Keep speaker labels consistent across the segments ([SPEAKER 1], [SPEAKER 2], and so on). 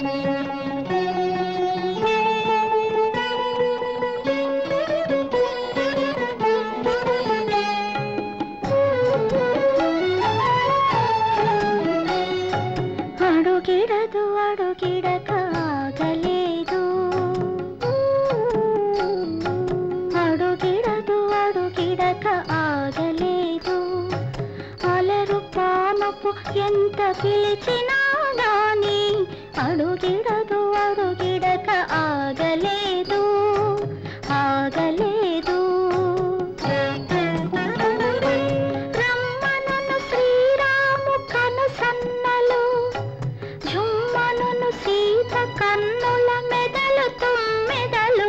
[SPEAKER 1] అడుగిడదు అడుగిడక ఆగలేదు అడుగిడదు అడుగిడక ఆగలేదు అలరు పానపు ఎంత పిలిచినా గాని అడుగిడదు అడుగిడక ఆగలేదు ఆగలేదు రమ్మనను శ్రీరాము కను సన్నలు జుమ్మనును సీత కన్నుల మెదలు తుమ్మెదలు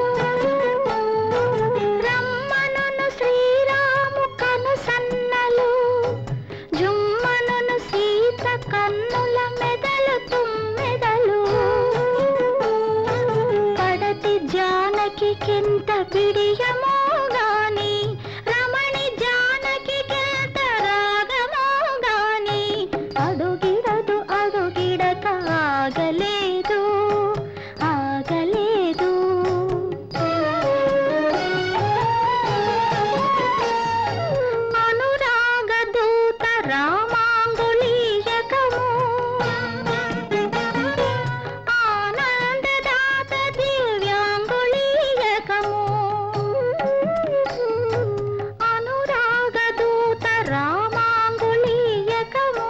[SPEAKER 1] రమ్మనును శ్రీరాము కను సన్నలు జుమ్మనును సీత కన్నుల మెదలు తుమ్మెదలు పడతి జానకి కింత బిడియమో గాని రమణి జానకి కింత రాగమో గాని అడుగిడదు అడుగిడక ఆగలేదు ఆగలేదు అనురాగ దూత రామాంగులీయకము ఆనందదాత దివ్యాంగులీయకము అనురాగ దూత రామాంగులీయకము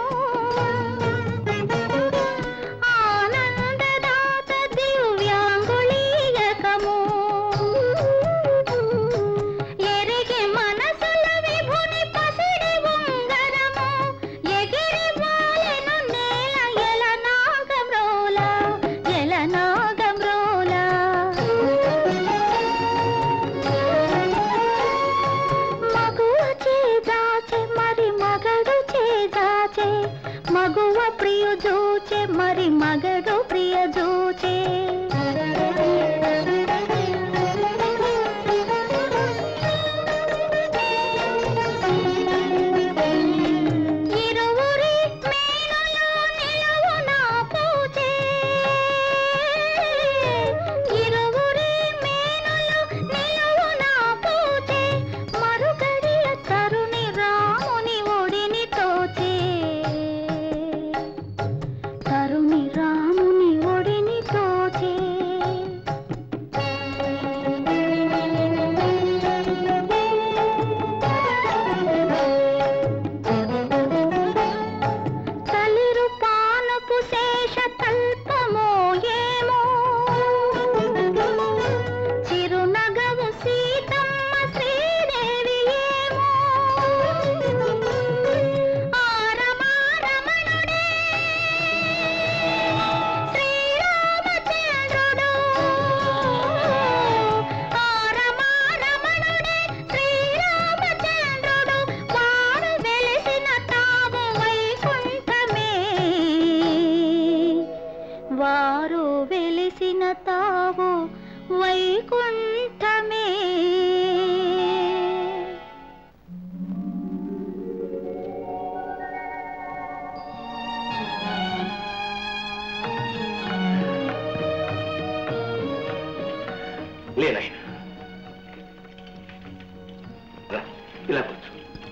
[SPEAKER 1] ఆనందదాత దివ్యాంగులీయకము ఎరిగి మనసుల విభుని పసిడి ఉంగరము ఎగిరి వాలెను నేల ఎల నాగమ్రోల ఎల నాగమ్రోల మగువ చేదాచే మరి మగడు చేదాచే మగువ ప్రియ జూచే మరి మగడు ప్రియ జూచే ఇరువురి మేనులో నిలువున పూచే ఇరువురి మేనులో నిలువున పూచే మరుగడియ తరుణి రాముని ఒడిని తోచే తరుణి రాముని ఒడిని తోచే తలిరు పానపు శేష తల్పమో ఏమో చిరునగవు సీతమ్మ శ్రీదేవి ఏమో ఆ రమారమణుడే శ్రీరామచంద్రుడు ఆ రమారమణుడే శ్రీరామచంద్రుడు వారు వెలిసిన తావు వైకుంఠమే వారు వెలిసిన తావు వైకుంఠమే
[SPEAKER 2] లేనాయన రా, ఇలా కూర్చో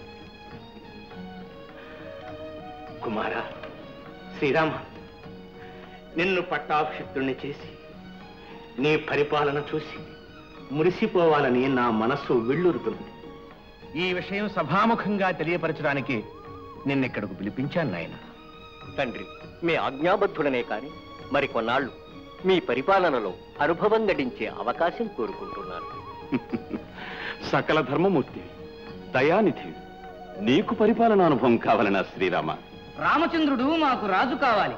[SPEAKER 2] కుమారా శ్రీరామ నిన్ను పట్టాభిషిక్తుణ్ణి చేసి నీ పరిపాలన చూసి మురిసిపోవాలని నా మనస్సు విళ్ళురుతుంది
[SPEAKER 3] ఈ విషయం సభాముఖంగా తెలియపరచడానికి నిన్నెక్కడకు పిలిపించాను నాయన
[SPEAKER 4] తండ్రి మీ ఆజ్ఞాబద్ధుడనే కాని మరి కొన్నాళ్ళు మీ పరిపాలనలో అనుభవం గడించే అవకాశం కోరుకుంటున్నాను
[SPEAKER 2] సకల ధర్మమూర్తి దయానిధి నీకు పరిపాలన అనుభవం కావాలనా శ్రీరామ
[SPEAKER 5] రామచంద్రుడు మాకు రాజు కావాలి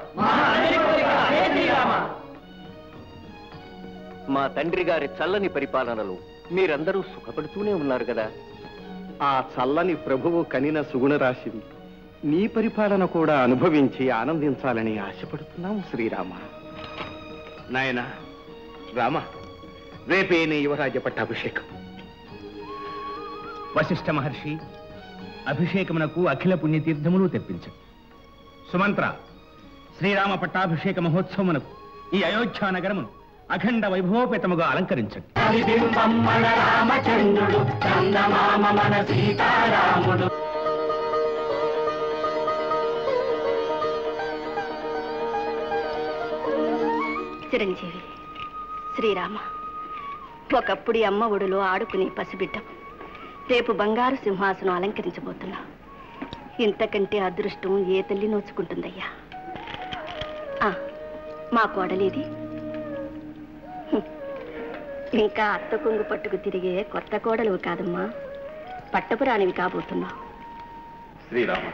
[SPEAKER 4] మా తండ్రి గారి చల్లని పరిపాలనలో మీరందరూ సుఖపడుతూనే ఉన్నారు కదా
[SPEAKER 2] ఆ చల్లని ప్రభువు కనిన సుగుణ రాశివి నీ పరిపాలన కూడా అనుభవించి ఆనందించాలని ఆశపడుతున్నాం శ్రీరామ నాయన రామ రేపే నీ యువరాజ్య పట్టాభిషేకం
[SPEAKER 3] వశిష్ఠ మహర్షి అభిషేకమునకు అఖిల పుణ్యతీర్థములు తెప్పించు సుమంత్ర శ్రీరామ పట్టాభిషేక మహోత్సవమునకు ఈ అయోధ్య నగరమును అఖండ వైభవోపేతముగా అలంకరించండి
[SPEAKER 6] చిరంజీవి శ్రీరామ ఒకప్పుడు ఈ అమ్మ ఒడిలో ఆడుకునే పసిబిడ్డ రేపు బంగారు సింహాసనం అలంకరించబోతున్నా ఇంతకంటే అదృష్టం ఏ తల్లి నోచుకుంటుందయ్యా ఆ, మా కోడలేది హ్మ్. ఇంకా అత్త కొంగు పట్టుకు తిరిగే కొత్త కోడలు కాదమ్మా పట్టపురానివి కాబోతున్నావు
[SPEAKER 7] శ్రీరామ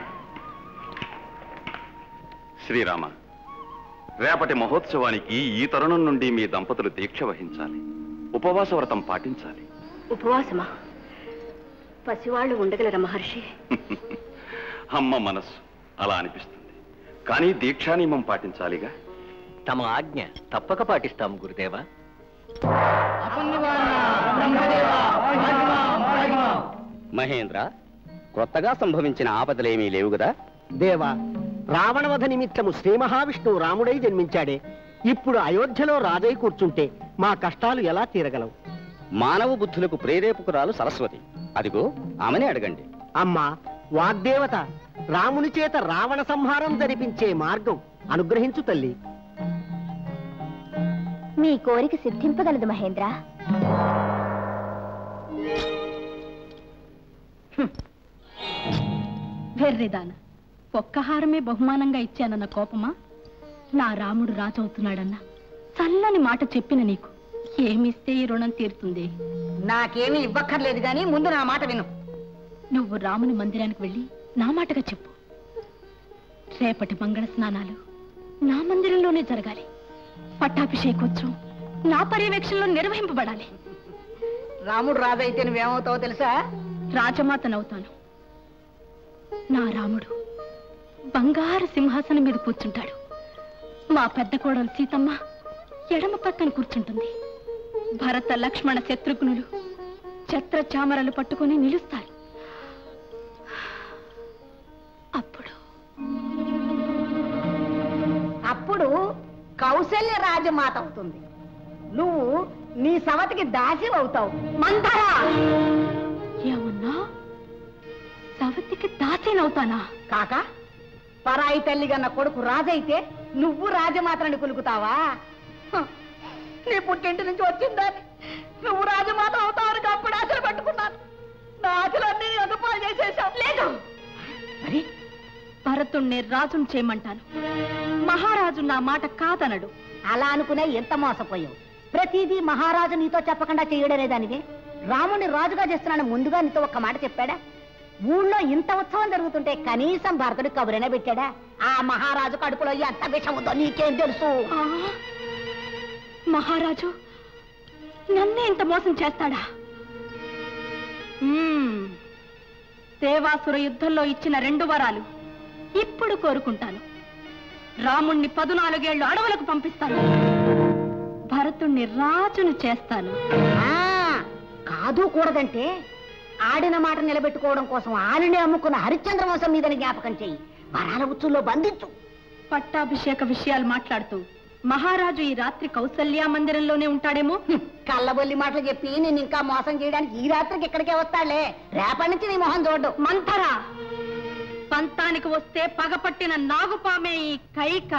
[SPEAKER 7] శ్రీరామ రేపటి మహోత్సవానికి ఈ తరుణం నుండి మీ దంపతులు దీక్ష వహించాలి ఉపవాస వ్రతం పాటించాలి
[SPEAKER 6] ఉపవాసమా పసివాళ్ళు ఉండగలరా మహర్షి
[SPEAKER 7] అమ్మ మనస్సు అలా అనిపిస్తుంది కానీ దీక్షా నియమం పాటించాలిగా
[SPEAKER 4] తమ ఆజ్ఞ తప్పక పాటిస్తాము గురుదేవా
[SPEAKER 8] మహేంద్ర కొత్తగా సంభవించిన ఆపదలేమీ లేవు కదా
[SPEAKER 9] దేవా రావణవధ నిమిత్తము శ్రీ మహావిష్ణువు రాముడై జన్మించాడే ఇప్పుడు అయోధ్యలో రాజై కూర్చుంటే మా కష్టాలు ఎలా తీరగలవు
[SPEAKER 8] మానవ బుద్ధులకు ప్రేరేపకురాలు సరస్వతి అదిగో ఆమెనే అడగండి
[SPEAKER 9] అమ్మా వాగ్దేవత రాముని చేత రావణ సంహారం జరిపించే మార్గం అనుగ్రహించు తల్లి
[SPEAKER 1] మీ కోరిక సిద్ధింపగలదు మహేంద్ర
[SPEAKER 10] వెర్రిదాన ఒక్క హారమే బహుమానంగా ఇచ్చానన్న కోపమా నా రాముడు రాజవుతున్నాడన్న చల్లని మాట చెప్పిన నీకు ఏమిస్తే ఈ రుణం తీరుతుంది
[SPEAKER 6] నాకేమీ ఇవ్వక్కర్లేదు గాని ముందు నా మాట విను
[SPEAKER 10] నువ్వు రాముని మందిరానికి వెళ్ళి నా మాటగా చెప్పు రేపటి మంగళ స్నానాలు నా మందిరంలోనే జరగాలి పట్టాభిషేకోత్సవం నా పర్యవేక్షణలో నిర్వహింపబడాలి
[SPEAKER 6] రాముడు రాజైతే నువ్వేమవుతావో తెలుసా
[SPEAKER 10] రాజమాతనవుతాను నా రాముడు బంగారు సింహాసనం మీద కూర్చుంటాడు మా పెద్ద కోడలు సీతమ్మ ఎడమ పక్కన కూర్చుంటుంది భరత లక్ష్మణ శత్రుఘ్నులు ఛత్ర చామరలు పట్టుకొని నిలుస్తారు అప్పుడు
[SPEAKER 6] అప్పుడు కౌశల్య రాజమాత అవుతుంది నువ్వు నీ సవతికి దాసి అవుతావు మందరా
[SPEAKER 10] ఏమన్నా సవతికి దాసేనవుతానా
[SPEAKER 6] కాక పరాయి తల్లి గన్న కొడుకు రాజైతే నువ్వు రాజమాతని కులుకుతావా హ, నీ పుట్టింటి నుంచి వచ్చిందని నువ్వు రాజమాత అవుతావని అప్పుడు ఆశలు పట్టుకున్నాను నా ఆశలన్నీ అదుపాలు చేసేసావు లేదు
[SPEAKER 10] మరి భరతుణ్ణి రాజుని చేయమంటాను మహారాజు నా మాట కాదనడు
[SPEAKER 6] అలా అనుకునే ఎంత మోసపోయావు ప్రతిదీ మహారాజు నీతో చెప్పకుండా చేయడనే దానివే రాముని రాజుగా చేస్తున్నాను ముందుగా నీతో ఒక్క మాట చెప్పాడా ఊళ్ళో ఇంత ఉత్సవం జరుగుతుంటే కనీసం భరతుడి కబురైనా పెట్టాడా ఆ మహారాజు కడుపులో ఎంత విషం ఉందో నీకేం తెలుసు
[SPEAKER 10] ఆ, మహారాజు నన్నే ఇంత మోసం చేస్తాడా మ్మ్. దేవాసుర యుద్ధంలో ఇచ్చిన రెండు వరాలు ఇప్పుడు కోరుకుంటాను రాముణ్ణి పదునాలుగేళ్లు అడవులకు పంపిస్తాను భరతుణ్ణి రాజును చేస్తాను
[SPEAKER 6] ఆ, కాదు కూడదంటే ఆడిన మాట నిలబెట్టుకోవడం కోసం ఆడిని అమ్ముకున్న హరిశ్చంద్ర వంశం మీదని జ్ఞాపకం చెయ్యి వరాల ఉచ్చుల్లో బంధించు
[SPEAKER 10] పట్టాభిషేక విషయాలు మాట్లాడుతూ మహారాజు ఈ రాత్రి కౌసల్య మందిరంలోనే ఉంటాడేమో
[SPEAKER 6] హ్మ్, కళ్ళబొల్లి మాటలు చెప్పి నేను ఇంకా మోసం చేయడానికి ఈ రాత్రికి ఇక్కడికే వస్తాడులే రేపటి నుంచి నీ మొహం చూడ్డు
[SPEAKER 10] మంథరా పంతానికి వస్తే పగపట్టిన నాగుపామే ఈ కైక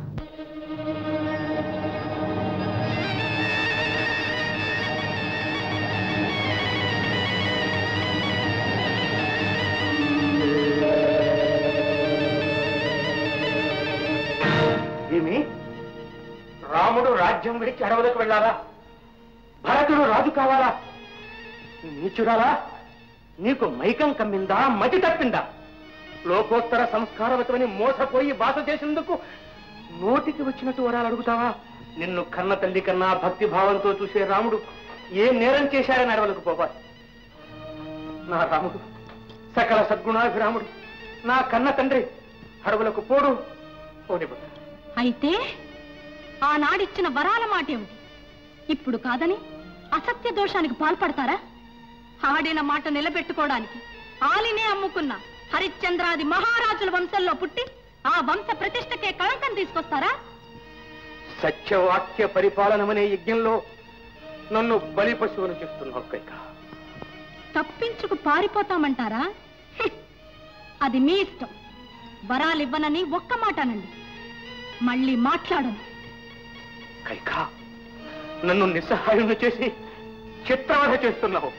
[SPEAKER 2] ఏమి రాముడు రాజ్యం విడిచి అడవులకు వెళ్ళాలా భరతుడు రాజు కావాలా నీచురాలా నీకు మైకం కమ్మిందా మతి తప్పిందా లోకోత్తర సంస్కారవతమని మోసపోయి బాస చేసేందుకు నోటికి వచ్చినట్టు వరాలు అడుగుతావా నిన్ను కన్న తల్లి కన్నా భక్తి భావంతో చూసే రాముడు ఏ నేరం చేశారని అడవులకు పోవాలి నా రాముడు సకల సద్గుణాభిరాముడు నా కన్న తండ్రి అడవులకు పోడు పోనివ్వడు
[SPEAKER 10] అయితే ఆనాడిచ్చిన వరాల మాట ఏమిటి ఇప్పుడు కాదని అసత్య దోషానికి పాల్పడతారా ఆడిన మాట నిలబెట్టుకోవడానికి ఆలినే అమ్ముకున్న హరిశ్చంద్రాది మహారాజుల వంశంలో పుట్టి ఆ వంశ ప్రతిష్టకే కళంకం తీసుకొస్తారా
[SPEAKER 2] సత్యవాక్య పరిపాలనమనే యజ్ఞంలో నన్ను బలి పశువును చేస్తున్నావు కైక
[SPEAKER 10] తప్పించుకు పారిపోతామంటారా హ్మ్. అది మీ ఇష్టం వరాలివ్వనని ఒక్క మాట అనండి మళ్ళీ మాట్లాడను
[SPEAKER 2] కైక నన్ను నిస్సహాయం చేసి చిత్రవధ చేస్తున్నావు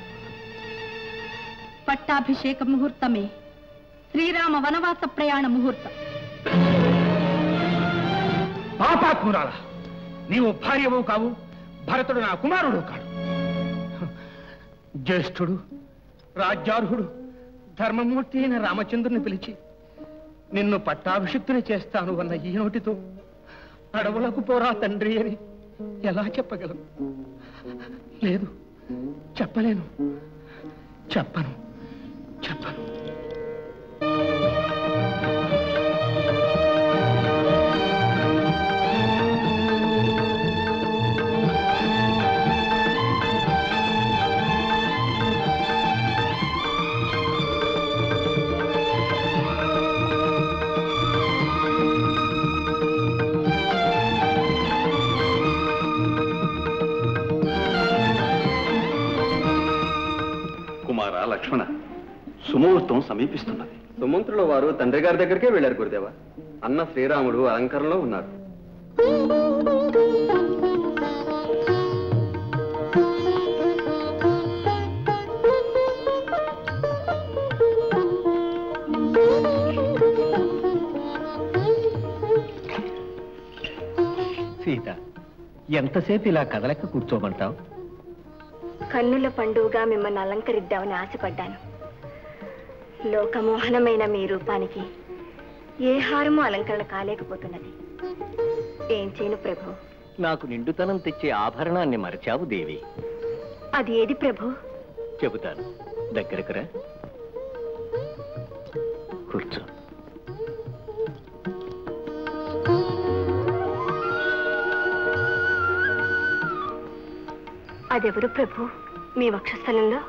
[SPEAKER 10] పట్టాభిషేక ముహూర్తమే శ్రీరామ వనవాస ప్రయాణ ముహూర్తం
[SPEAKER 3] పాపాత్మురాల నీవు భార్యవు కావు భరతుడు నా కుమారుడు కాడు జ్యేష్ఠుడు రాజ్యార్హుడు ధర్మమూర్తి అయిన రామచంద్రుని పిలిచి నిన్ను పట్టాభిషిక్తుని చేస్తాను అన్న ఈ నోటితో అడవులకు పోరా తండ్రి అని ఎలా చెప్పగలను లేదు చెప్పలేను చెప్పను చెప్పను
[SPEAKER 7] కుమార లక్ష్మణ సుముహూర్తం సమీపిస్తున్నది
[SPEAKER 4] సుమంత్రుల వారు తండ్రి గారి దగ్గరికే వెళ్ళారు గురుదేవా అన్న శ్రీరాముడు అలంకరణలో ఉన్నారు
[SPEAKER 8] సీత ఎంతసేపు ఇలా కదలక కూర్చోమంటావు
[SPEAKER 1] కన్నుల పండుగగా మిమ్మల్ని అలంకరిద్దామని ఆశపడ్డాను లోకమోహనమైన మీ రూపానికి ఏ హారము అలంకరణ కాలేకపోతున్నది ఏం చేయను ప్రభు
[SPEAKER 4] నాకు నిండుతనం తెచ్చే ఆభరణాన్ని మరచావు దేవి
[SPEAKER 1] అది ఏది ప్రభు
[SPEAKER 4] చెబుతాను దగ్గరకు రా కూర్చో
[SPEAKER 1] అదెవరు ప్రభు మీ వక్షస్థలంలో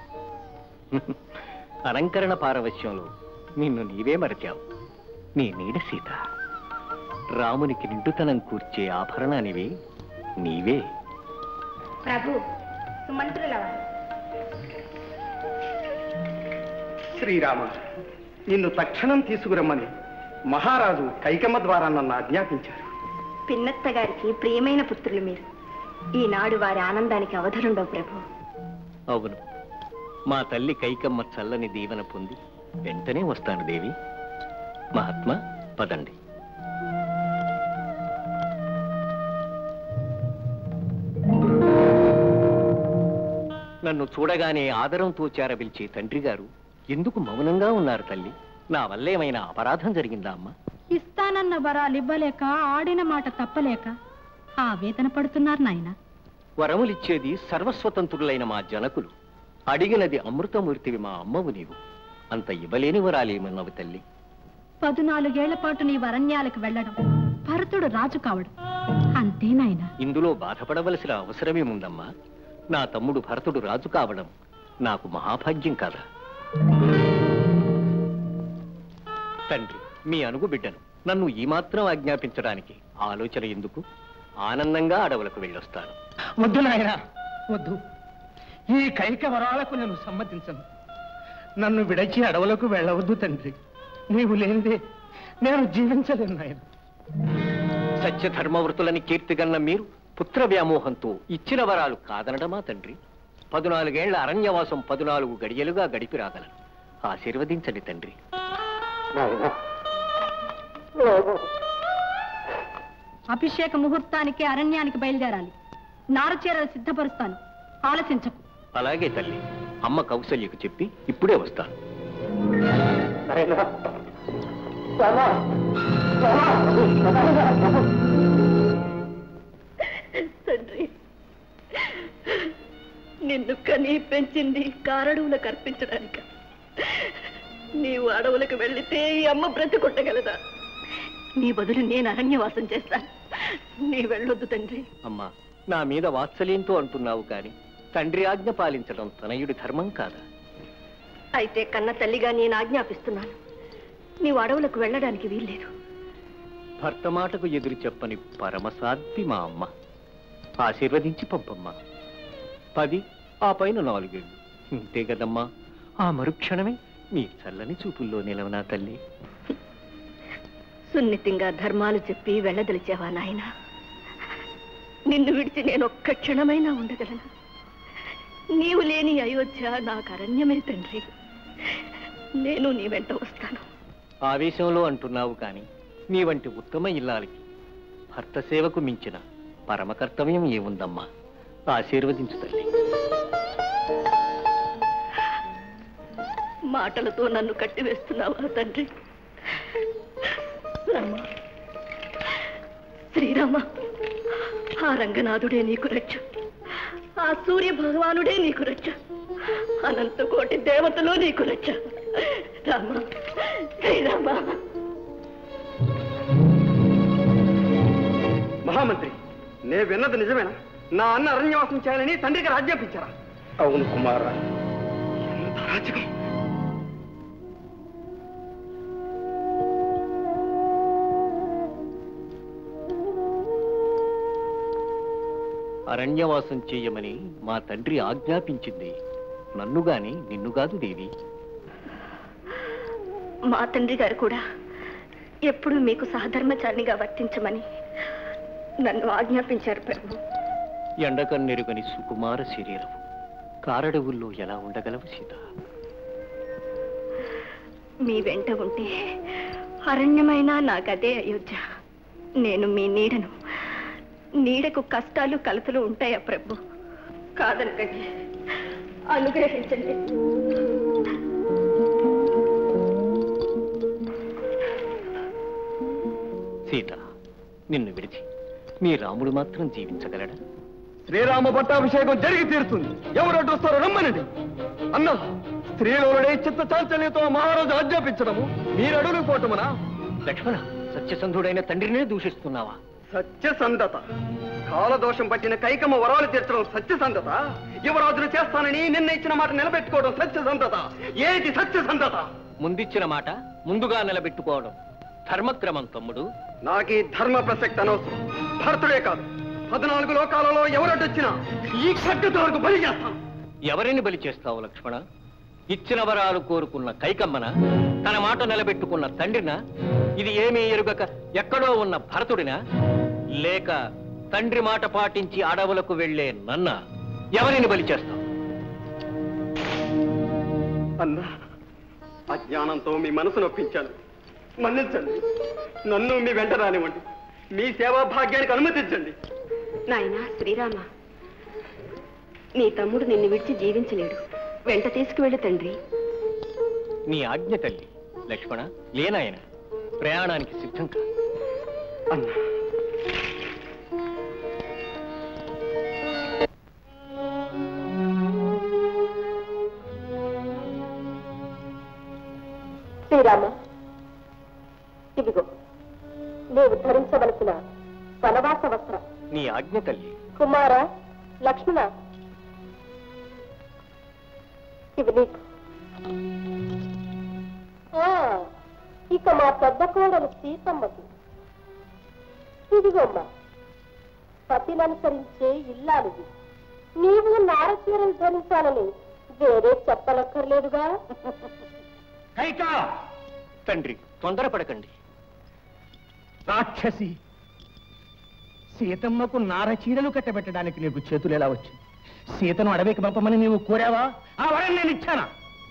[SPEAKER 4] అలంకరణ పారవశ్యంలో నిన్ను నీవే మరచావు నీ నీడ సీత రామునికి నిండుతనం కూర్చే ఆభరణానివి నీవే
[SPEAKER 1] ప్రభు సుమంత్రుల వారు
[SPEAKER 2] శ్రీరామ నిన్ను తక్షణం తీసుకురమ్మని మహారాజు కైకమ్మ ద్వారా నన్ను ఆజ్ఞాపించారు
[SPEAKER 1] పిన్నత్త గారికి ప్రియమైన పుత్రులు మీరు ఈనాడు వారి ఆనందానికి అవధరుండవు ప్రభు
[SPEAKER 4] అవును మా తల్లి కైకమ్మ చల్లని దీవెన పొంది వెంటనే వస్తాను దేవి మహాత్మా పదండి నన్ను చూడగానే ఆదరంతో చేరవిల్చే తండ్రి గారు ఎందుకు మౌనంగా ఉన్నారు తల్లి నా వల్ల ఏమైనా అపరాధం జరిగిందా అమ్మా
[SPEAKER 10] ఇస్తానన్న వరాలు ఇవ్వలేక ఆడిన మాట తప్పలేక ఆవేదన పడుతున్నారు నాయన
[SPEAKER 4] వరములిచ్చేది సర్వస్వతంత్రులైన మా జనకులు అడిగినది అమృతమూర్తివి మా అమ్మవు నీవు అంత ఇవ్వలేని వరాలేమన్నావు తల్లి
[SPEAKER 10] పదునాలుగేళ్ల పాటు నీ వరణ్యాలకు వెళ్ళడం భరతుడు రాజు కావడం అంతే నాయన
[SPEAKER 4] ఇందులో బాధపడవలసిన అవసరమేముందమ్మా నా తమ్ముడు భరతుడు రాజు కావడం నాకు మహాభాగ్యం కాదా తండ్రి మీ అనుగు బిడ్డను నన్ను ఈ మాత్రం ఆజ్ఞాపించడానికి ఆలోచన ఎందుకు ఆనందంగా అడవులకు వెళ్ళొస్తాను
[SPEAKER 3] వద్దు నాయన వద్దు ఈ కైక వరాలకు నేను సమ్మతించను నన్ను విడచి అడవులకు వెళ్ళవద్దు తండ్రి నీవు లేనిదే నేను జీవించలేను నాయన
[SPEAKER 4] సత్యధర్మవృతులని కీర్తిగన్న మీరు పుత్ర వ్యామోహంతో ఇచ్చిన వరాలు కాదనడమా తండ్రి పదునాలుగేళ్ల అరణ్యవాసం పదునాలుగు గడియలుగా గడిపి రాగలను ఆశీర్వదించండి తండ్రి
[SPEAKER 10] అభిషేక ముహూర్తానికి అరణ్యానికి బయలుదేరాలి నారచీరలు సిద్ధపరుస్తాను ఆలసించకు
[SPEAKER 4] అలాగే తల్లి అమ్మ కౌసల్యకు చెప్పి ఇప్పుడే వస్తాను
[SPEAKER 1] తండ్రి నిన్ను కని పెంచింది కారడువులకు అర్పించడానిక నీవు అడవులకు వెళ్లితే ఈ అమ్మ బ్రతుకొట్టగలదా నీ బదులు నేను అరణ్యవాసం చేస్తాను నీ వెళ్ళొద్దు తండ్రి
[SPEAKER 4] అమ్మా నా మీద వాత్సల్యంతో అంటున్నావు కాని తండ్రి ఆజ్ఞ పాలించడం తనయుడి ధర్మం కాదా
[SPEAKER 1] అయితే కన్న తల్లిగా నేను ఆజ్ఞాపిస్తున్నాను నీవు అడవులకు వెళ్ళడానికి వీల్లేదు
[SPEAKER 4] భర్త మాటకు ఎదురు చెప్పని పరమసాధ్వి మా అమ్మ ఆశీర్వదించి పంపమ్మా పది ఆ పైన నాలుగేళ్ళు ఇంతే కదమ్మా ఆ మరుక్షణమే నీ చల్లని చూపుల్లో నిలవనా తల్లి
[SPEAKER 1] సున్నితంగా ధర్మాలు చెప్పి వెళ్ళదలిచావా నాయన నిన్ను విడిచి నేను ఒక్క క్షణమైనా ఉండగలను నీవు లేని అయోధ్య నాకు అరణ్యమే తండ్రి నేను నీ వెంట వస్తాను
[SPEAKER 4] ఆవేశంలో అంటున్నావు కాని నీ వంటి ఉత్తమ ఇల్లాలికి భర్త సేవకు మించిన పరమ కర్తవ్యం ఏముందమ్మా ఆశీర్వదించు తల్లి
[SPEAKER 1] మాటలతో నన్ను కట్టివేస్తున్నావా తండ్రి రామ శ్రీరామ ఆ రంగనాథుడే నీకు రక్ష ఆ సూర్య భగవానుడే నీకు రక్ష అనంత కోటి దేవతలు నీకు రక్ష రామ శ్రీరామ
[SPEAKER 2] మహామంత్రి నే విన్నది నిజమేనా నా అన్న అరణ్యవాసం చేయాలని తండ్రికి రాజ్యాపించారా
[SPEAKER 3] అవును కుమారా
[SPEAKER 2] ఎంత రాజకం
[SPEAKER 4] అరణ్యవాసం చేయమని మా తండ్రి ఆజ్ఞాపించింది నన్ను గాని నిన్ను కాదు దేవి
[SPEAKER 1] మా తండ్రి గారు కూడా ఎప్పుడు మీకు సహధర్మచారినిగా వర్తించమని నన్ను ఆజ్ఞాపించారు ప్రభు
[SPEAKER 4] ఎండకన్నెరుగని సుకుమార శరీరం కారడవుల్లో ఎలా ఉండగలవు సీత
[SPEAKER 1] మీ వెంట ఉంటే అరణ్యమైనా నాకదే అయోధ్య నేను మీ నీడను నీడకు కష్టాలు కలతలు ఉంటాయా ప్రభు కాదనకండి అనుగ్రహించండి
[SPEAKER 4] సీత నిన్ను విడిచి నీ రాముడు మాత్రం జీవించగలడా
[SPEAKER 2] శ్రీరామ పట్టాభిషేకం జరిగి తీరుతుంది ఎవరు అడ్డు వస్తారో రమ్మనండి అన్న స్త్రీలోనే చిత్త చాంచల్యంతో మహారాజు ఆజ్ఞాపించడము మీరు అడుగులు పోవటమనా
[SPEAKER 4] లక్ష్మణ సత్యసంధుడైన తండ్రినే దూషిస్తున్నావా
[SPEAKER 2] సత్యసంధత కాలదోషం పట్టిన కైకమ్మ వరాలు తీర్చడం సత్యసంధత యువరాజులు చేస్తానని నిన్న ఇచ్చిన మాట నిలబెట్టుకోవడం సత్యసంధత ఏది సత్యసంధత
[SPEAKER 4] ముందిచ్చిన మాట ముందుగా నిలబెట్టుకోవడం ధర్మక్రమం తమ్ముడు
[SPEAKER 2] నాకు ఈ ధర్మ ప్రసక్తి అనవసరం భరతుడే కాదు పద్నాలుగు లోకాలలో ఎవరొడ్డొచ్చినా ఈ ఖడ్గతో వరకు బలి చేస్తాం
[SPEAKER 4] ఎవరిని బలి చేస్తావు లక్ష్మణ ఇచ్చిన వరాలు కోరుకున్న కైకమ్మన తన మాట నిలబెట్టుకున్న తండ్రిన ఇది ఏమీ ఎరుగక ఎక్కడో ఉన్న భరతుడినా లేక తండ్రి మాట పాటించి అడవులకు వెళ్లే నన్న ఎవరిని బలి చేస్తావు
[SPEAKER 2] అన్నా అజ్ఞానంతో మీ మనసు నొప్పించాను మన్నించండి నన్ను మీ వెంట రానివ్వండి మీ సేవా భాగ్యానికి అనుమతించండి
[SPEAKER 1] నాయనా శ్రీరామ నీ తమ్ముడు నిన్ను విడిచి జీవించలేడు వెంట తీసుకువెళ్ళు తండ్రి
[SPEAKER 4] నీ ఆజ్ఞ తల్లి లక్ష్మణ లేనాయన ప్రయాణానికి సిద్ధం కా
[SPEAKER 2] అన్నా
[SPEAKER 1] శ్రీరామ ఇదిగో నీవు ధరించవలసిన వనవాస వస్త్రం
[SPEAKER 4] నీ ఆజ్ఞ తల్లి
[SPEAKER 1] కుమార లక్ష్మణ ఇవి నీకు ఆ, ఇక మా పెద్ద కోడలు సీతమ్మకి ఇదిగోమ్మా పతిననుసరించే ఇల్లాలిది నీవు నారచీరలు ధరించాలని వేరే చెప్పనక్కర్లేదుగా
[SPEAKER 3] కైకా
[SPEAKER 4] తండ్రి తొందరపడకండి
[SPEAKER 3] రాక్షసి సీతమ్మకు నారచీరలు కట్టబెట్టడానికి నీకు చేతులు ఎలా వచ్చింది సీతను అడవికి పంపమని నీవు కోరావా ఆ వరం నేను ఇచ్చానా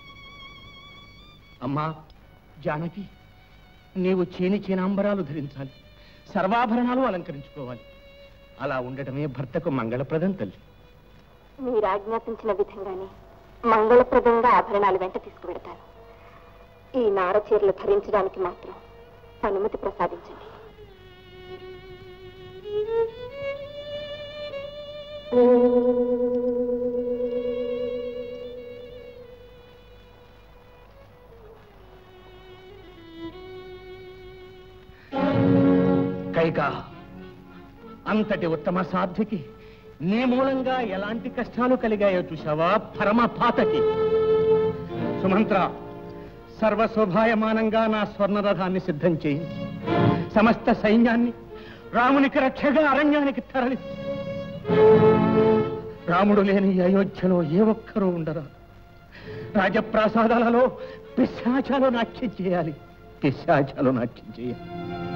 [SPEAKER 3] అమ్మా జానకి నీవు చేని చీనాంబరాలు ధరించాలి సర్వాభరణాలు అలంకరించుకోవాలి అలా ఉండటమే భర్తకు మంగళప్రదం తల్లి
[SPEAKER 1] మీరు ఆజ్ఞాపించిన విధంగానే మంగళప్రదంగా ఆభరణాలు వెంట తీసుకువెడతాను ఈ నార చీరలు ధరించడానికి మాత్రం అనుమతి ప్రసాదించండి
[SPEAKER 3] కైకా అంతటి ఉత్తమ సాధ్వికి నీ మూలంగా ఎలాంటి కష్టాలు కలిగాయో చూశావా పరమ పాతకి సుమంత్ర సర్వశోభాయమానంగా నా స్వర్ణరథాన్ని సిద్ధం చేయించి సమస్త సైన్యాన్ని రామునికి రక్షగా అరణ్యానికి తరలి రాముడు లేని ఈ అయోధ్యలో ఏ ఒక్కరూ ఉండరా రాజప్రాసాదాలలో పిశాచాలు నాట్యం చేయాలి పిశాచాలు నాట్యం చేయాలి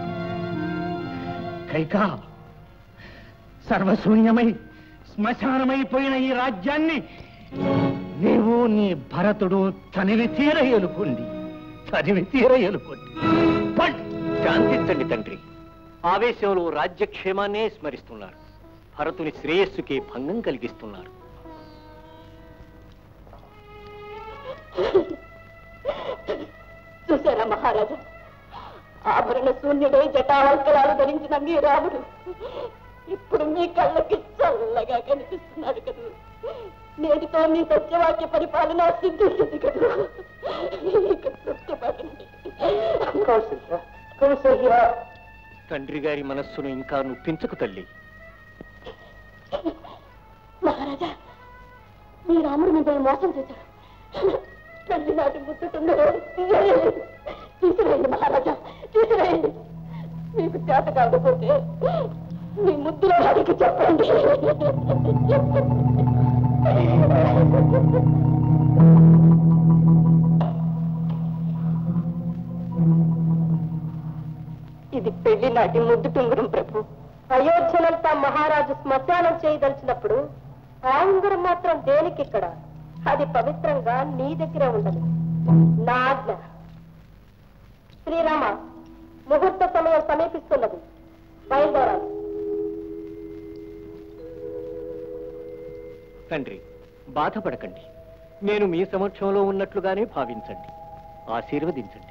[SPEAKER 3] కైకా సర్వశూన్యమై శ్మశానమైపోయిన ఈ రాజ్యాన్ని నీవు నీ భరతుడు తనివి తీర ఎలుకోండి తనివి తీర ఎలుకోండి
[SPEAKER 4] శాంతించండి తండ్రి ఆవేశంలో రాజ్యక్షేమాన్నే స్మరిస్తున్నారు భరతుని శ్రేయస్సుకి భంగం కలిగిస్తున్నారు
[SPEAKER 1] చూసారా మహారాజా ఆభరణ శూన్యుడే జటావల్కలాలు ధరించిన మీ రాముడు ఇప్పుడు మీ కళ్ళకి చల్లగా కనిపిస్తున్నాడు కదా నేటితో మీ సత్యవాక్య పరిపాలన సిద్ధిస్తుంది కదా ఇక తృప్తి పడండి కౌసల్య
[SPEAKER 4] తండ్రి గారి మనస్సును ఇంకా నొప్పించకు తల్లి
[SPEAKER 1] మహారాజా మీ రాముడు మిమ్మల్ని మోసం చేశాడు పెళ్లి నాటి ముట్టుతుండే తీసివేయండి మహారాజా తీసివేయండి మీకు చేత కాకపోతే మీ ముద్దులో వాడికి చెప్పండి ఇది పెళ్లి నాటి ముద్దు టుంగురం ప్రభు అయోధ్యనంతా మహారాజు శ్మశానం చేయదలిచినప్పుడు ఆ ఉంగరం మాత్రం దేనికి ఇక్కడ అది పవిత్రంగా నీ దగ్గరే ఉండదు నా ఆజ్ఞ శ్రీరామ ముహూర్త సమయం సమీపిస్తున్నది బయలుదేరాలి
[SPEAKER 4] తండ్రి బాధపడకండి నేను మీ సమక్షంలో ఉన్నట్లుగానే భావించండి ఆశీర్వదించండి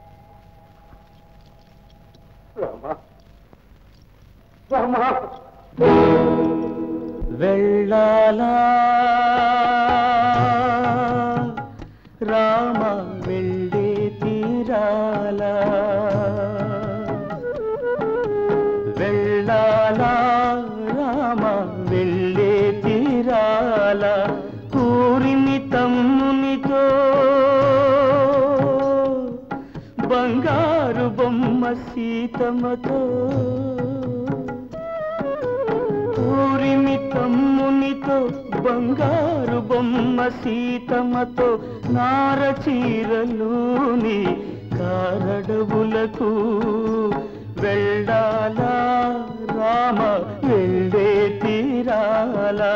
[SPEAKER 11] వెళ్ళాలా రామ వెళ్ళే తీరాలా వెళ్ళాలా రామ వెళ్ళే తీరాలా కూరిమి తమ్మునితో బంగారు బొమ్మ సీతమ్మతో ఊరిమి తమ్మునితో బంగారు బొమ్మ సీతమ్మతో నార చీరలుని కారడవులకు వెళ్ళాలా రామ వెళ్ళే తీరాలా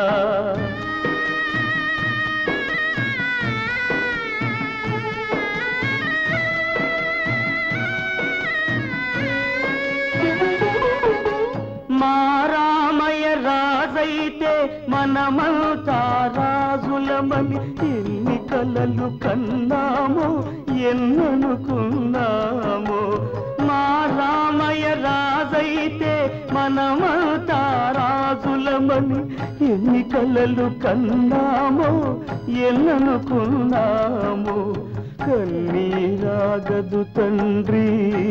[SPEAKER 11] మా రామయ్య రాజైతే మనమంతా రాజులమని ఎన్ని కలలు కన్నామో ఎన్ననుకున్నామో మా రామయ్య రాజైతే మనమంతా రాజులమని ఎన్ని కలలు కన్నామో ఎన్ననుకున్నామో కన్నీరాగదు తండ్రి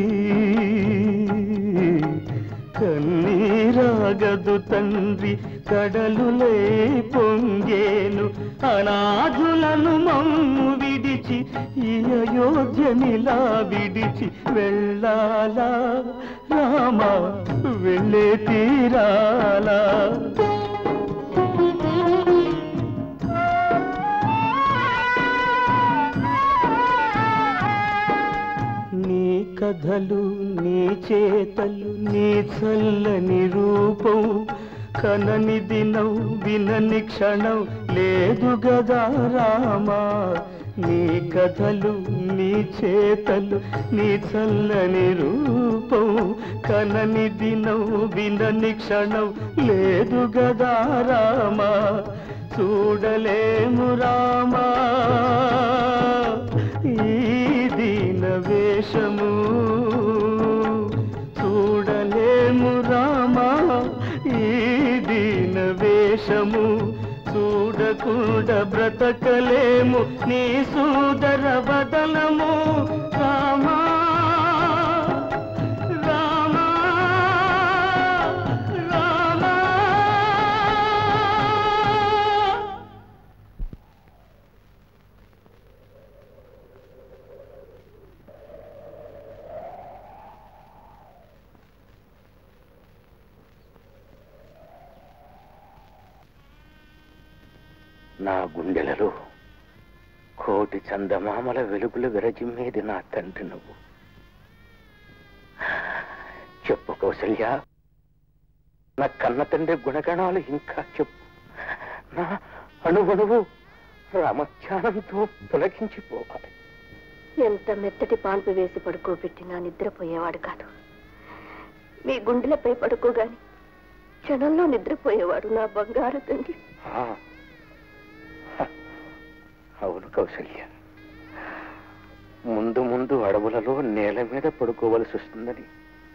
[SPEAKER 11] కన్నీరాగదు తండ్రి కడలులే పొంగేను అనాథులను మమ్ము విడిచి ఈ అయోధ్యనిలా విడిచి వెళ్ళాలా రామ వెళ్ళే తీరాలా నీ కథలు నీ చేతలు నీ చల్లని రూపం కనని దినం వినని క్షణం లేదు గదా రామా నీ కథలు నీ చేతలు నీ చల్లని రూపం కనని దినం వినని క్షణం లేదు గదా రామా చూడలేము రామా ఈ దీన వేషము చూడలేము రామా ఈ దీన వేషము చూడకుండా బ్రతకలేము నీ సూదర బదలము రామా రామా రామా
[SPEAKER 2] నా గుండెలలో కోటి చందమామల వెలుగులు విరజిమ్మేది నా తండ్రి నువ్వు చెప్పు కౌసల్య నా కన్న తండ్రి గుణగణాలు ఇంకా చెప్పు నా అణువణువు రామధ్యానంతో పులకించిపోవాలి
[SPEAKER 1] ఎంత మెత్తటి పాన్పు వేసి పడుకోబెట్టినా నిద్రపోయేవాడు కాదు మీ గుండెలపై పడుకోగాని క్షణంలో నిద్రపోయేవాడు నా బంగారు తండ్రి
[SPEAKER 2] ఆ, హ, అవును కౌసల్య ముందు ముందు అడవులలో నేల మీద పడుకోవలసి వస్తుందని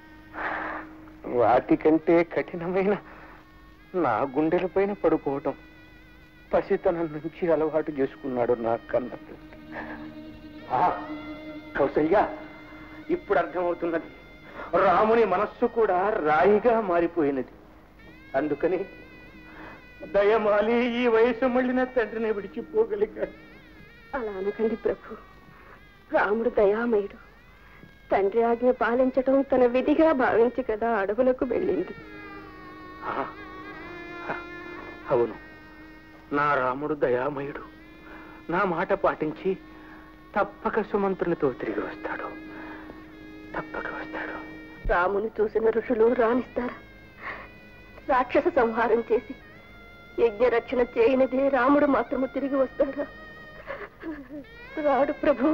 [SPEAKER 2] వాటికంటే కఠినమైన నా గుండెలపైన పడుకోవటం పసితనం నుంచి అలవాటు చేసుకున్నాడు నా కన్న తండ్రి. ఆ, కౌసల్య ఇప్పుడు అర్థమవుతున్నది రాముని మనస్సు కూడా రాయిగా మారిపోయినది అందుకని దయమాలి ఈ వయసు మళ్ళిన తండ్రిని విడిచిపోగలిగాడు
[SPEAKER 1] అలా అనకండి ప్రభు రాముడు దయామయుడు తండ్రి ఆజ్ఞ పాలించటం తన విధిగా భావించి కదా అడవులకు వెళ్ళింది
[SPEAKER 2] ఆ, అవును నా రాముడు దయామయుడు నా మాట పాటించి తప్పక సుమంత్రునితో తిరిగి వస్తాడు తప్పక వస్తాడు
[SPEAKER 1] రాముని చూసిన ఋషులు రాణిస్తారా రాక్షస సంహారం చేసి యజ్ఞ రక్షణ చేయనిదే రాముడు మాత్రము తిరిగి వస్తాడా రాడు ప్రభు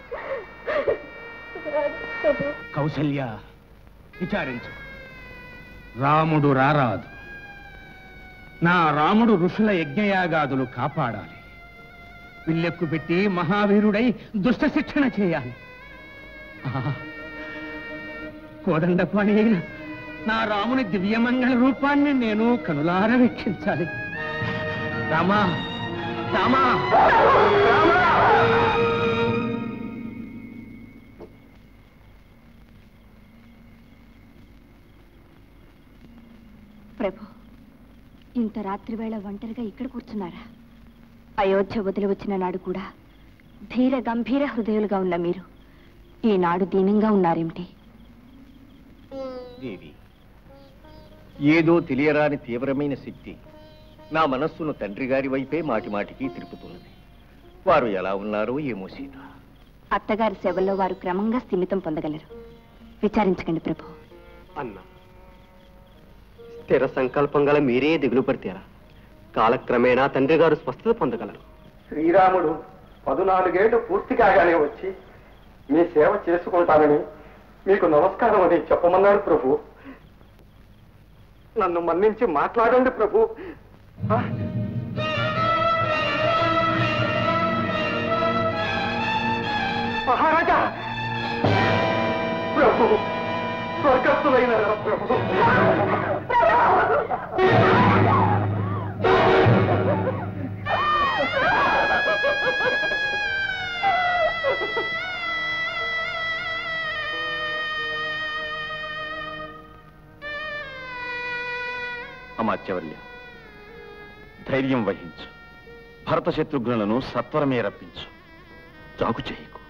[SPEAKER 1] రాడు ప్రభు
[SPEAKER 3] కౌసల్య విచారించు రాముడు రారాదు నా రాముడు ఋషుల యజ్ఞయాగాదులు కాపాడాలి విల్లెక్కు పెట్టి మహావీరుడై దుష్ట శిక్షణ చేయాలి ఆహా! కోదండపాణి అయిన నా రాముని దివ్యమంగళ రూపాన్ని నేను కనులార వీక్షించాలి రామా రామా
[SPEAKER 1] ప్రభు ఇంత రాత్రి వేళ ఒంటరిగా ఇక్కడ కూర్చున్నారా అయోధ్య వదిలి వచ్చిన నాడు కూడా ధీర గంభీర హృదయులుగా ఉన్న మీరు ఈనాడు దీనంగా ఉన్నారేమిటి
[SPEAKER 4] దేవి ఏదో తెలియరాని తీవ్రమైన శక్తి నా మనస్సును తండ్రి గారి వైపే మాటి మాటికి తిరుపుతున్నది వారు ఎలా ఉన్నారో ఏమో సీత
[SPEAKER 1] అత్తగారి సేవల్లో వారు క్రమంగా స్థిమితం పొందగలరు విచారించకండి ప్రభు
[SPEAKER 12] అన్న స్థిర సంకల్పం గల మీరే దిగులు పడితేరా కాలక్రమేణా తండ్రి గారు స్వస్థత పొందగలరు
[SPEAKER 2] శ్రీరాముడు పదునాలుగేళ్లు పూర్తి కాగానే వచ్చి మీ సేవ చేసుకుంటానని మీకు నమస్కారం అని చెప్పమన్నాడు ప్రభు నన్ను మన్నించి మాట్లాడండి ప్రభు ఆ? మహారాజా ప్రభు స్వర్గస్థులైన ప్రభు
[SPEAKER 7] అమాత్యవల్య ధైర్యం వహించు భరత శత్రుఘ్నులను సత్వరమే రప్పించు జాగు చేయకు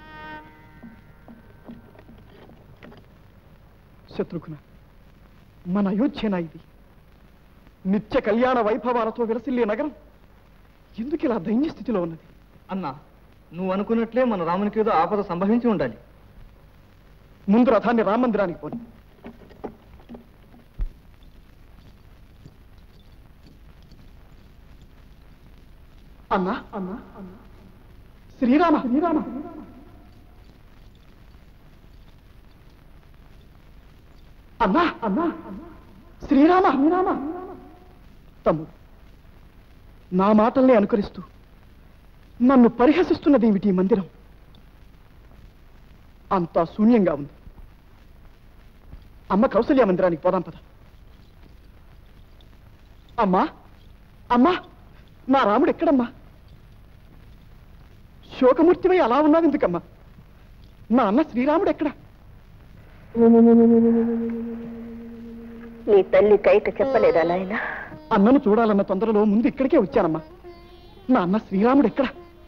[SPEAKER 13] శత్రుఘ్న మన అయోధ్యనా ఇది నిత్య కళ్యాణ వైభవాలతో విలసిల్లే నగరం ఎందుకు ఇలా దైన్య స్థితిలో ఉన్నది
[SPEAKER 3] అన్నా నువ్వు అనుకున్నట్లే మన రామునికి ఏదో ఆపద సంభవించి ఉండాలి
[SPEAKER 13] ముందు రథాన్ని రామ మందిరానికి పోని అన్నా అన్నా అన్నా శ్రీరామ శ్రీరామ అన్నా అన్నా శ్రీరామ శ్రీరామ తమ్ముడు నా మాటల్ని అనుకరిస్తూ నన్ను పరిహసిస్తున్నది ఏమిటి ఈ మందిరం అంతా శూన్యంగా ఉంది అమ్మ కౌసల్య మందిరానికి పోదాం పద అమ్మా అమ్మా నా రాముడు ఎక్కడమ్మా శోకమూర్తివై అలా ఉన్నావు ఎందుకమ్మా నా అన్న శ్రీరాముడు ఎక్కడ
[SPEAKER 1] నీ తల్లి కైట చెప్పలేదా నాయన
[SPEAKER 13] అన్నను చూడాలన్న తొందరలో ముందు ఇక్కడికే వచ్చానమ్మా నా అన్న శ్రీరాముడు ఎక్కడ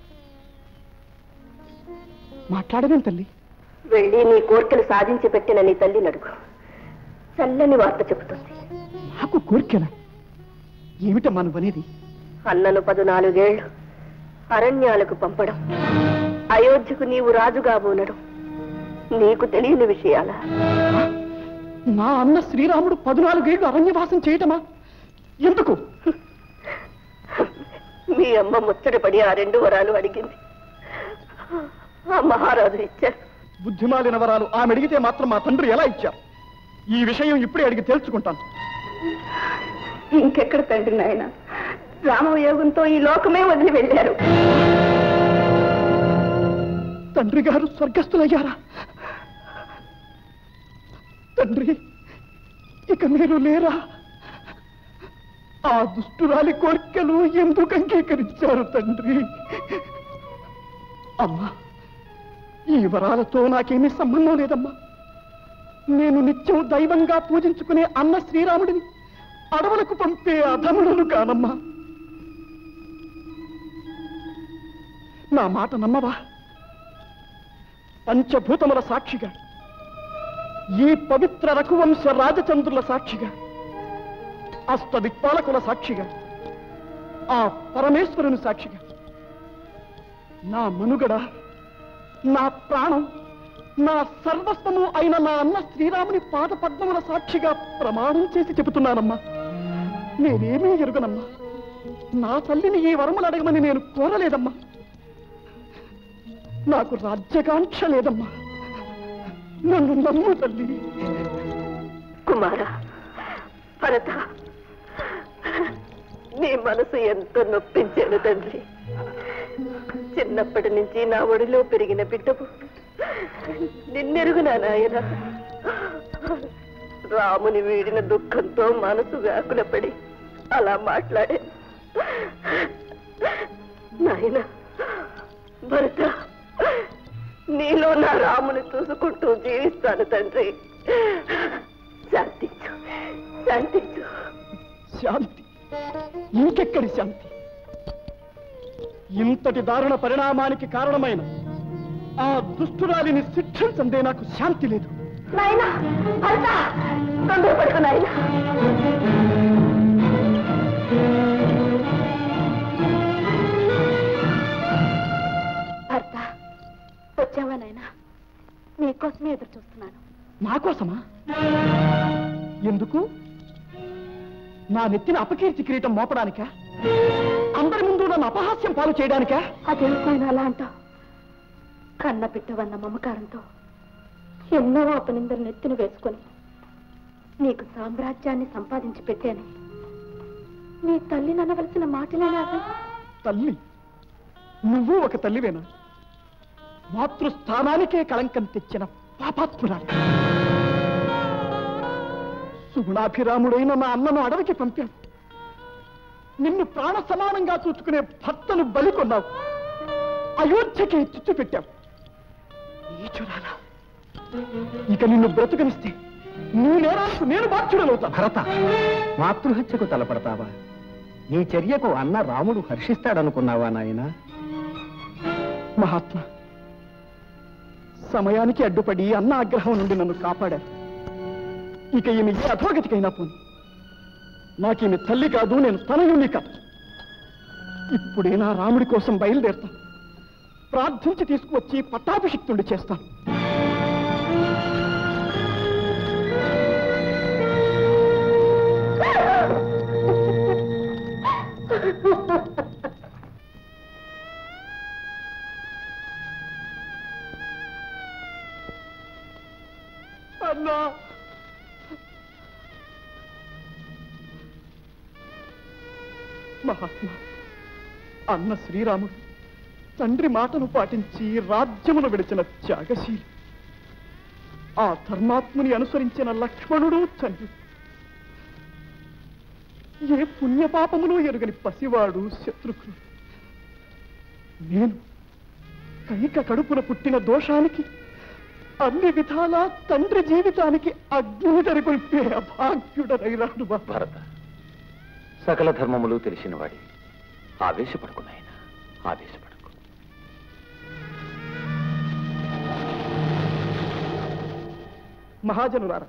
[SPEAKER 13] మాట్లాడదేం తల్లి
[SPEAKER 1] వెళ్ళి నీ కోరికలు సాధించి పెట్టిన నీ తల్లిని అడుగు చల్లని వార్త చెబుతుంది
[SPEAKER 13] నాకు కోరికలా ఏమిటమ్మా నువ్వనేది
[SPEAKER 1] అన్నను పదునాలుగేళ్లు అరణ్యాలకు పంపడం అయోధ్యకు నీవు రాజుగా ఉండడం నీకు తెలియని విషయాలా
[SPEAKER 13] నా అన్న శ్రీరాముడు పద్నాలుగేళ్లు అరణ్యవాసం చేయటమా ఎందుకు
[SPEAKER 1] మీ అమ్మ ముచ్చటపడి ఆ రెండు వరాలు అడిగింది ఆ మహారాజు ఇచ్చారు
[SPEAKER 13] బుద్ధిమాలిన వరాలు ఆమె అడిగితే మాత్రం మా తండ్రి ఎలా ఇచ్చారు ఈ విషయం ఇప్పుడే అడిగి తేల్చుకుంటాను
[SPEAKER 1] ఇంకెక్కడ తండ్రి నాయన రామయోగంతో ఈ లోకమే వదిలి వెళ్ళారు
[SPEAKER 13] తండ్రి గారు స్వర్గస్థులయ్యారా తండ్రి ఇక మీరు లేరా ఆ దుష్టురాలి కోరికలు ఎందుకు అంగీకరించారు తండ్రి అమ్మా ఈ వరాలతో నాకేమీ సంబంధం లేదమ్మా నేను నిత్యం దైవంగా పూజించుకునే అన్న శ్రీరాముడిని అడవులకు పంపే అధములను కానమ్మా నా మాట నమ్మవా పంచభూతముల సాక్షిగా ఈ పవిత్ర రఘువంశ రాజచంద్రుల సాక్షిగా అష్టదిక్పాలకుల సాక్షిగా ఆ పరమేశ్వరుని సాక్షిగా నా మనుగడ నా ప్రాణం నా సర్వస్వము అయిన నా అన్న శ్రీరాముని పాద పద్మముల సాక్షిగా ప్రమాణం చేసి చెబుతున్నానమ్మా నేనేమీ ఎరుగనమ్మా నా తల్లిని ఈ వరములు అడగమని నేను కోరలేదమ్మా నాకు రాజ్యకాంక్ష లేదమ్మా నన్ను నమ్ము తల్లి
[SPEAKER 1] కుమార భరత నీ మనసు ఎంతో నొప్పించాను తండ్రి చిన్నప్పటి నుంచి నా ఒడిలో పెరిగిన బిడ్డకు నిన్నెరుగునా నాయన రాముని వీడిన దుఃఖంతో మనసు వ్యాకులపడి అలా మాట్లాడే నాయన భరత నీలో నా రాముని చూసుకుంటూ జీవిస్తాను తండ్రి శాంతించు శాంతించు
[SPEAKER 13] శాంతి ఇంకెక్కడి శాంతి ఇంతటి దారుణ పరిణామానికి కారణమైన ఆ దుష్టురాలిని శిక్షించందే నాకు శాంతి లేదు
[SPEAKER 1] నాయనా భరత తొందరపడుకు నాయనా భర్త వచ్చావా నాయనా నీకోసమే ఎదురు చూస్తున్నాను
[SPEAKER 13] నా కోసమా ఎందుకు నా నెత్తిన అపకీర్తి కిరీటం మోపడానికా అందరి ముందు నన్ను అపహాస్యం పాలు చేయడానికా
[SPEAKER 1] అదేమిటైనా అలా అంటావు కన్న బిడ్డవన్న మమకారంతో ఎన్నో అపనిందలు నెత్తిన వేసుకొని నీకు సామ్రాజ్యాన్ని సంపాదించి పెట్టాను నీ తల్లి ననవలసిన మాటలేనా అవి?
[SPEAKER 13] తల్లి నువ్వు ఒక తల్లివేనా మాతృస్థానానికే కళంకం తెచ్చిన పాపాత్మురాలి సుగుణాభిరాముడైన నా అన్నను అడవికి పంపాను నిన్ను ప్రాణ సమానంగా చూసుకునే భర్తను బలి కొన్నావు అయోధ్యకే చిచ్చు పెట్టావు నీచురాలా ఇక నిన్ను బ్రతుకనిస్తే నీ నేరాలకు నేను బాధ్యుడనవుతా
[SPEAKER 3] భరత మాతృహత్యకు తలపడతావా నీ చర్యకు అన్న రాముడు హర్షిస్తాడనుకున్నావా నాయనా
[SPEAKER 13] మహాత్మా సమయానికి అడ్డుపడి అన్న ఆగ్రహం నుండి నన్ను కాపాడారు ఇక ఈమె ఏ అధోగతికైనా పోను నాకీమె తల్లి కాదు నేను తనయుణ్ణి కాదు ఇప్పుడే నా రాముడి కోసం బయలుదేరుతాను ప్రార్థించి తీసుకువచ్చి పట్టాభిషిక్తుండి చేస్తాను అన్నా మహాత్మా అన్న శ్రీరాముడు తండ్రి మాటను పాటించి రాజ్యమును విడిచిన త్యాగశీలి ఆ ధర్మాత్ముని అనుసరించిన లక్ష్మణుడు తండ్రి ఏ పుణ్యపాపములు ఎరుగని పసివాడు శత్రుఘ్నుడు నేను కైక కడుపున పుట్టిన దోషానికి అన్ని విధాలా తండ్రి జీవితానికి అగ్ని తరికొల్పే అభాగ్యుడరైనాడు బాబా
[SPEAKER 4] భరత సకల ధర్మములు తెలిసినవాడి ఆవేశపడకు నాయన ఆవేశపడకు
[SPEAKER 13] మహాజనులారా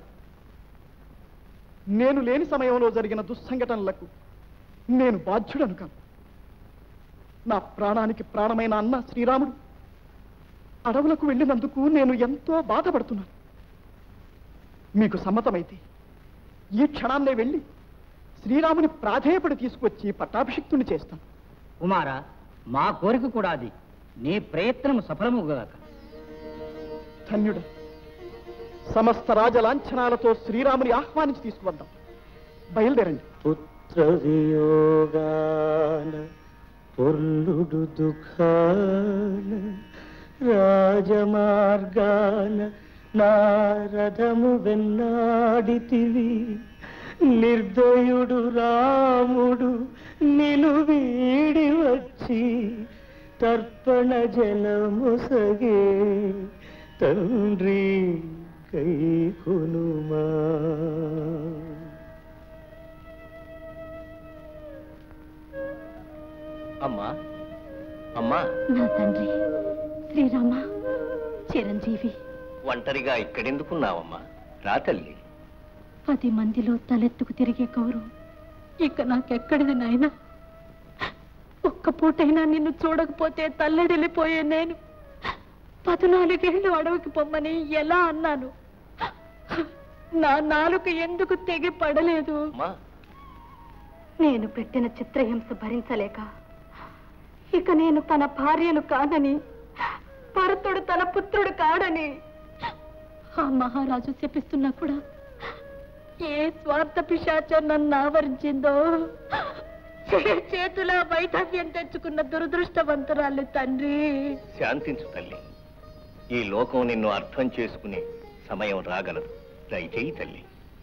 [SPEAKER 13] నేను లేని సమయంలో జరిగిన దుస్సంఘటనలకు నేను బాధ్యుడను కాను నా ప్రాణానికి ప్రాణమైన అన్న శ్రీరాముడు అడవులకు వెళ్ళినందుకు నేను ఎంతో బాధపడుతున్నాను మీకు సమ్మతమైతే ఈ క్షణాన్నే వెళ్ళి శ్రీరాముని ప్రాధేయపడి తీసుకొచ్చి పట్టాభిషిక్తుని చేస్తాను
[SPEAKER 5] కుమారా మా కోరిక కూడా అది నీ ప్రయత్నము సఫలముగాక
[SPEAKER 13] ధన్యుడు సమస్త రాజలాంఛనాలతో శ్రీరాముని ఆహ్వానించి తీసుకువద్దాం బయలుదేరండి
[SPEAKER 11] పుత్రవియోగాన పొర్లుడు దుఃఖాన రాజమార్గాన నారథము వెన్నాడితివి నిర్దయుడు రాముడు నిలు వీడి వచ్చి తర్పణ జలముసగే తండ్రి కైకునుమా
[SPEAKER 4] అమ్మా అమ్మా
[SPEAKER 10] నా తండ్రి శ్రీరామ చిరంజీవి
[SPEAKER 4] ఒంటరిగా ఇక్కడెందుకున్నావమ్మా రా తల్లి
[SPEAKER 10] పది మందిలో తలెత్తుకు తిరిగే గౌరవం ఇక నాకెక్కడిది నాయనా ఒక్క పూటైనా నిన్ను చూడకపోతే తల్లడిల్లిపోయే నేను పద్నాలుగేళ్ళు అడవికి పొమ్మని ఎలా అన్నాను నా నాలుక ఎందుకు తెగి పడలేదు
[SPEAKER 4] అమ్మా
[SPEAKER 10] నేను పెట్టిన చిత్రహింస భరించలేక ఇక నేను తన భార్యను కానని భరతుడు తన పుత్రుడు కాడని ఆ మహారాజు శపిస్తున్నా కూడా ఏ స్వార్థ పిశాచం నన్ను ఆవరించిందో చే- చేతుల వైధవ్యం తెచ్చుకున్న దురదృష్టవంతురాలు తండ్రి
[SPEAKER 4] శాంతించు తల్లి ఈ లోకం నిన్ను అర్థం చేసుకునే సమయం రాగలదు దయచేయి తల్లి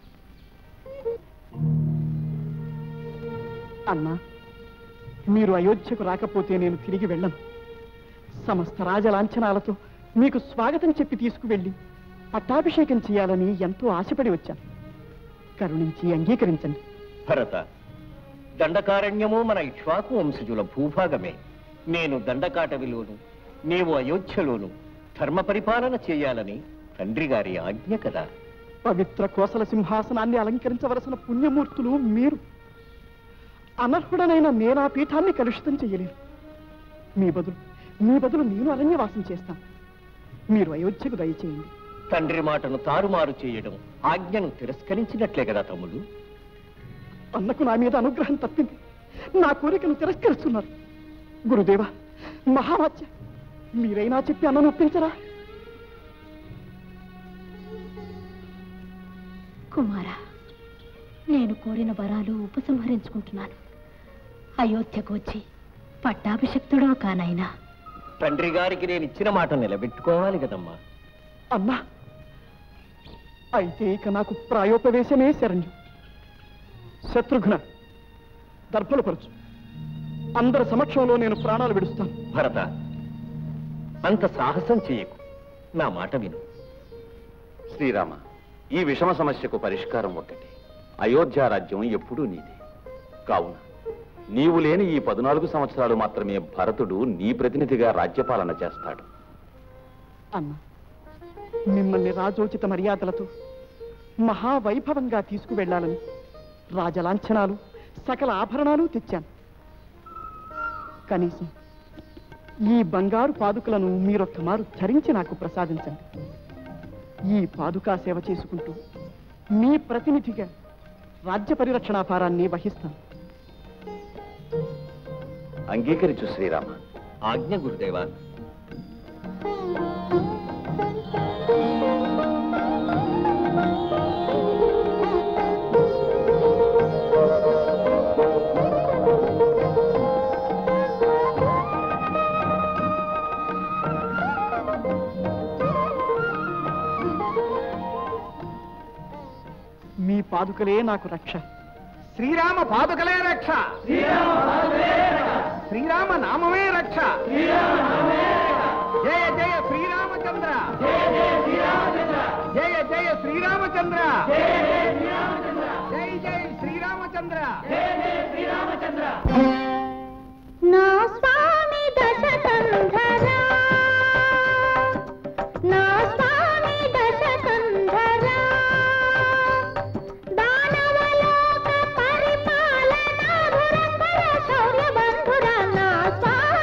[SPEAKER 13] అన్నా మీరు అయోధ్యకు రాకపోతే నేను తిరిగి వెళ్ళను సమస్త రాజలాంఛనాలతో మీకు స్వాగతం చెప్పి తీసుకువెళ్ళి పట్టాభిషేకం చేయాలని ఎంతో ఆశపడి వచ్చాను కరుణించి అంగీకరించండి
[SPEAKER 4] భరత దండకారణ్యము మన ఇక్ష్వాకు వంశజుల భూభాగమే నేను దండకాటవిలోను నీవు అయోధ్యలోను ధర్మ పరిపాలన చేయాలని తండ్రి గారి ఆజ్ఞ కదా
[SPEAKER 13] పవిత్ర కోసల సింహాసనాన్ని అలంకరించవలసిన పుణ్యమూర్తులు మీరు అనర్హుడనైన నేనా పీఠాన్ని కలుషితం చెయ్యలేరు మీ బదులు మీ బదులు నేను అరణ్యవాసం చేస్తాను మీరు అయోధ్యకు దయచేయండి
[SPEAKER 4] తండ్రి మాటను తారుమారు చేయడం ఆజ్ఞను తిరస్కరించినట్లే కదా తమ్ముడు
[SPEAKER 13] అన్నకు నా మీద అనుగ్రహం తప్పింది నా కోరికను తిరస్కరిస్తున్నారు గురుదేవా మహావాచ్య మీరైనా చెప్పి అన్నను ఒప్పించరా
[SPEAKER 10] కుమారా నేను కోరిన వరాలు ఉపసంహరించుకుంటున్నాను అయోధ్యకు వచ్చి పట్టాభిషక్తుడో కానైనా
[SPEAKER 4] తండ్రి గారికి నేను ఇచ్చిన మాట నిలబెట్టుకోవాలి కదమ్మా
[SPEAKER 13] అన్నా అయితే ఇక నాకు ప్రాయోపవేశమే శరణ్యం శత్రుఘ్న దర్భలు పరచు అందరి సమక్షంలో నేను ప్రాణాలు విడుస్తాను
[SPEAKER 4] భరత అంత సాహసం చేయకు నా మాట విను
[SPEAKER 7] శ్రీరామ ఈ విషమ సమస్యకు పరిష్కారం ఒకటి అయోధ్య రాజ్యం ఎప్పుడూ నీదే కావున నీవు లేని ఈ పద్నాలుగు సంవత్సరాలు మాత్రమే భరతుడు నీ ప్రతినిధిగా రాజ్యపాలన చేస్తాడు
[SPEAKER 13] అన్న మిమ్మల్ని రాజోచిత మర్యాదలతో మహావైభవంగా తీసుకువెళ్ళాలని రాజలాంఛనాలు సకల ఆభరణాలు తెచ్చాను కనీసం ఈ బంగారు పాదుకలను మీరొక్కమారు ధరించి నాకు ప్రసాదించండి ఈ పాదుకా సేవ చేసుకుంటూ మీ ప్రతినిధిగా రాజ్య పరిరక్షణా భారాన్ని వహిస్తాను
[SPEAKER 7] అంగీకరించు శ్రీరామ
[SPEAKER 4] ఆజ్ఞ గురుదేవా
[SPEAKER 13] మీ పాదుకలే నాకు రక్ష
[SPEAKER 3] శ్రీరామ పాదుకలే రక్ష శ్రీరామ నామమే రక్ష జయ జయ శ్రీరామచంద్ర జయ జయ శ్రీరామచంద్ర జై జై శ్రీరామచంద్ర
[SPEAKER 11] నా స్వామి దశకంధరా నా స్వామి దశకంధరా దానవలోక పరిపాలనాధురంధర శౌర్యబంధుర నా స్వామి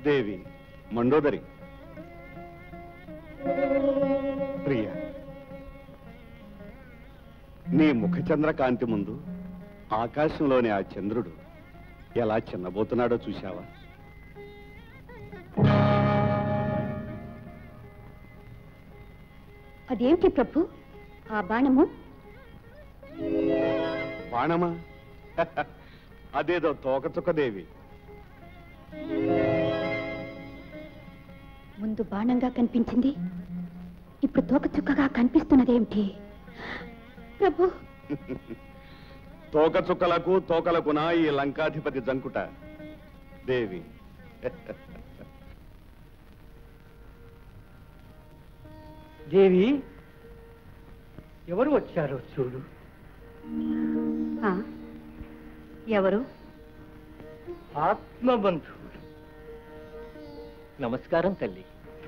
[SPEAKER 14] దేవి మండోదరి ప్రియ నీ ముఖచంద్ర కాంతి ముందు ఆకాశంలోని ఆ చంద్రుడు ఎలా చిన్నబోతున్నాడో చూశావా
[SPEAKER 6] అదేమిటి ప్రభు ఆ బాణము
[SPEAKER 14] బాణమా అదేదో తోకచుక్క దేవి
[SPEAKER 6] ముందు బాణంగా కనిపించింది ఇప్పుడు తోక చుక్కగా కనిపిస్తున్నదేమిటి ప్రభు
[SPEAKER 14] తోకచుక్కలకు తోకలకున ఈ లంకాధిపతి జంకుట దేవి
[SPEAKER 2] దేవి ఎవరు వచ్చారో చూడు
[SPEAKER 6] ఆ, ఎవరు
[SPEAKER 2] ఆత్మబంధువుడు
[SPEAKER 4] నమస్కారం తల్లి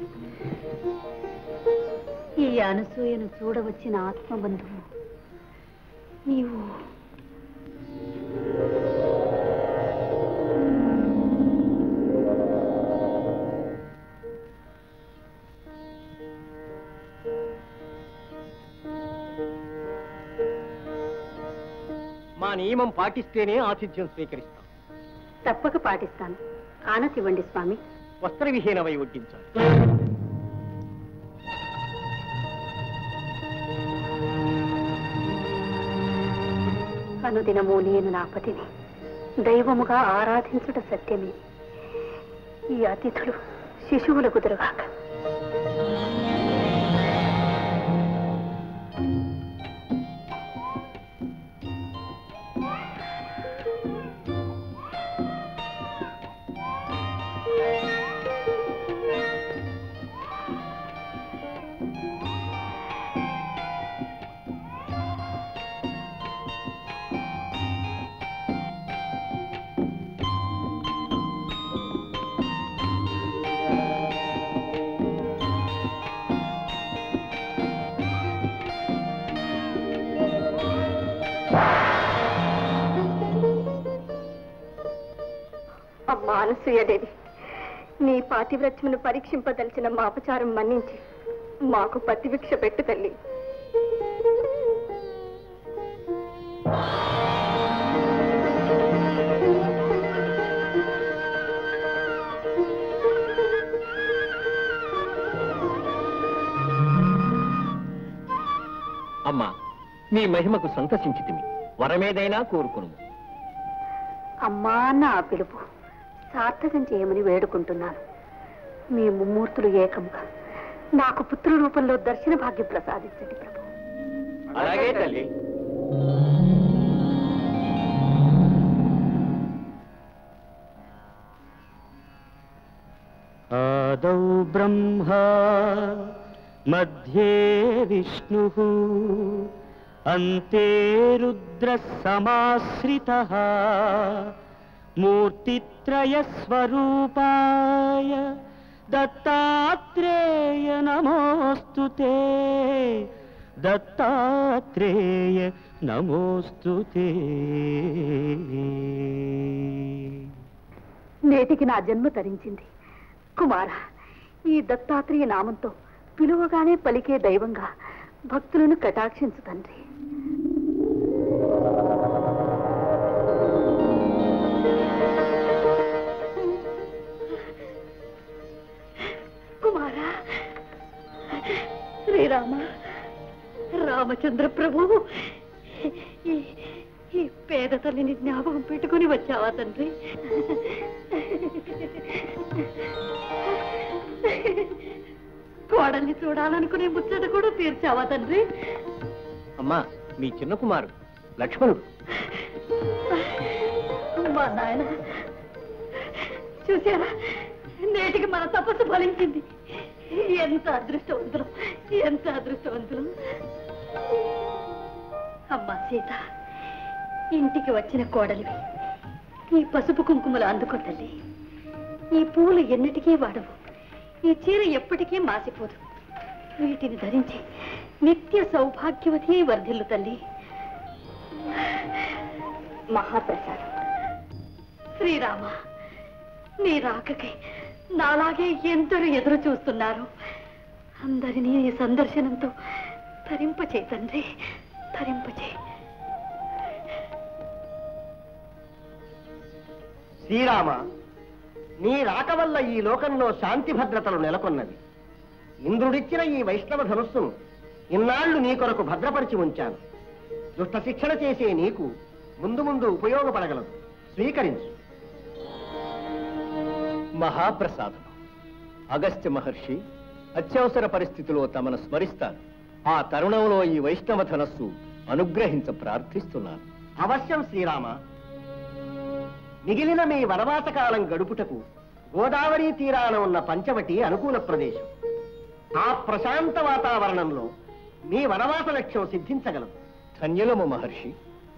[SPEAKER 6] ఈ అనసూయను చూడవచ్చిన ఆత్మబంధువు నీవు
[SPEAKER 4] మా నియమం పాటిస్తేనే ఆతిథ్యం స్వీకరిస్తాం
[SPEAKER 6] తప్పక పాటిస్తాను ఆనసివ్వండి స్వామి
[SPEAKER 4] వస్త్రవిహీనమై వడ్డించాలి
[SPEAKER 6] అనుదినము నేను నా పతిని దైవముగా ఆరాధించుట సత్యమే ఈ అతిథులు శిశువులకు దొరగాక అమ్మా అనసూయదేవి నీ పాతివ్రత్యమును పరీక్షింపదలిచిన మా అపచారం మన్నించి మాకు పతిభిక్ష పెట్టు తల్లి
[SPEAKER 4] అమ్మా నీ మహిమకు సంతసించితిమి వరమేదైనా కోరుకును
[SPEAKER 6] అమ్మా అన్న ఆ పిలుపు సార్థకం చేయమని వేడుకుంటున్నాను మీ ముమ్మూర్తులు ఏకముగా నాకు పుత్ర రూపంలో దర్శన భాగ్యం ప్రసాదించండి ప్రభు
[SPEAKER 4] అలాగే తల్లి
[SPEAKER 2] ఆదౌ బ్రహ్మా మధ్యే విష్ణు అంతే రుద్ర సమాశ్రిత మూర్తిత్రయ స్వరూపాయ దత్తాత్రేయ నమోస్తు దత్తాత్రేయ నమోస్తు
[SPEAKER 6] నేటికి నా జన్మ తరించింది కుమార ఈ దత్తాత్రేయ నామంతో పిలువగానే పలికే దైవంగా భక్తులను కటాక్షించు తండ్రి కుమారా శ్రీరామ రామచంద్ర ప్రభు ఈ ఈ పేద తల్లిని జ్ఞాపకం పెట్టుకుని వచ్చావా తండ్రి కోడల్ని చూడాలనుకునే ముచ్చట కూడా తీర్చావా తండ్రి
[SPEAKER 4] అమ్మా మీ చిన్న కుమారుడు లక్ష్మణుడు
[SPEAKER 6] మా నాయన చూసారా నేటికి మన తపస్సు ఫలించింది ఎంత అదృష్టవంతులం ఎంత అదృష్టవంతులం అమ్మా సీత ఇంటికి వచ్చిన కోడలివి ఈ పసుపు కుంకుమలు అందుకో తల్లి ఈ పూలు ఎన్నటికీ వాడవు ఈ చీర ఎప్పటికీ మాసిపోదు వీటిని ధరించి నిత్య సౌభాగ్యవతి వర్ధిల్లు తల్లి మహాప్రసాదం శ్రీరామ నీ రాకకై
[SPEAKER 1] నాలాగే ఎందరూ ఎదురు చూస్తున్నారు అందరినీ ఈ సందర్శనంతో తరింపచే తండ్రి తరింపచే
[SPEAKER 9] శ్రీరామ నీ రాక వల్ల ఈ లోకంలో శాంతి భద్రతలు నెలకొన్నవి ఇంద్రుడిచ్చిన ఈ వైష్ణవ ధనుస్సును ఇన్నాళ్లు నీ కొరకు భద్రపరిచి ఉంచాను దుష్ట శిక్షణ చేసే నీకు ముందు ముందు ఉపయోగపడగలదు స్వీకరించు
[SPEAKER 4] మహాప్రసాదం అగస్త్య మహర్షి అత్యవసర పరిస్థితిలో తమను స్మరిస్తాను ఆ తరుణంలో ఈ వైష్ణవ ధనస్సు అనుగ్రహించ ప్రార్థిస్తున్నాను
[SPEAKER 9] అవశ్యం శ్రీరామ మిగిలిన మీ వనవాస కాలం గడుపుటకు గోదావరి తీరాన ఉన్న పంచవటి అనుకూల ప్రదేశం ఆ ప్రశాంత వాతావరణంలో మీ వనవాస లక్ష్యం సిద్ధించగలదు
[SPEAKER 4] ధన్యులము మహర్షి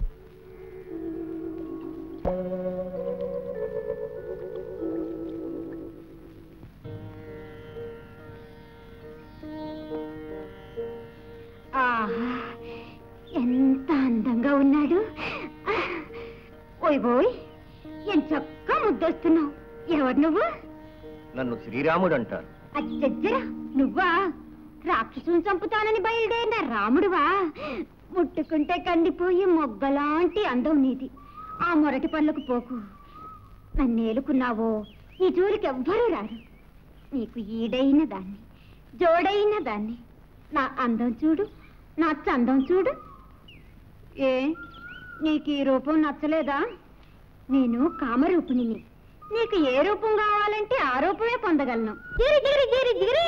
[SPEAKER 6] ఆహా ఎంత అందంగా ఉన్నాడు ఓయ్ బోయ్ ఎంత చక్కగా ముద్దొస్తున్నావు ఎవరు నువ్వు
[SPEAKER 4] నన్ను శ్రీరాముడు అంటారు
[SPEAKER 6] అచ్చచ్చరా నువ్వా రాక్షసుని చంపుతానని బయలుదేరిన రాముడువా ముట్టుకుంటే కందిపోయి మొగ్గలాంటి అందం నీది ఆ మొరటి పనులకు పోకు నన్నేలుకున్నావో ఈ జోలికి ఎవ్వరూ రారు నీకు ఈడైన దాన్ని జోడైన దాన్ని నా అందం చూడు నా చందం చూడు ఏ నీకు ఈ రూపం నచ్చలేదా నేను కామరూపిణిని నీకు ఏ రూపం కావాలంటే ఆ రూపమే పొందగలను గిరి గిరి గిరి గిరి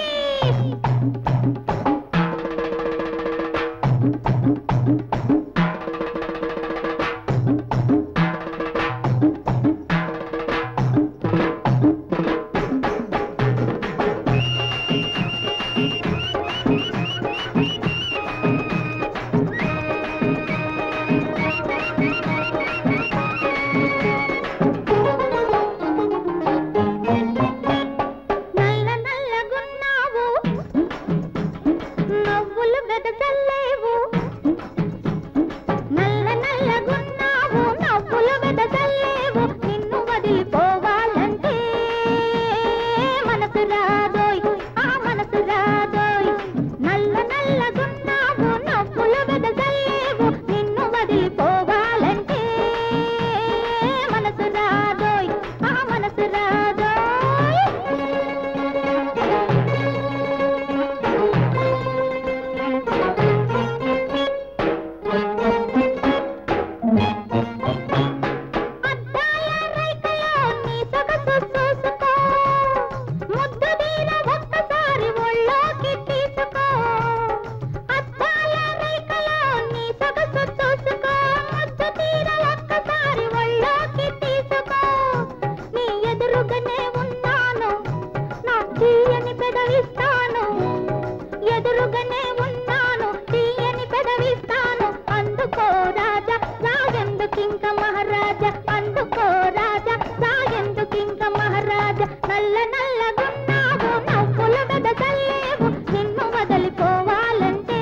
[SPEAKER 6] నల్ల నల్లగున్నావు నవ్వులు వెదజల్లేవు నల్ల నల్లగున్నావు నవ్వులు వెదజల్లేవు నిన్ను వదిలిపోవాలంటే మనసు రాదోయ్ ఆ మనసు రాదోయ్ నల్ల నల్లగున్నావు నవ్వులు వెదజల్లేవు నిన్ను వదిలిపోవాలంటే మనసు రాదోయ్ ఆ మనసు రాదోయ్ అద్దాల రైకలో నీ సొగసు చూసుకో ముద్దు దీన ఒక్కసారి ఒళ్ళోకి తీసుకో అద్దాల రైకలో నీ సొగసు చూసుకో ముద్దు దీన ఒక్కసారి ఒళ్ళోకి తీసుకో నీ ఎదురుగానే ఉన్నాను నా తీయని పెదవిస్తాను ఎదురుగానే ఉన్నాను తీయని పెదవిస్తాను అందుకో రాజా సాగెందుకింక మహారాజా అందుకో రాజా సాగెందుకింక మహారాజా నల్ల నల్లగున్నావు నవ్వుల వెదజల్లేవు నిన్ను వదిలిపోవాలంటే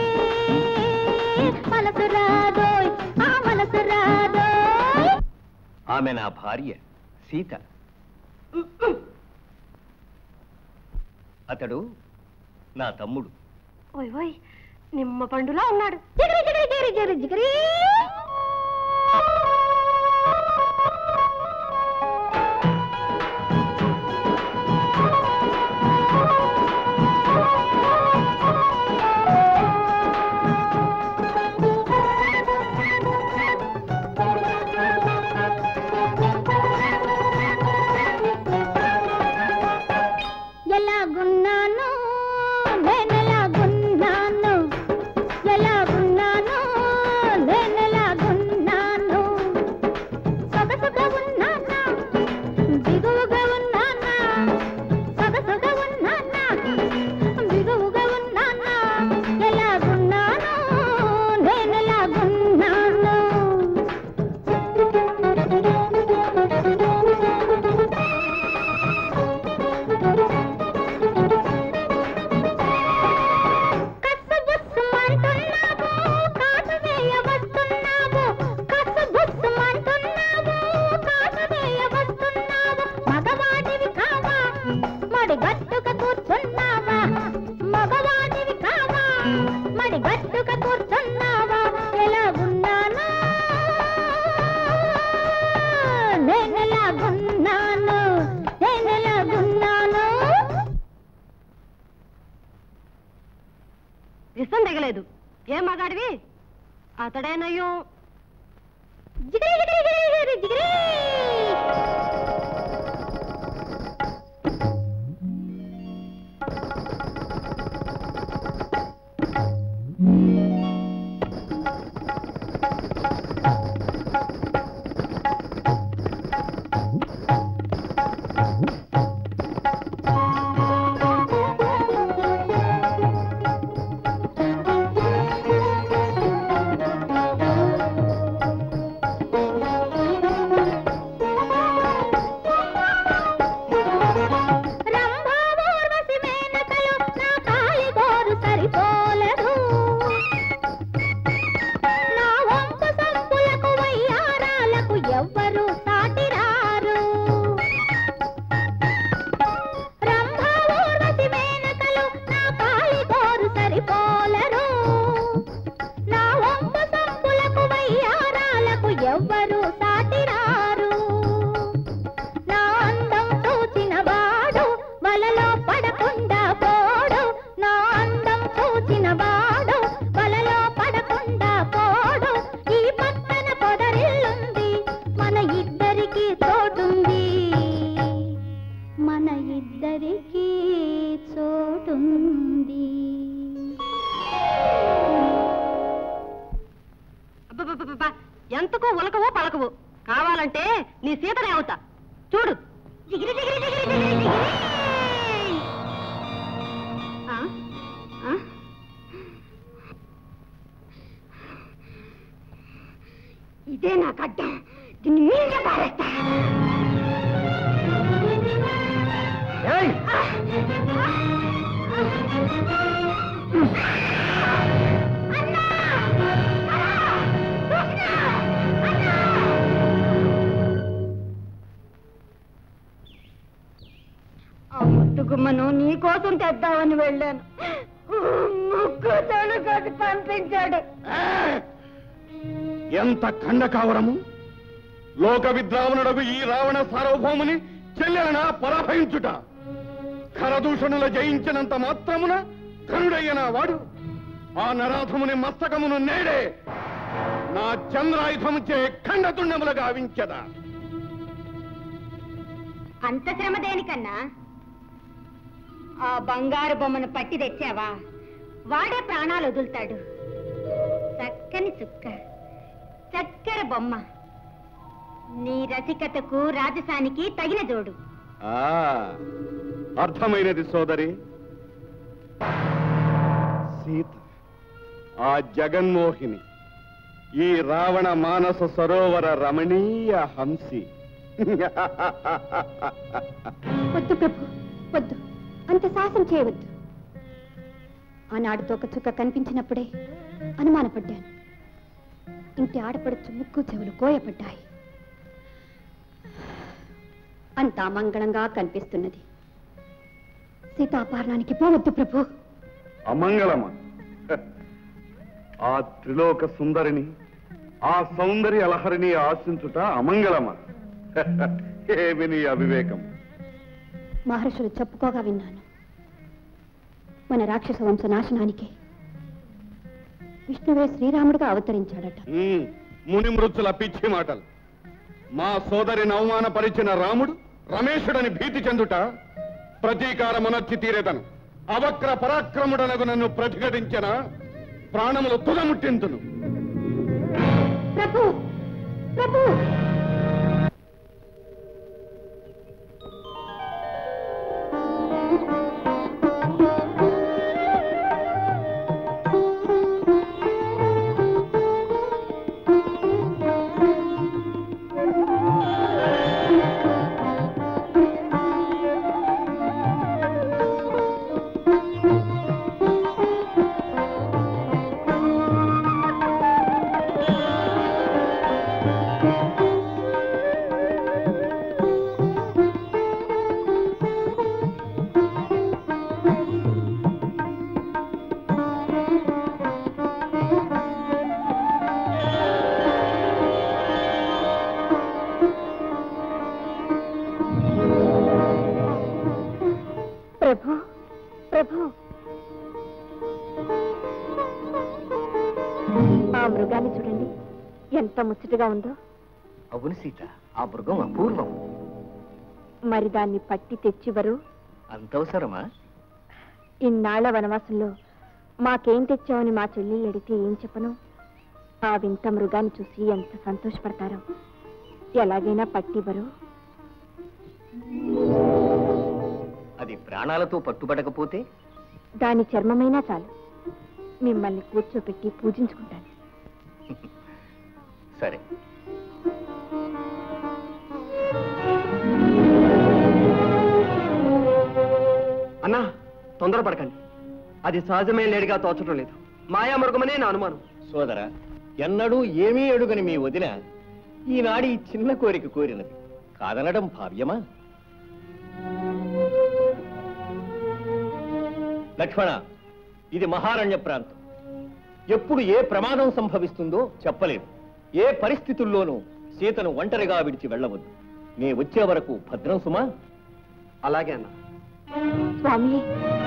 [SPEAKER 6] మనసు రాదోయ్ ఆ మనసు రాదోయ్
[SPEAKER 4] ఆమె నా భార్య సీత అతడు నా తమ్ముడు
[SPEAKER 6] ఓయ్ ఓయ్ నిమ్మ పండులా ఉన్నాడు జిగిరి జిగిరి జిగిరి జిగిరి జిగిరి ఎలాగున్నాను నేనెలాగున్నాను ఎలాగున్నాను నేనెలాగున్నాను
[SPEAKER 1] దిగలేదు ఏం మగాడివి అతడేనయ్యో
[SPEAKER 11] రంభావూర్వశి మేనకలు నా కాలిగోరు సరిపోలరు నా వంపు సంపులకు వయ్యారాలకు ఎవ్వరు సాటిరారు రంభావూర్వశి మేనకలు నా కాలిగోరు సరిపోలరు నా వంపు సంపులకు వయ్యారాలకు ఎవ్వరు సాటిరారు నా అందం చూచిన వాడు వలలో పడకుండా పోడు నా అందం చూచిన వాడు వలలో పడకుండా పోడు ఈ పక్కన పొదరిల్లుంది మన ఇద్దరికి చోటుంది మన ఇద్దరికి చోటుంది
[SPEAKER 1] అబ్బబ్బబ్బబ్బా, ఎంతకు ఉలకవు పలకవు కావాలంటే నీ సీతనే అవుతా చూడు జిగిరి జిగిరి జిగిరి జిగిరి జిగిరి. ఆ? ఆ? ఇదే నా కడ్డం దీన్ని మీద పారేస్తా
[SPEAKER 11] ఆ ముద్దు గుమ్మను నీ కోసం తెద్దామని వెళ్ళాను ముక్కు తొలగది పంపించాడు
[SPEAKER 14] ఎంత ఖండకావరము లోక విద్రావణుడకు ఈ రావణ సార్వభౌముని చెల్లెలన పరాభయించుట ఖరదూషణుల జయించినంత మాత్రమున కరుడయ్యన వాడు ఆ నరాధముని మస్తకమును నేడే నా చంద్రాయుధముచే ఖండతుండములు గావించదా
[SPEAKER 11] అంత శ్రమ దేనికన్నా ఆ బంగారు బొమ్మను పట్టి తెచ్చావా వాడే ప్రాణాలు వదులుతాడు చక్కని చుక్క చక్కెర బొమ్మ నీ రసికతకు రాజసానికి తగిన జోడు
[SPEAKER 14] ఆ అర్థమైనది సోదరి సీత ఆ జగన్మోహిని ఈ రావణ మానస సరోవర రమణీయ హంసి
[SPEAKER 11] వద్దు ప్రభు వద్దు అంత సాహసం చేయవద్దు ఆనాడు తోక చుక్క కనిపించినప్పుడే అనుమానపడ్డాను ఇంటి ఆడపడుచు ముక్కు చెవులు కోయపడ్డాయి అంతా మంగళంగా కనిపిస్తున్నది సీతాపహరణానికి పోవద్దు ప్రభు
[SPEAKER 14] అమంగళమా ఆ త్రిలోక సుందరిని ఆ సౌందర్య లహరిని ఆశించుట అమంగళమా ఏమి నీ అవివేకం
[SPEAKER 11] మహర్షులు చెప్పుకోగా విన్నాను మన రాక్షస వంశ నాశనానికే విష్ణువే శ్రీరాముడుగా అవతరించాడట
[SPEAKER 14] ఉమ్, ముని మృత్యుల పిచ్చి మాటలు మా సోదరిని అవమానపరిచిన రాముడు రమేశుడని భీతి చెందుట ప్రతీకారమునర్చి తీరేదను అవక్ర పరాక్రముడనగు నన్ను ప్రతిఘటించిన ప్రాణములు తుదముట్టింతును
[SPEAKER 11] ప్రభు ప్రభు ఎంత ముచ్చటగా ఉందో
[SPEAKER 4] అవును సీత ఆ మృగం అపూర్వం
[SPEAKER 11] మరి దాన్ని పట్టి తెచ్చివరు
[SPEAKER 4] అంతవసరమా
[SPEAKER 11] ఇన్నాళ్ల వనవాసంలో మాకేం తెచ్చావని మా చెల్లెళ్ళు అడిగితే ఏం చెప్పను ఆ వింత మృగాన్ని చూసి ఎంత సంతోషపడతారో ఎలాగైనా పట్టివ్వరు
[SPEAKER 4] అది ప్రాణాలతో పట్టుబడకపోతే
[SPEAKER 11] దాని చర్మమైనా చాలు మిమ్మల్ని కూర్చోపెట్టి పూజించుకుంటాను
[SPEAKER 4] సరే
[SPEAKER 12] అన్నా తొందరపడకండి అది సహజమే లేడిగా తోచడం లేదు మాయామృగమనే నా అనుమానం
[SPEAKER 4] సోదర ఎన్నడూ ఏమీ అడుగని మీ వదిన ఈనాడు ఈ చిన్న కోరిక కోరినది కాదనడం భావ్యమా లక్ష్మణ ఇది మహారణ్య ప్రాంతం ఎప్పుడు ఏ ప్రమాదం సంభవిస్తుందో చెప్పలేము ఏ పరిస్థితుల్లోనూ సీతను ఒంటరిగా విడిచి వెళ్ళవద్దు నే వచ్చే వరకు భద్రం సుమా
[SPEAKER 12] అలాగే అన్నా
[SPEAKER 11] స్వామి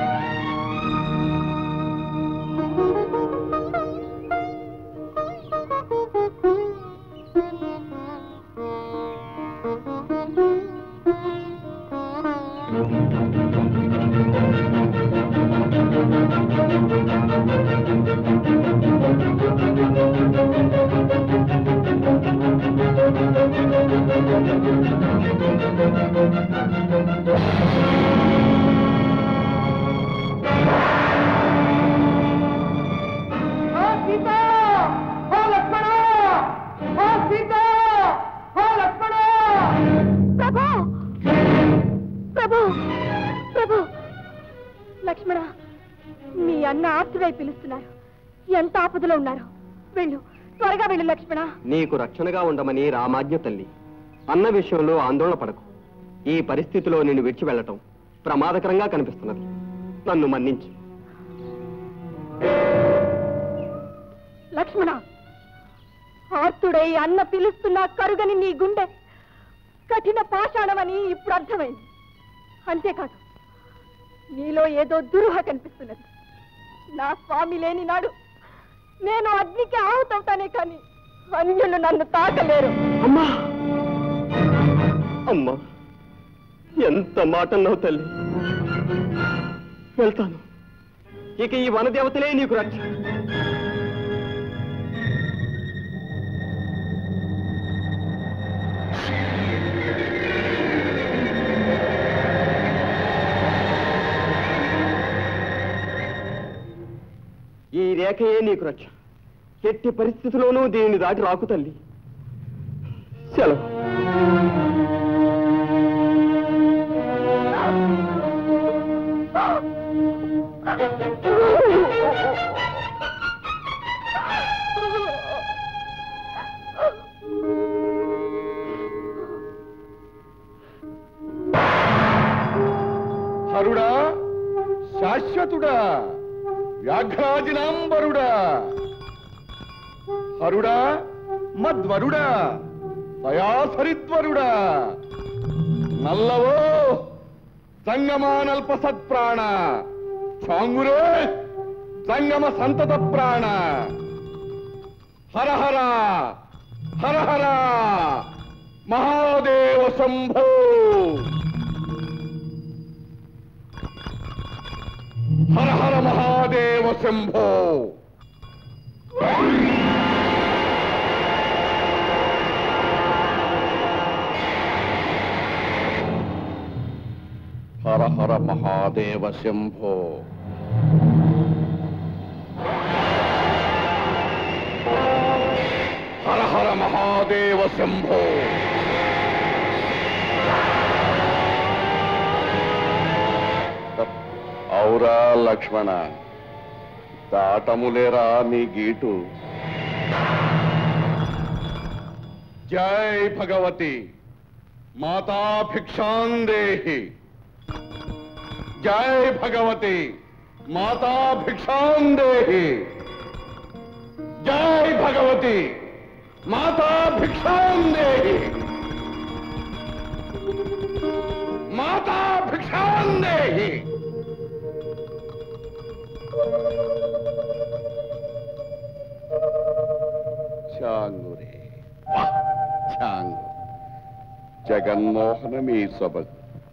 [SPEAKER 2] ఓ సీత ఓ లక్ష్మణ ఓ సీత ఓ లక్ష్మణ
[SPEAKER 11] ప్రభు ప్రభు ప్రభు లక్ష్మణ మీ అన్న ఆర్తుడై పిలుస్తున్నారు ఎంత ఆపదలో ఉన్నారు వెళ్ళు త్వరగా వెళ్ళు లక్ష్మణ
[SPEAKER 12] నీకు రక్షణగా ఉండమని రామాజ్ఞ తల్లి అన్న విషయంలో ఆందోళన పడకు ఈ పరిస్థితిలో నిన్ను విడిచి వెళ్ళటం ప్రమాదకరంగా కనిపిస్తున్నది నన్ను మన్నించు
[SPEAKER 11] లక్ష్మణ ఆర్తుడై అన్న పిలుస్తున్నా కరుగని నీ గుండె కఠిన పాషాణమని ఇప్పుడు అర్థమైంది అంతేకాదు నీలో ఏదో దురుహ కనిపిస్తున్నది నా స్వామి లేని నాడు నేను అగ్నికి ఆహుతవుతానే కానీ అన్యులు నన్ను తాకలేరు
[SPEAKER 12] అమ్మా అమ్మా ఎంత మాట అన్నావు తల్లి వెళ్తాను ఇక ఈ వనదేవతలే నీకు రక్ష ఈ రేఖయే నీకు రక్ష ఎట్టి పరిస్థితిలోనూ దీనిని దాటి రాకు తల్లి సెలవు
[SPEAKER 14] హరుడా శాశ్వతుడా వ్యాఘ్రాజినాంబరుడా హరుడా మద్వరుడా దయాసరిద్వరుడా నల్లవో సంగమానల్ప సత్ప్రాణ చాంగురే సంగమ సంతత ప్రాణ హర హర హర హర మహాదేవ శంభో హర హర మహాదేవ శంభో హర హర మహాదేవ శంభో హర హర మహాదేవ శంభో ఔరా లక్ష్మణ దాటములేరా నీ గీటు జై భగవతి మాతా భిక్షాందేహి జై భగవతి మాతా భిక్షాందేహి జై భగవతి మాతా భిక్షాందేహి మాతా భిక్షాందేహి చాంగురే జగన్మోహనమీ సొబగు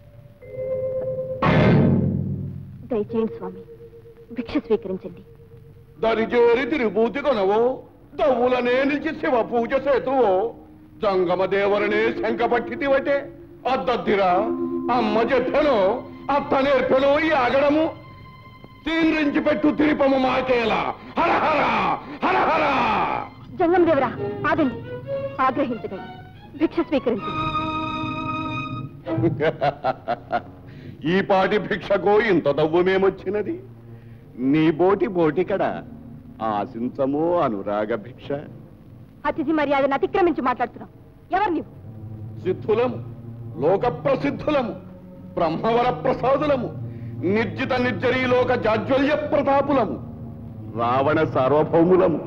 [SPEAKER 11] దయచేయండి స్వామి భిక్ష స్వీకరించండి
[SPEAKER 14] దరిజేరి తిరుభూతి కొనవో దవ్వులనే నిలిచి శివ పూజ సేతువో జంగమ దేవరనే శంక పట్టితివటే అద్దద్దిరా అమ్మ చెప్పెను అత్త నేర్పెను ఈ ఆగడము తీన్రించి పెట్టు తిరిపము మాకేలా హర హర హర హర
[SPEAKER 11] జంగం దేవరా ఆగండి ఆగ్రహించకండి భిక్ష స్వీకరించండి
[SPEAKER 14] ఈ పాటి భిక్షకో ఇంత దవ్వమేమొచ్చినది నీ బోటి బోటికడ ఆశించము అనురాగ భిక్ష
[SPEAKER 11] అతిథి మర్యాదను అతిక్రమించి మాట్లాడుతున్నాం ఎవరు నీవు
[SPEAKER 14] సిద్ధులము లోక ప్రసిద్ధులము బ్రహ్మవర ప్రసాదులము నిర్జిత నిర్జరీ లోక జాజ్వల్య ప్రతాపులము రావణ సార్వభౌములము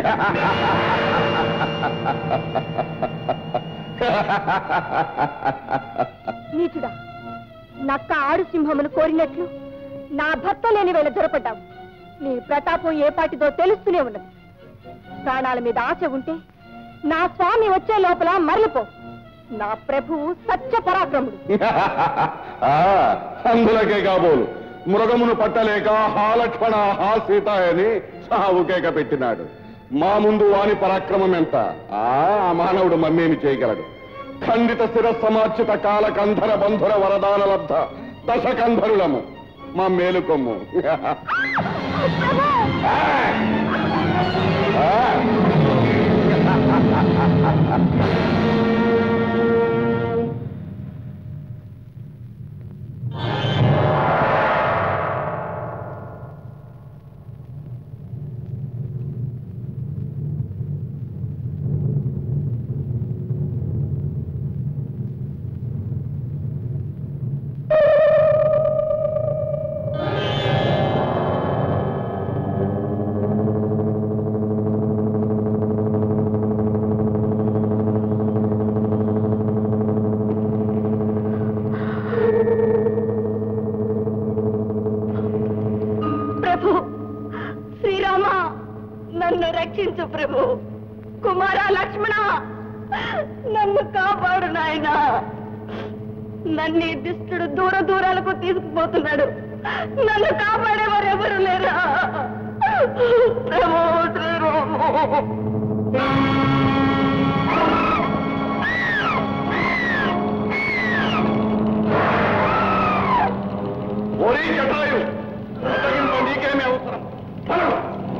[SPEAKER 11] నీచుడా నక్క ఆడు సింహమును కోరినట్లు నా భర్త లేని వేళ దొరపడ్డావు నీ ప్రతాపం ఏ పాటిదో తెలుస్తూనే ఉన్నది ప్రాణాల మీద ఆశ ఉంటే నా స్వామి వచ్చే లోపల మరలిపో నా ప్రభువు సత్య పరాక్రముడు
[SPEAKER 14] ఆ, అందులకే కాబోలు మృగమును పట్టలేక హా లక్ష్మణ హా సీత అని సావుకేక పెట్టినాడు మా ముందు వాని పరాక్రమం ఎంత ఆ ఆ మానవుడు మమ్మేమి చేయగలడు ఖండిత శిరస్సమార్చిత కాల కంధర బంధుర వరదాన లబ్ధ దశకంధరులము మా మేలుకొమ్ము
[SPEAKER 1] ప్రభు శ్రీరామ నన్ను రక్షించు ప్రభు కుమార లక్ష్మణ నన్ను కాపాడు నాయనా నన్ను ఈ దుష్టుడు దూర దూరాలకు తీసుకుపోతున్నాడు నన్ను కాపాడేవారు ఎవరు లేరా ప్రభు శ్రీరామ
[SPEAKER 14] ఓరీ జటాయు బ్రతకింప నీకేమి అవసరం ఫలం.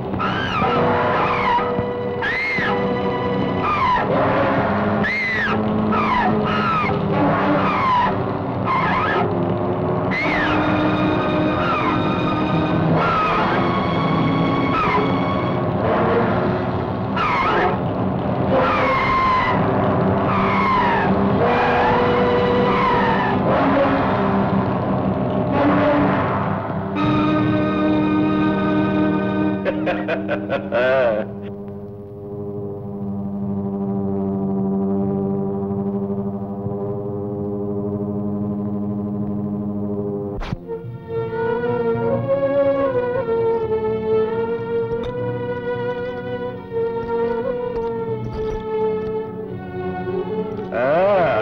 [SPEAKER 14] ఆ.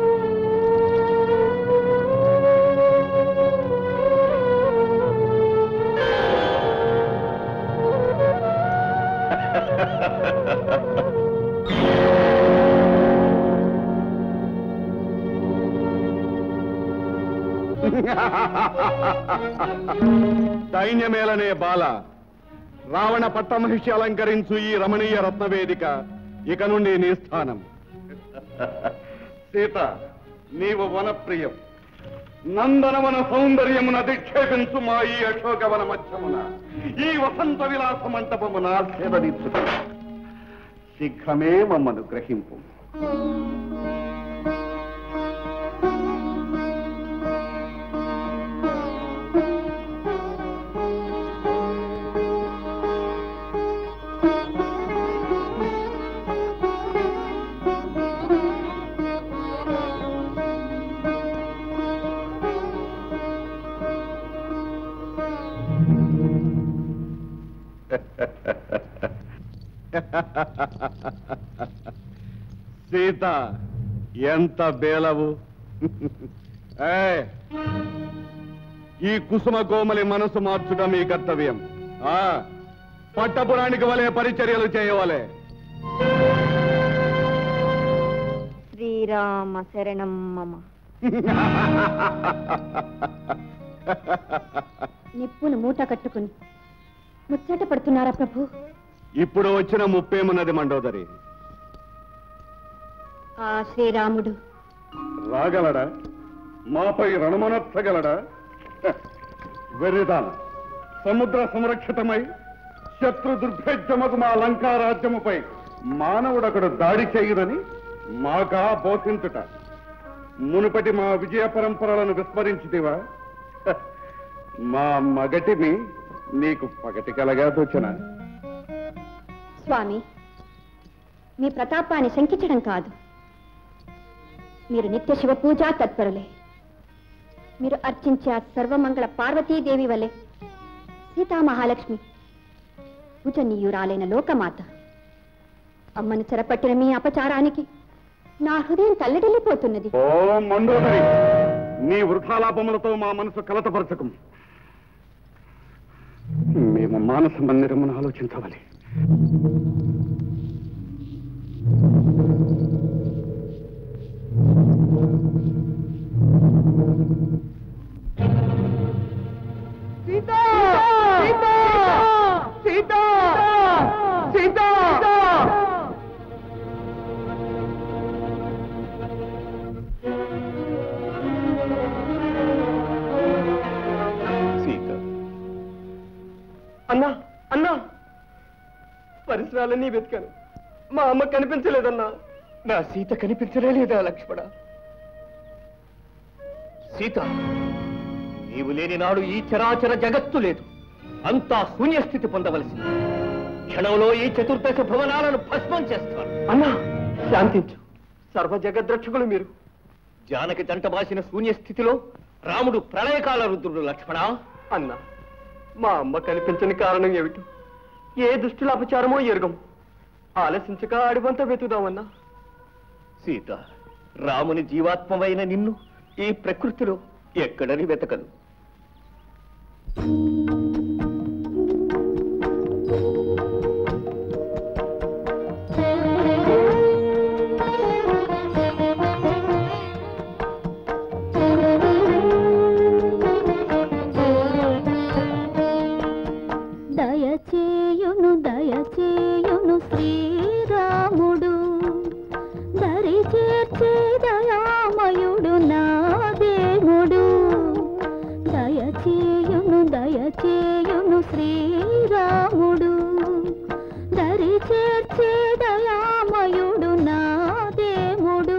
[SPEAKER 14] సైన్యమేలనే బాల రావణ పట్టమహిషి అలంకరించు ఈ రమణీయ రత్నవేదిక ఇక నుండి నీ స్థానం సీత నీవు వనప్రియం నందనవన సౌందర్యమున దిక్షేపించు మా ఈ అశోకవన మధ్యమున ఈ వసంత విలాస మంటపమున సేవనిచ్చుకు శీఘ్రమే మమ్మను గ్రహింపు సీత ఎంత బేలవు ఏయ్, ఈ కుసుమ కోమలి మనసు మార్చుట మీ కర్తవ్యం ఆ పట్టపురానికి వలె పరిచర్యలు చేయవలే
[SPEAKER 11] శ్రీరామ శరణం మమ నిప్పును మూట కట్టుకుని ముచ్చట పడుతున్నారా ప్రభు
[SPEAKER 14] ఇప్పుడు వచ్చిన ముప్పేమున్నది మండోదరి
[SPEAKER 11] ఆ శ్రీరాముడు
[SPEAKER 14] రాగలడా మాపై రణమనర్చగలడా హ, వెర్రిదాన సముద్ర సంరక్షితమై శత్రు దుర్భేద్యమగు మా లంకా రాజ్యముపై మానవుడొకడు దాడి చేయుదని మాకా బోధించుట మునుపటి మా విజయ పరంపరలను విస్మరించితివా హ, మా మగటిని నీకు పగటి కలగా దోచనా
[SPEAKER 11] స్వామి మీ ప్రతాపాన్ని శంకించడం కాదు మీరు నిత్య శివ పూజా తత్పరులే మీరు అర్చించే ఆ సర్వమంగళ పార్వతీదేవి వలె సీతామహాలక్ష్మి పూజనీయురాలైన లోకమాత అమ్మను చెరపట్టిన మీ అపచారానికి నా హృదయం తల్లడిల్లిపోతున్నది
[SPEAKER 14] ఓ మండోదరి నీ వృథాలాపములతో మా మనసు కలతపరచకం మేము మానస మందిరమును ఆలోచించవాలి
[SPEAKER 3] సీతా సీతా సీతా సీతా
[SPEAKER 12] సీత అన్నా అన్నా పరిసరాలన్నీ వెతికాను మా అమ్మ కనిపించలేదన్నా
[SPEAKER 3] నా సీత కనిపించలే లేదా లక్ష్మణ సీత నీవు లేని నాడు ఈ చరాచర జగత్తు లేదు అంతా శూన్యస్థితి పొందవలసింది క్షణంలో ఈ చతుర్దశ భవనాలను భస్మం చేస్తాను
[SPEAKER 12] అన్నా శాంతించు సర్వ జగద్రక్షకులు మీరు
[SPEAKER 3] జానకి జంట బాసిన శూన్యస్థితిలో రాముడు ప్రళయకాల రుద్రుడు లక్ష్మణ
[SPEAKER 12] అన్నా మా అమ్మ కనిపించని కారణం ఏమిటి ఏ దుష్టుల అపచారమో ఎరుగం ఆలసించక అడివంతా వెతుకుదామన్నా
[SPEAKER 3] సీత రాముని జీవాత్మమైన నిన్ను ఈ ప్రకృతిలో ఎక్కడని వెతకదు
[SPEAKER 10] దయచేయును దయచేయును శ్రీరాముడు దరి చేర్చే దయామయుడు నా దేవుడు దయచేయును దయచేయును శ్రీరాముడు దరి చేర్చే దయామయుడు నా దేవుడు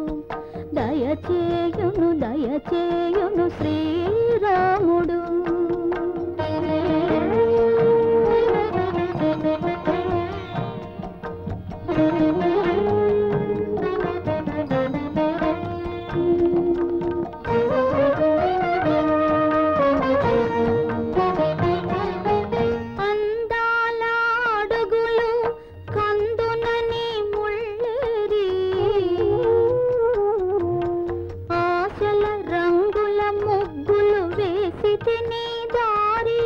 [SPEAKER 10] దయచేయును దయచేయును శ్రీరాముడు అందాల అడుగులు కందునని ముళ్ళేరి ఆశల రంగుల ముగ్గులు వేసి తిని దారి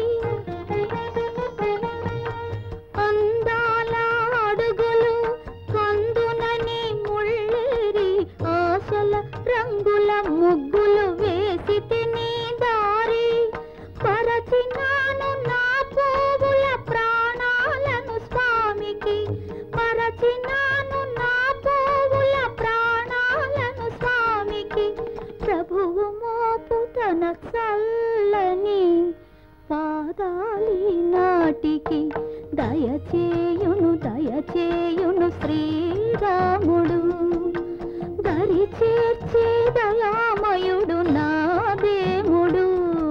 [SPEAKER 10] అందాల అడుగులు కందునని ముళ్ళేరి ఆశల రంగుల ముగ్గులు వేసి తిని దారి పరచినాను నా పోవుల ప్రాణాలను స్వామికి పరచినాను నా పోవుల ప్రాణాలను స్వామికి ప్రభువు మోపు తన చల్లని పాదాలి నాటికి దయచేయును దయచేయును శ్రీరాముడు దరి చేర్చే దయామయుడు నా దేవుడు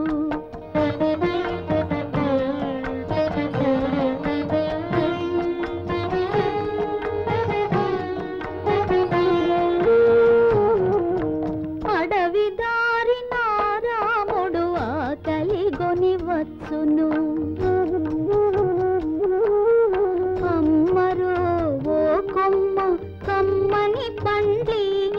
[SPEAKER 10] అడవి దారి నా రాముడు ఆకలి గొని వచ్చును అమ్మరో ఓ కొమ్మ కమ్మని పండ్లి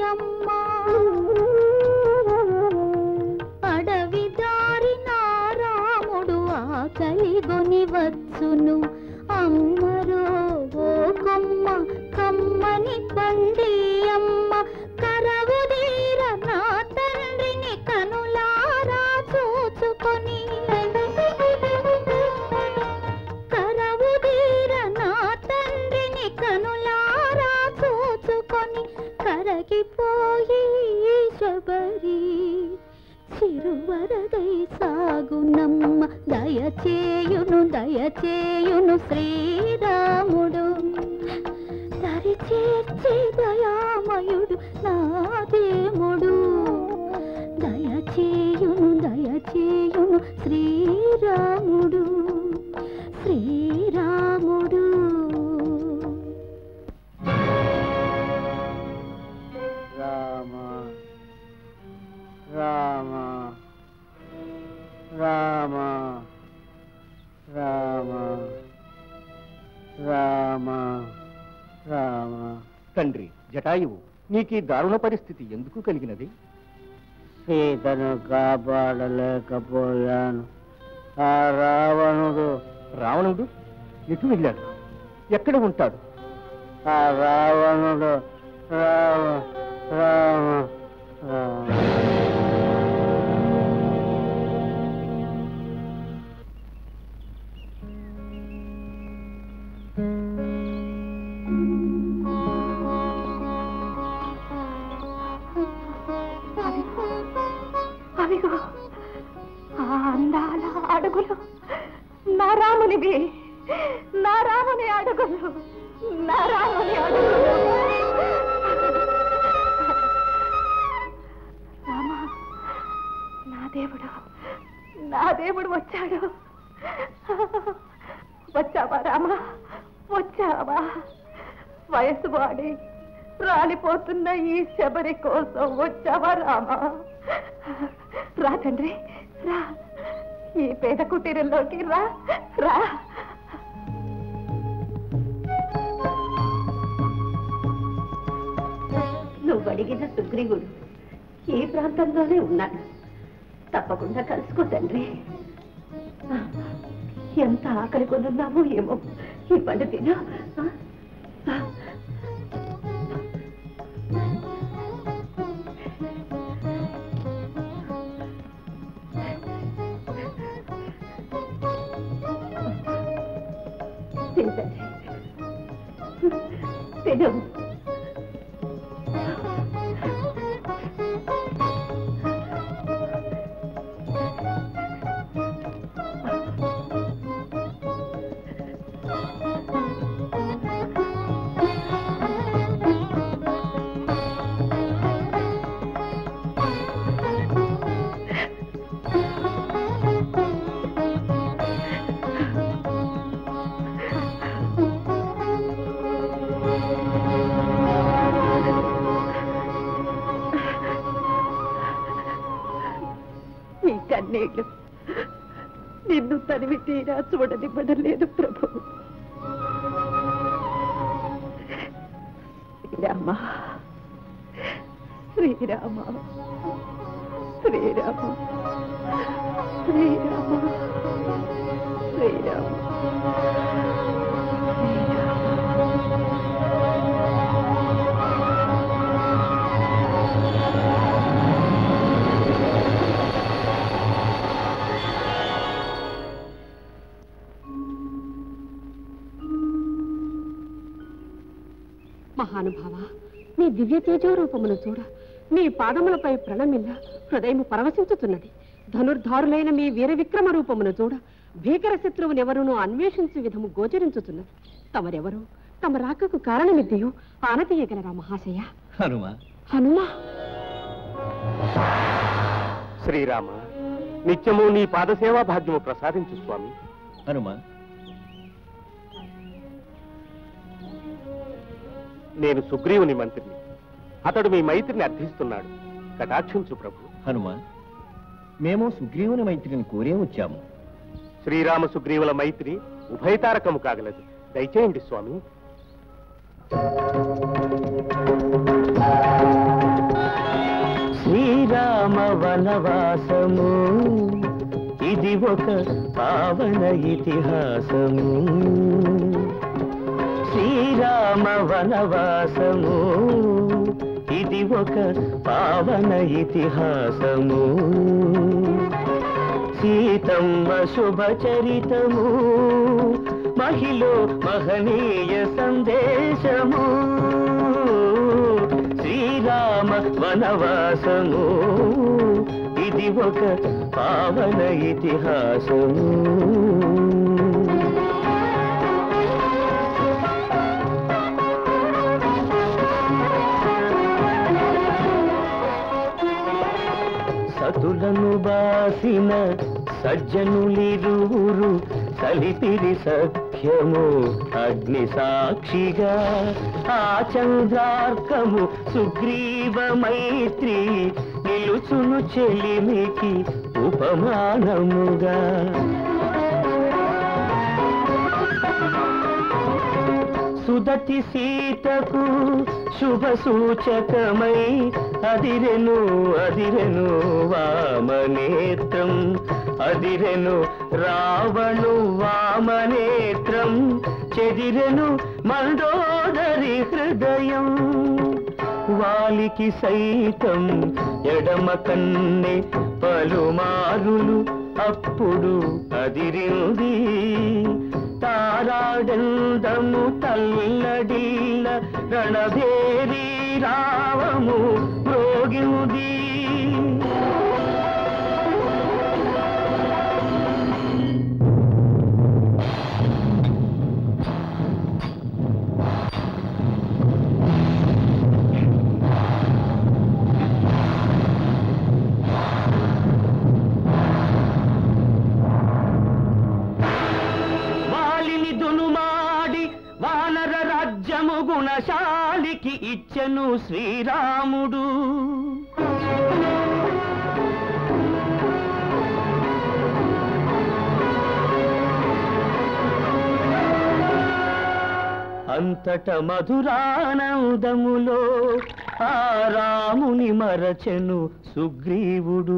[SPEAKER 15] వచ్చును అమ్మరో ఓ కొమ్మ కమ్మని పండి అమ్మ కరవుదీర నా తండ్రిని కనులారా చూచుకొని కరవుదీర నా తండ్రిని కనులారా చూచుకొని కరగిపోయి శబరి చిరువరదై సాగునమ్మ దయచేయును దయచేయును శ్రీరాముడు దరి చేర్చే దయామయుడు నా దేముడు దయచేయును దయచేయును శ్రీరాముడు శ్రీరాముడు
[SPEAKER 2] రామ రామ రామ రామ రామ రామ
[SPEAKER 3] తండ్రి జటాయువు నీకీ దారుణ పరిస్థితి ఎందుకు కలిగినది
[SPEAKER 2] సీతను కాపాడలేకపోయాను ఆ రావణుడు
[SPEAKER 3] రావణుడు ఎటు వెళ్ళాడు ఎక్కడ ఉంటాడు
[SPEAKER 2] ఆ రావణుడు రామ రామ రామ
[SPEAKER 1] అవిగో ఆ అందాల అడుగులు నా రామునివి నా రాముని అడుగులు నా రాముని అడుగులు రామా నా దేవుడు నా దేవుడు వచ్చాడు వచ్చావా రామా వచ్చావా వయసు వాడి రాలిపోతున్న ఈ శబరి కోసం వచ్చావా రామా రా తండ్రి రా ఈ పేద కుటీరంలోకి రా రా నువ్వు అడిగిన సుగ్రీవుడు ఈ ప్రాంతంలోనే ఉన్నాడు తప్పకుండా కలుసుకో తండ్రి ఎంత ఆకలి కొనున్నామో ఏమో ఈ పండు తిను ఆ? ఆ. తిను తండ్రి తిను ఈ కన్నీళ్లు నిన్ను తనివి తీరా చూడనివ్వడం లేదు ప్రభు శ్రీరామ శ్రీరామ శ్రీరామ శ్రీరామ శ్రీరామ
[SPEAKER 11] మహానుభావ నీ దివ్య తేజోరూపమును చూడ మీ పాదములపై ప్రణమిల్ల హృదయము పరవశించుతున్నది ధనుర్ధారులైన మీ వీర విక్రమ రూపమును చూడ భీకర శత్రువునెవరునూ అన్వేషించు విధము గోచరించుతున్నది తమరెవరు తమ రాకకు కారణమిద్దయో ఆనతీయగలరా మహాశయ
[SPEAKER 4] హనుమ
[SPEAKER 11] హనుమా
[SPEAKER 2] శ్రీరామ నిత్యము నీ పాదసేవా భాగ్యము ప్రసాదించు స్వామి
[SPEAKER 4] హనుమ
[SPEAKER 2] నేను సుగ్రీవుని మంత్రిని అతడు మీ మైత్రిని అర్థిస్తున్నాడు కటాక్షించు ప్రభు
[SPEAKER 4] హనుమ మేము సుగ్రీవుని మైత్రిని కోరే వచ్చాము
[SPEAKER 2] శ్రీరామ సుగ్రీవుల మైత్రి ఉభయతారకము కాగలదు దయచేయండి స్వామి
[SPEAKER 16] శ్రీరామ వనవాసము ఇది ఒక పావన ఇతిహాసము శ్రీరామ వనవాసము ఇది ఒక పావన ఇతిహాసము సీతమ్మ శుభ చరితము మహిళ మహనీయ సందేశము శ్రీరామ వనవాసము ఇది ఒక పావన ఇతిహాసము సతులను బాసిన సజ్జనులిరువురు కలిపిరి సఖ్యము అగ్ని సాక్షిగా ఆ చంద్రార్కము సుగ్రీవ మైత్రి నిలుచును చెలిమికి ఉపమానముగా సుదతి సీతకు శుభ సూచకమై అదిరెను అదిరెను వామనేత్రం అదిరెను రావణు వామనేత్రం చెదిరెను మండోదరి హృదయం వాలికి సైతం ఎడమ కన్నె పలుమారులు అప్పుడు అదిరింది తారాడందము తల్లడిల్ల రణభేరి రావము మ్రోగింది వాలిని దునుమాడి వానర రాజ్యము గుణశాలికి ఇచ్చెను శ్రీరాముడు అంతట మధురానందములో ఆ రాముని మరచెను సుగ్రీవుడు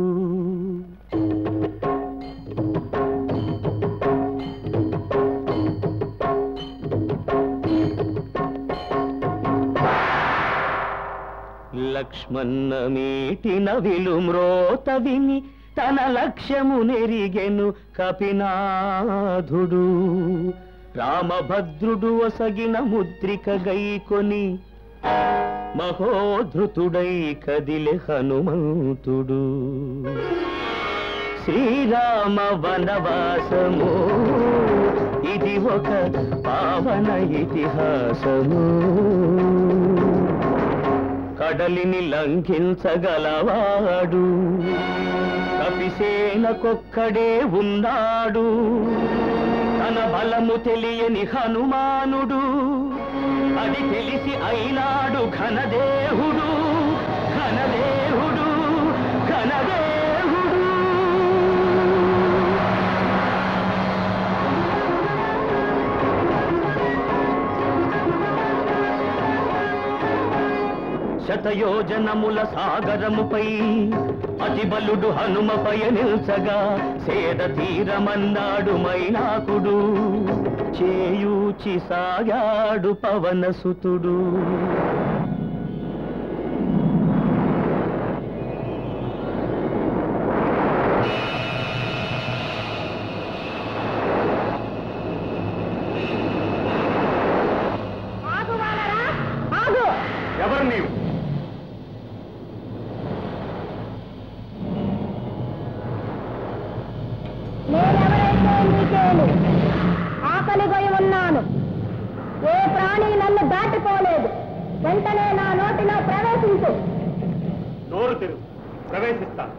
[SPEAKER 16] లక్ష్మణ మీటిన విలుమ్రోత విని తన లక్ష్యము నెరిగెను కపినాథుడు రామభద్రుడు ఒసగిన ముద్రిక గైకొని మహోధృతుడై కదిలె హనుమంతుడు శ్రీరామ వనవాసము ఇది ఒక పావన ఇతిహాసము కడలిని లంఘించగలవాడు కపిసేనకొక్కడే ఉన్నాడు తన బలము తెలియని హనుమానుడు అది తెలిసి అయినాడు ఘనదేవుడు ఘనదేవుడు ఘనదేవుడు శతయోజనముల సాగరముపై అతి బలుడు హనుమ పయనిల్చగా సేద తీరమన్నాడు మైనాకుడు చేయూచి సాగాడు పవనసుతుడు
[SPEAKER 14] ఎవరు నీవు
[SPEAKER 11] నేనెవరైతే నీకేను ఆకలి పోయి ఉన్నాను ఏ ప్రాణి నన్ను దాటిపోలేదు వెంటనే నా నోటిలో ప్రవేశించు
[SPEAKER 14] నోరు తెరు ప్రవేశిస్తాను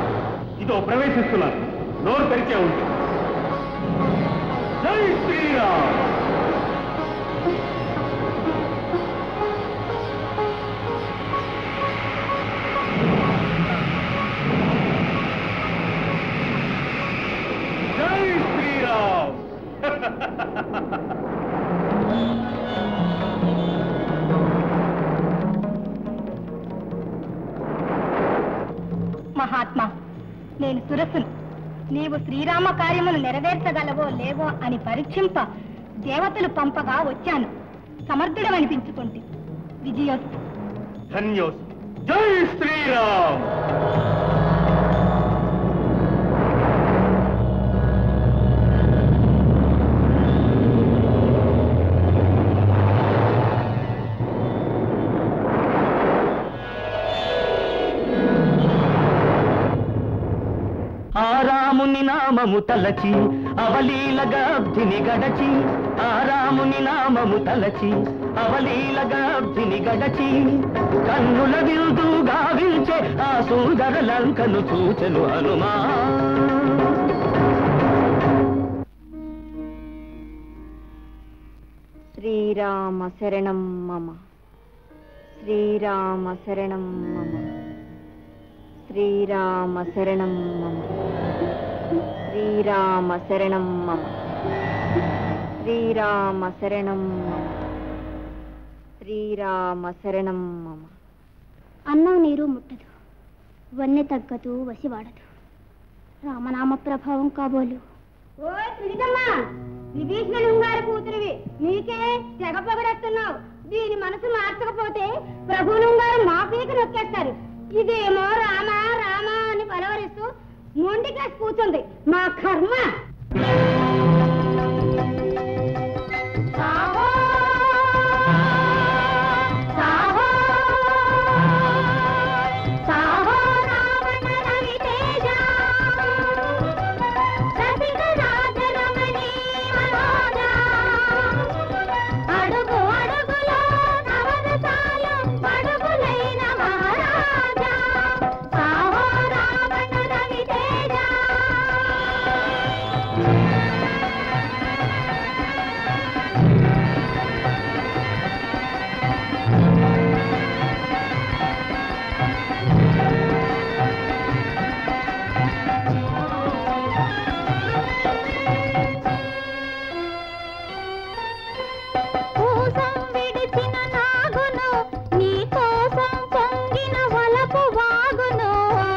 [SPEAKER 14] ఇదో ప్రవేశిస్తున్నాను నోరు తెరిచే ఉంది జై శ్రీరామ్
[SPEAKER 17] మహాత్మా నేను సురసును నీవు శ్రీరామ కార్యమును నెరవేర్చగలవో లేవో అని పరీక్షింప దేవతలు పంపగా వచ్చాను సమర్థుడమనిపించుకుంటే విజయోస్తు
[SPEAKER 4] ధన్యోస్ జై శ్రీరామ్
[SPEAKER 16] ఆ రాముని నామము తలచి అవలీల గబ్ధిని గడచి ఆ రాముని నామము తలచి అవలీల గబ్ధిని గడచి కన్నుల విందు గావించే ఆ సుందర లంకను చూచెను హనుమా
[SPEAKER 17] శ్రీరామ శరణం మమ శ్రీరామ శరణం మమ శ్రీరామ శరణం మమ శ్రీరామ శరణం మమ శ్రీరామ శరణం మమ శ్రీరామ శరణం మమ
[SPEAKER 15] అన్నం నీరు ముట్టదు వన్నె తగ్గదు వసివాడదు రామనామ ప్రభావం కాబోలు
[SPEAKER 17] ఓ త్రిజమ్మా విభీషణుడు గారి కూతురివి నీకే తెగ పొగడేస్తున్నావు దీని మనసు మార్చకపోతే ప్రభువులు గారు మా పీక నొక్కేస్తారు ఇదేమో రామ రామ అని పలవరిస్తూ మొండికేసి కూర్చుంది మా కర్మ సాహో! సాహో! సాహో రావణ రవితేజ! రసిక రాజరమణీ మనోజ! అడుగు అడుగులో నవరసాలు అడుగులైన మహారాజా సాహో రావణ రవితేజ కోసం విడిచిన నాగును నీ కోసం పొంగిన వలపు వాగును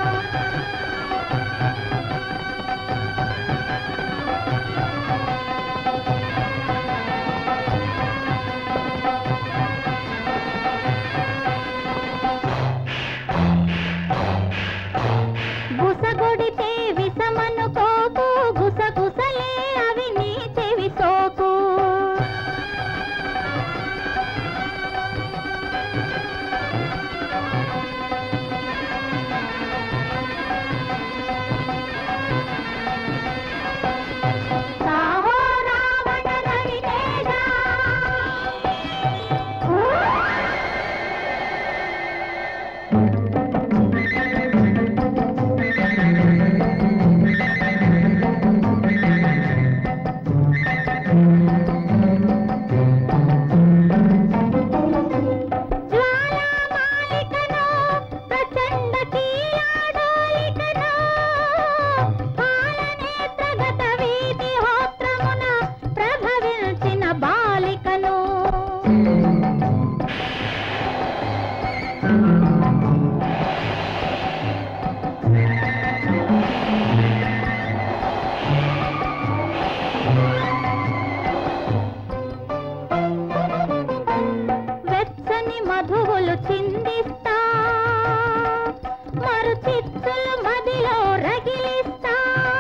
[SPEAKER 17] గుసగొడితే విసమనుకోకు గుసగుసలే అవి నీ చెవి సోకు సాహో రావణ రవితేజ జ్వాలామాలికను ప్రచండ కీలాడోలికను పాలనేత్రగత వీధి హోత్రమున ప్రభవించిన బాలికను వెచ్చని మధువులు చిందిస్తా మరు చిత్తులు మదిలో రగిలిస్తా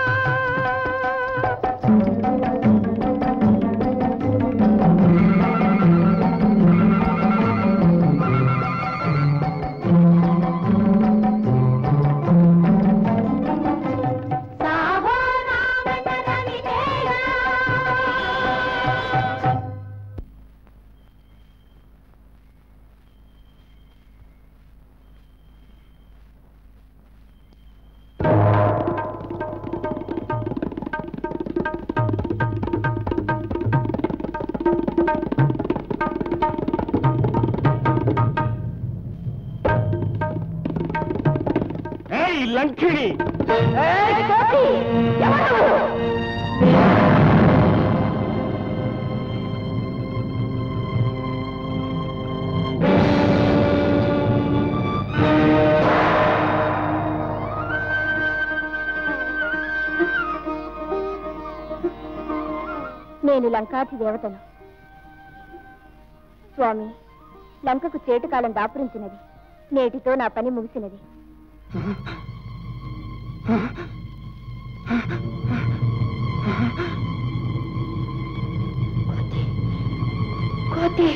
[SPEAKER 17] సాహో రావణ రవితేజ
[SPEAKER 4] ఏయ్ లంకిణి
[SPEAKER 11] నేను లంకాధి దేవతను స్వామి లంకకు చేటుకాలం దాపురించినది నేటితో నా పని ముగిసినది కోతి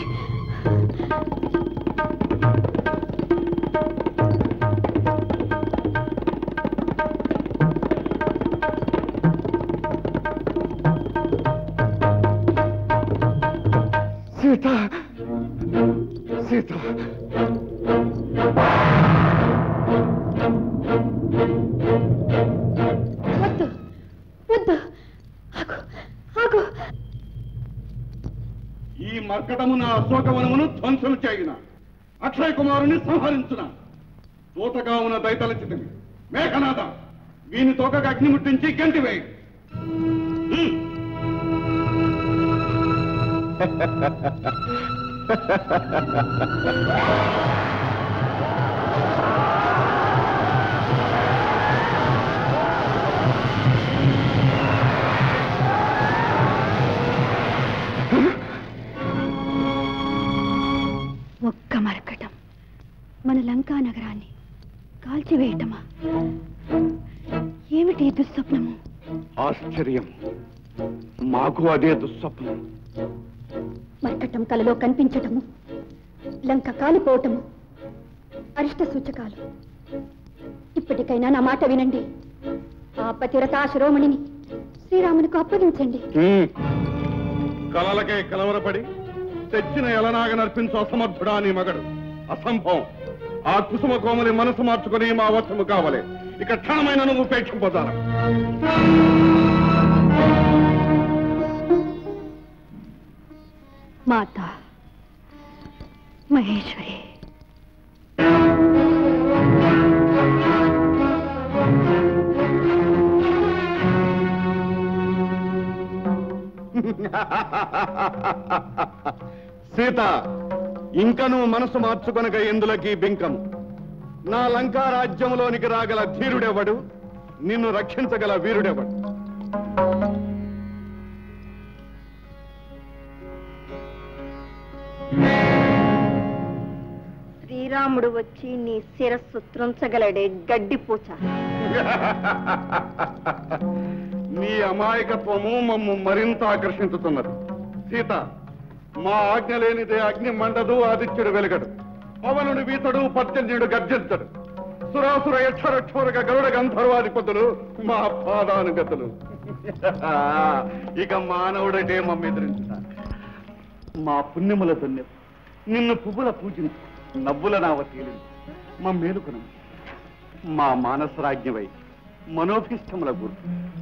[SPEAKER 14] సీత సీత
[SPEAKER 11] వద్దు వద్దు ఆగు ఆగు
[SPEAKER 14] ఈ మర్కటమున అశోకవనమును ధ్వంసం చేయున అక్షయ కుమారుని సంహరించున దూతగా ఉన్న దైతలచితిని మేఘనాథ వీని తోకగా అగ్ని ముట్టించి గంటివేయి
[SPEAKER 11] ఒక్క మరకటం మన లంకా నగరాన్ని కాల్చివేయటమా ఏమిటి ఈ దుస్వప్నము
[SPEAKER 14] ఆశ్చర్యం మాకు అదే దుస్వప్నం
[SPEAKER 11] మరకటం కలలో కనిపించటము లంక కాలిపోవటము అరిష్ట సూచకాలు ఇప్పటికైనా నా మాట వినండి ఆ పతిరతా శిరోమణిని శ్రీరామునికి అప్పగించండి
[SPEAKER 14] హ్మ్. కలలకే కలవరపడి తెచ్చిన ఎలనాగ నర్పించు అసమర్థుడా నీ మగడు అసంభవం ఆ కుసుమ కోమలి మనసు మార్చుకుని మా వశము కావలే ఇక క్షణమైన నువ్వు ఉపేక్షింపదాన
[SPEAKER 11] మాత మహేశ్వరి
[SPEAKER 14] సీత ఇంక నువ్వు మనసు మార్చుకొనక ఎందులకి బింకము నా లంకా రాజ్యంలోనికి రాగల ధీరుడెవడు నిన్ను రక్షించగల వీరుడెవడు
[SPEAKER 11] శ్రీరాముడు వచ్చి నీ శిరస్సు త్రుంచగలడే గడ్డిపూచ
[SPEAKER 14] నీ అమాయకత్వము మమ్ము మరింత ఆకర్షించుతున్నది సీత మా ఆజ్ఞ లేనిదే అగ్ని మండదు ఆదిత్యుడు వెలుగడు పవనుడు వీతడు పర్జన్యుడు గర్జించడు సురాసుర యక్షరక్షోరక గరుడ గంధర్వాధిపతులు మా పాదానుగతులు ఇక మానవుడటే మమ్మెదిరించిన మా పుణ్యముల దున్యం నిన్ను పువ్వుల పూజించు నవ్వుల నావ తేలించు మా మేలుకునం మా మానసరాజ్ఞవై మనోభిష్టముల గురు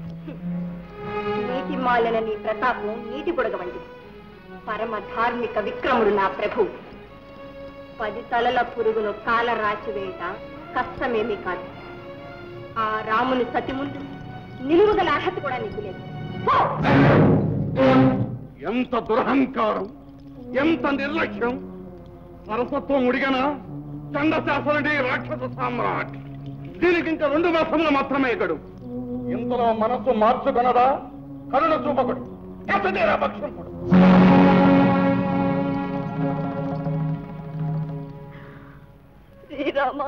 [SPEAKER 11] నీటి మాలిన నీ ప్రతాపం నీటి బుడగ వంటి పరమ ధార్మిక విక్రముడు నా ప్రభు పది తలల పురుగును కాల రాచివేయట కష్టమేమీ కాదు ఆ రాముని సతి ముందు నిలువగల అర్హత కూడా నీకు లేదు పో!
[SPEAKER 14] ఎంత దురహంకారం ఎంత నిర్లక్ష్యం సరస్వత్వం ఉడిగన చండశాసనుడి రాక్షస సామ్రాట్ దీనికి ఇంకా రెండు మాసములు మాత్రమే గడు ఇంతలో మనస్సు మార్చుకొనదా కరుణ చూపకుడు కసదేరా భక్షంపుడు
[SPEAKER 1] శ్రీరామా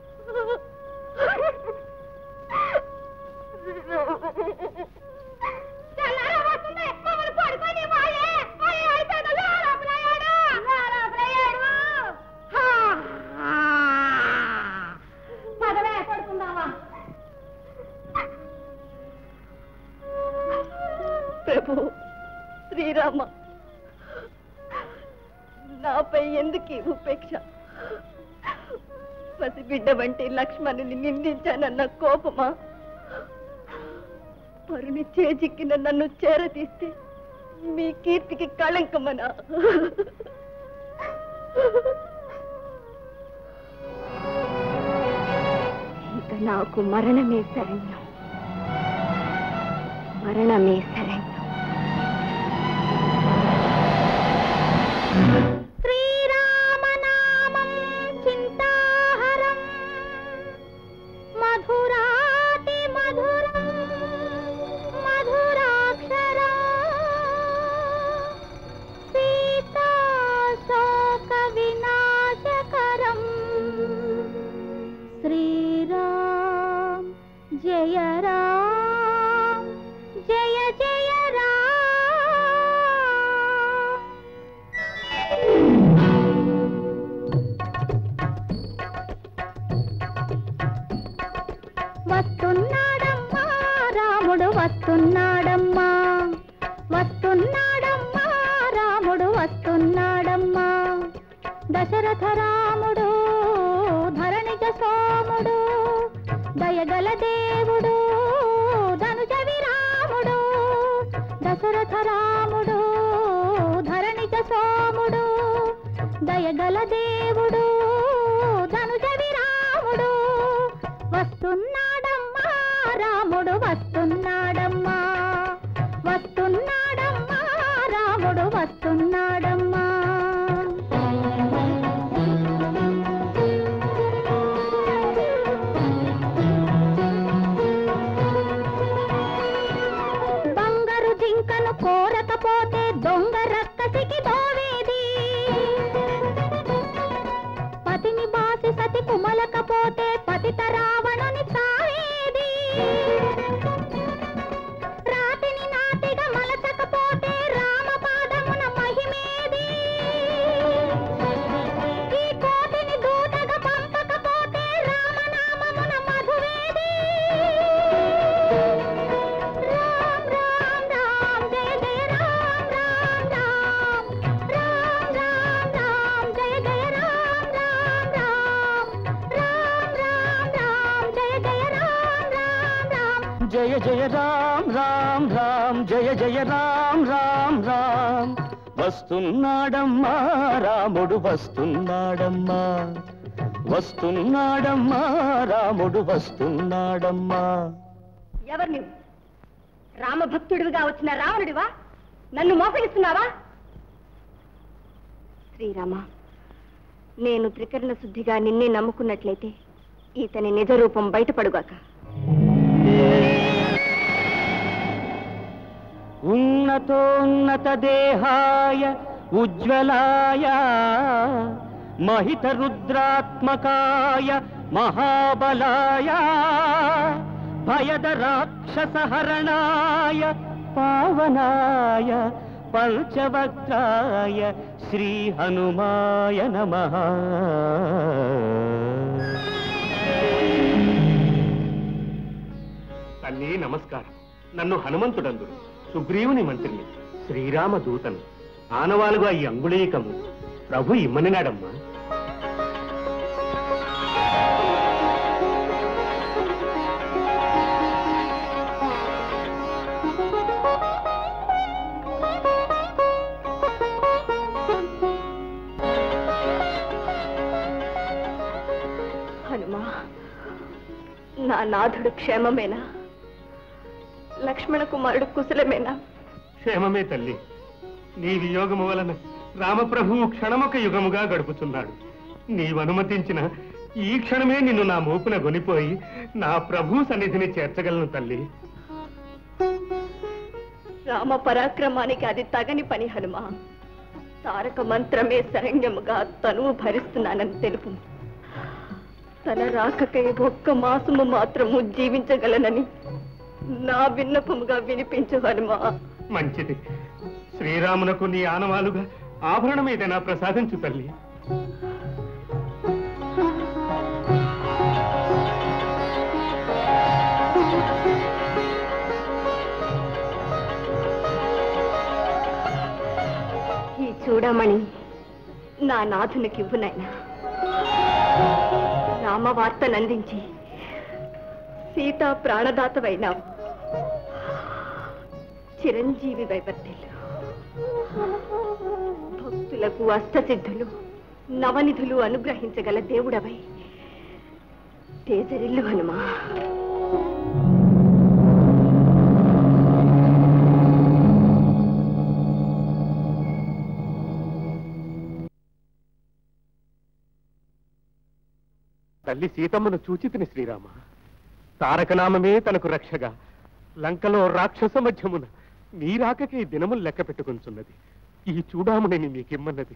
[SPEAKER 17] పదవే పడుకుందావా
[SPEAKER 1] ప్రభు శ్రీరామ నాపై ఎందుకు ఈ ఉపేక్ష పసిబిడ్డ వంటి లక్ష్మణుని నిందించానన్న కోపమా పరుని చేజిక్కిన నన్ను చేరతీస్తే మీ కీర్తికి కళంకమనా
[SPEAKER 11] ఇక నాకు మరణమే శరణ్యం మరణమే శరణ్యం
[SPEAKER 17] శ్రీరామనామం చింతాహరం మధురాతి మధురం మధురాక్షరం
[SPEAKER 18] వస్తున్నాడమ్మా రాముడు వస్తున్నాడమ్మా దశరథ రాముడు ధరణిజ సోముడు దయగల దేవుడు ధనుజ విరాముడు దశరథ రాముడు ధరణిజ సోముడు దయగల దేవుడు ధనుజ విరాముడు వస్తున్నాడమ్మా రాముడు వస్తున్నాడమ్మా వస్తున్నాడమ్మా రాముడు వస్తున్నాడమ్మా బంగారు జింకను కోరకపోతే దొంగ రక్కసికి దోవేది పతిని బాసి సతి కుమలకపోతే పతిత రావణుని సావేది రాతిని నాతిగా మలచకపోతే రామ పాదమున మహిమేది ఈ కోటిని దూతగా పంపకపోతే రామనామమున మధువేది రామ్ రామ్ రామ్ జయ జయ రామ్ రామ్ రామ్ రామ్ రామ్ రామ్ జయ జయ రామ్ రామ్ రామ్ రామ్ రామ్ రామ్ జయ జయ రామ్ రామ్ రామ్
[SPEAKER 16] జయ జయ రామ్ రామ్ రామ్ జయ జయ రామ్ రామ్ రామ్ వస్తున్నాడమ్మా రాముడు వస్తున్నాడమ్మా వస్తున్నాడమ్మా రాముడు వస్తున్నాడమ్మా
[SPEAKER 11] ఎవరు నువ్వు రామభక్తుడివిగా వచ్చిన రావణుడివా నన్ను మోసగిస్తున్నావా శ్రీరామ నేను త్రికరణ శుద్ధిగా నిన్నే నమ్ముకున్నట్లయితే ఇతని నిజ రూపం బయటపడుగాక
[SPEAKER 16] ఉన్నతోన్నత దేహాయ ఉజ్వలాయ మహిత రుద్రాత్మకాయ మహాబలాయ భయద రాక్షసహరణాయ పావనాయ పంచవక్త్రాయ శ్రీ హనుమాయ నమః
[SPEAKER 3] తల్లి నమస్కారం నన్ను హనుమంతుడందుడు సుగ్రీవుని మంత్రిని శ్రీరామ దూతను ఆనవాలుగా ఈ అంగుళీకము ప్రభు ఇమ్మనినాడమ్మా
[SPEAKER 1] హనుమా నా నాథుడు క్షేమమేనా లక్ష్మణ కుమారుడు కుశలమేనా
[SPEAKER 3] క్షేమమే తల్లి నీ వియోగము వలన రామప్రభువు క్షణమొక యుగముగా గడుపుతున్నాడు నీవు అనుమతించిన ఈ క్షణమే నిన్ను నా మోపున గొనిపోయి నా ప్రభు సన్నిధిని చేర్చగలను తల్లి
[SPEAKER 1] రామ పరాక్రమానికి అది తగని పని హనుమా తారక మంత్రమే శరణ్యముగా తనువు భరిస్తున్నానని తెలుపు తన రాకకై ఒక్క మాసము మాత్రము జీవించగలనని నా విన్నపముగా వినిపించు హనుమా
[SPEAKER 3] మంచిది శ్రీరామునకు నీ ఆనవాలుగా ఆభరణం ఏదైనా ప్రసాదించు తల్లి
[SPEAKER 1] ఈ చూడమణి నా నాథునికి ఇవ్వునైనా రామవార్తనందించి సీతా ప్రాణదాతవైనావు చిరంజీవి వైవర్తిల్లు భక్తులకు అష్టసిద్ధులు నవనిధులు అనుగ్రహించగల దేవుడవై తేజరిల్లు హనుమా
[SPEAKER 3] తల్లి సీతమ్మను చూచితిని శ్రీరామ తారకనామమే తనకు రక్షగా లంకలో రాక్షస మధ్యమున నీ రాకకి దినములు లెక్క పెట్టుకుంటున్నది ఈ చూడామణిని నీకిమ్మన్నది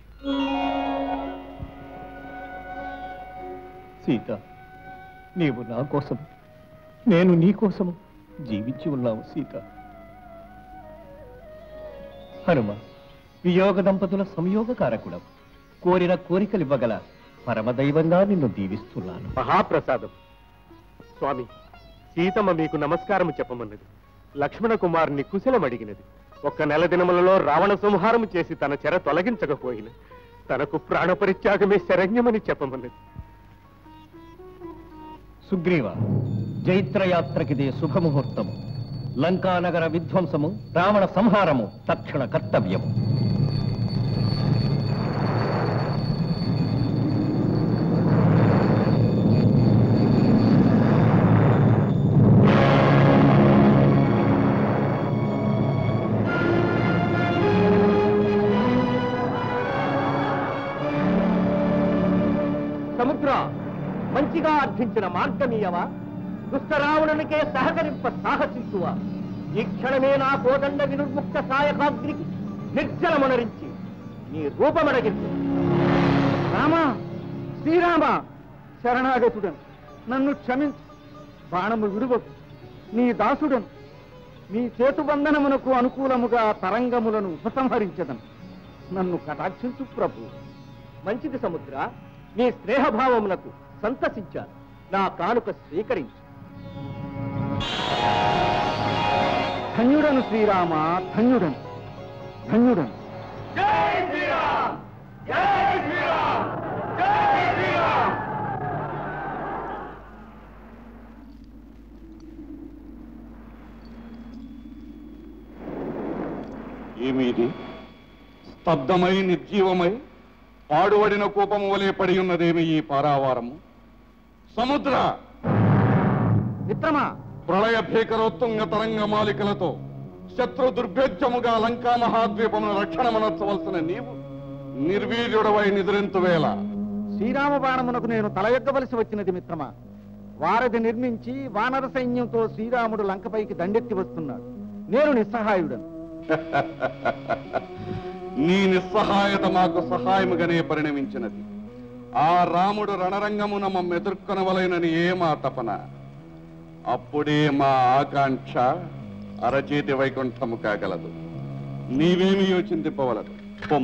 [SPEAKER 4] సీత నీవు నా కోసం నేను నీ కోసము జీవించి ఉన్నావు సీత హనుమ వియోగ దంపతుల సంయోగ కారకుడం కోరిన కోరికలివ్వగల పరమదైవంగా నిన్ను దీవిస్తున్నాను
[SPEAKER 3] మహాప్రసాదం స్వామి సీతమ్మ మీకు నమస్కారము చెప్పమన్నది లక్ష్మణ కుమారుని కుశలమడిగినది ఒక్క నెల దినములలో రావణ సంహారం చేసి తన చెర తొలగించకపోయిన తనకు ప్రాణపరిత్యాగమే శరణ్యమని చెప్పమన్నది
[SPEAKER 4] సుగ్రీవ జైత్రయాత్రకిదే శుభముహూర్తము లంకానగర విధ్వంసము రావణ సంహారము తక్షణ కర్తవ్యము
[SPEAKER 2] సముద్ర మంచిగా అర్థించిన మార్గమీయవా దుష్టరావణునికే సహకరింప సాహసించువా ఈ క్షణమే నా కోదండ వినుర్ముక్త సాయకాగ్రికి నిర్జలమనరించి నీ రూపమడగించు
[SPEAKER 13] రామా శ్రీరామ శరణాగతుడను నన్ను క్షమించు బాణము విడువకు నీ దాసుడను నీ చేతుబంధనమునకు అనుకూలముగా తరంగములను ఉపసంహరించదను నన్ను కటాక్షించు ప్రభు
[SPEAKER 2] మంచిది సముద్ర నీ స్నేహభావములకు సంతసించాను నా కానుక స్వీకరించు
[SPEAKER 13] ధన్యుడను శ్రీరామ ధన్యుడను ధన్యుడను
[SPEAKER 14] ఏమిది స్తబ్దమై నిర్జీవమై పాడుబడిన కూపము వలె పడి ఉన్నదేమి ఈ పారావారము సముద్ర
[SPEAKER 13] మిత్రమా
[SPEAKER 14] ప్రళయ భీకరోత్తుంగ తరంగ మాలికలతో శత్రు దుర్భేద్యముగా లంకా మహాద్వీపమును రక్షణమనర్చవలసిన నీవు నిర్వీర్యుడవై నిద్రింతు వేళ
[SPEAKER 13] శ్రీరామ బాణమునకు నేను తలయొగ్గవలసి వచ్చినది మిత్రమా వారధి నిర్మించి వానర సైన్యంతో శ్రీరాముడు లంకపైకి దండెత్తి వస్తున్నాడు నేను నిస్సహాయుడను
[SPEAKER 14] నీ నిస్సహాయత మాకు సహాయముగానే పరిణమించినది ఆ రాముడు రణరంగమున మమ్మ ఎదుర్కొనవలైనని ఏ మా తపన అప్పుడే మా ఆకాంక్ష అరచేతి వైకుంఠము కాగలదు నీవేమి యోచిందిప్పవలదు పొమ్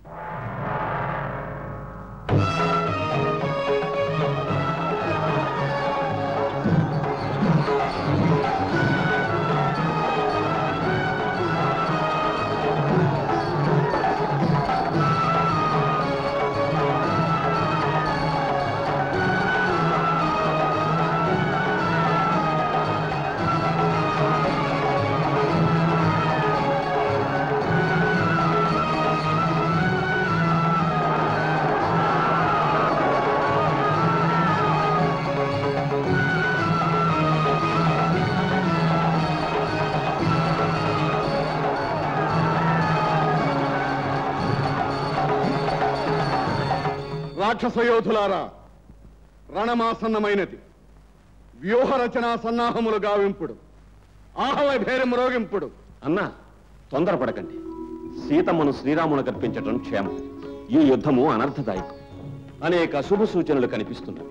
[SPEAKER 14] రాక్షస యోధులారా రణమాసన్నమైనది వ్యూహరచన సన్నాహములు గావింపుడు ఆహవ భేరి మ్రోగింపుడు
[SPEAKER 7] అన్నా తొందరపడకండి సీతమ్మను శ్రీరామును కల్పించటం క్షేమం ఈ యుద్ధము అనర్థదాయకం అనేక శుభ సూచనలు కనిపిస్తున్నవి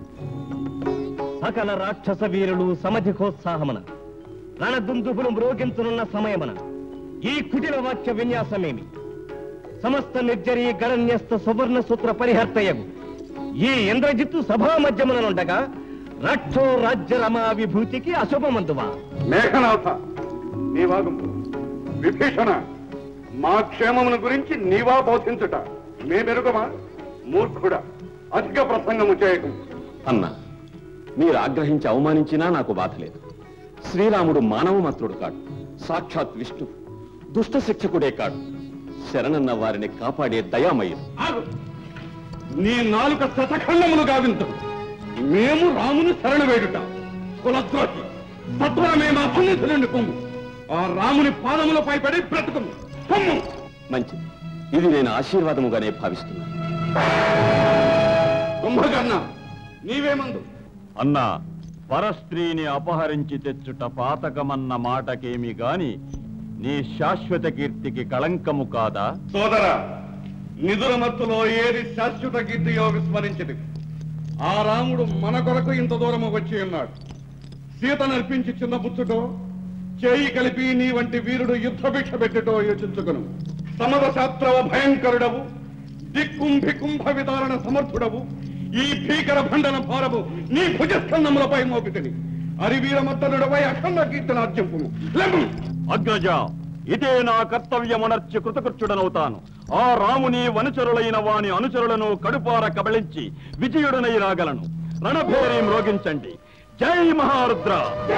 [SPEAKER 4] సకల రాక్షస వీరులు సమధికోత్సాహమన రణదుందుపులు మ్రోగించనున్న సమయమన ఈ కుటిల వాక్య విన్యాసమేమి సమస్త నిర్జరీ గణన్యస్త సువర్ణ సూత్ర పరిహర్తయగు ఈ ఇంద్రజిత్తు సభా మధ్యముననుండగా రక్షో రాజ్య రమా విభూతికి అశుభమందువా
[SPEAKER 14] మేఘనాథ నీవాగు విభీషణ మా క్షేమమును గురించి నీవా బోధించుట మేమెరుగమా మూర్ఖుడా అధిక ప్రసంగము చేయకు
[SPEAKER 7] అన్నా మీరు ఆగ్రహించి అవమానించినా నాకు బాధ లేదు శ్రీరాముడు మానవమాత్రుడు కాడు సాక్షాత్ విష్ణు దుష్ట శిక్షకుడే కాడు శరణన్న వారిని కాపాడే దయామయుడు
[SPEAKER 14] ఆగు నీ నాలుక శతఖండములు గావించు మేము రాముని శరణు వేడుట కులద్రోహి సత్వరమే మా సన్నిధి నుండి పొమ్ము ఆ రాముని పాదములపై పడి బ్రతుకుము పొమ్ము
[SPEAKER 7] మంచిది ఇది నేను ఆశీర్వాదముగానే భావిస్తున్నాను
[SPEAKER 14] కుంభకర్ణ నీవేమందు
[SPEAKER 19] అన్నా పరస్త్రీని అపహరించి తెచ్చుట పాతకమన్న మాటకేమి గాని నీ శాశ్వత కీర్తికి కళంకము కాదా
[SPEAKER 14] సోదర నిదురమత్తులో ఏది శాశ్వత కీర్తియో విస్మరించింది ఆ రాముడు మన కొరకు ఇంత దూరము వచ్చి ఉన్నాడు సీత నర్పించి చిన్న బుచ్చుటో చేయి కలిపి నీ వంటి వీరుడు యుద్ధ భిక్ష పెట్టుటో యోచించుకును సమద శాస్త్రవ భయంకరుడవు దిక్కుంభి కుంభ విధారణ సమర్థుడవు ఈ భీకర భండన భారము నీ భుజస్కందములపై మోపితిని అరివీరమద్దనుడపై అఖండ కీర్తనార్జంపు లెమ్ము
[SPEAKER 19] అగ్రజ ఇదే నా కర్తవ్యమునర్చి కృతకృత్యుడనవుతాను ఆ రాముని వనుచరులైన వాని అనుచరులను కడుపార కబళించి విజయుడనై రాగలను రణభేరి మ్రోగించండి జై మహారుద్ర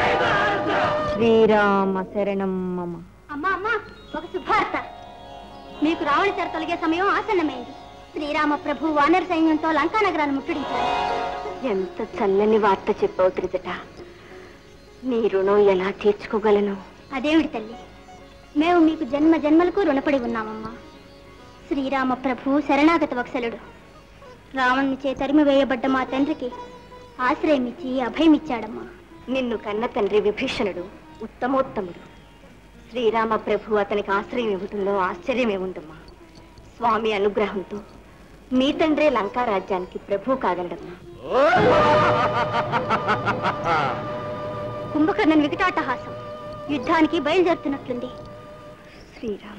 [SPEAKER 17] శ్రీరామ శరణం మమ
[SPEAKER 15] అమ్మా అమ్మా ఒక శుభార్త మీకు రావణ చెర తొలగే సమయం ఆసన్నమైంది శ్రీరామ ప్రభు వానర సైన్యంతో లంకా నగరాన్ని ముట్టడించారు
[SPEAKER 1] ఎంత చల్లని వార్త చెప్పావు త్రిజట నీ రుణం ఎలా తీర్చుకోగలను
[SPEAKER 15] అదేమిటి తల్లి మేము మీకు జన్మ జన్మలకు రుణపడి ఉన్నామమ్మా శ్రీరామ ప్రభు శరణాగత వత్సలుడు రావణుని చే తరిమి వేయబడ్డ మా తండ్రికి ఆశ్రయమిచ్చి అభయమిచ్చాడమ్మా
[SPEAKER 1] నిన్ను కన్న తండ్రి విభీషణుడు ఉత్తమోత్తముడు శ్రీరామ ప్రభు అతనికి ఆశ్రయం ఇవ్వటంలో ఆశ్చర్యమే ఉందమ్మా స్వామి అనుగ్రహంతో మీ తండ్రే లంకా రాజ్యానికి ప్రభు కాగలడమ్మా
[SPEAKER 15] కుంభకర్ణన్ వికటాటహాసం యుద్ధానికి బయలుదేరుతున్నట్లుంది
[SPEAKER 1] శ్రీరామ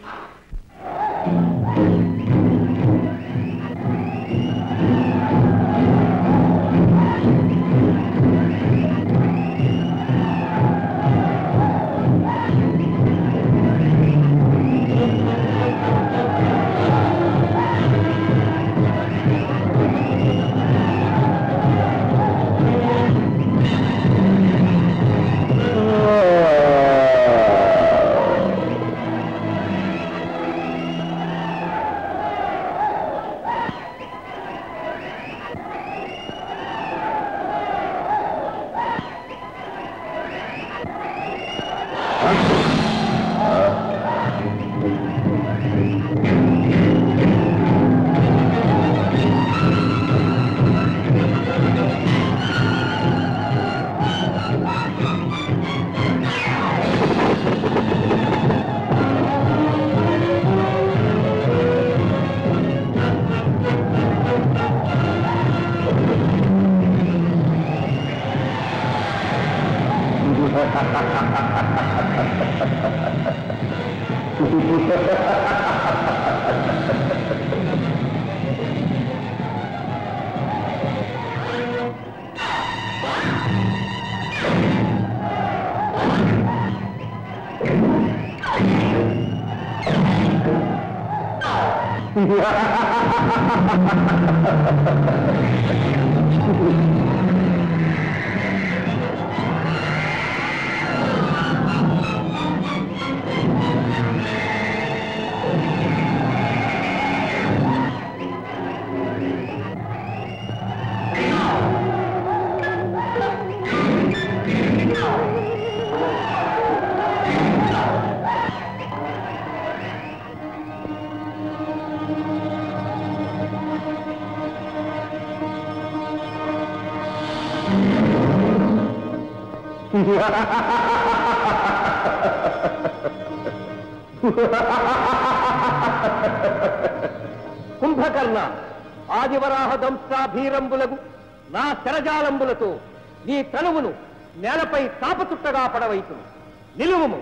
[SPEAKER 4] కుంభకర్ణ ఆదివరాహ దంశాభీరంబులకు నా శరజాలంబులతో నీ తనువును నేలపై తాపచుట్టగా పడవైతును నిలువుము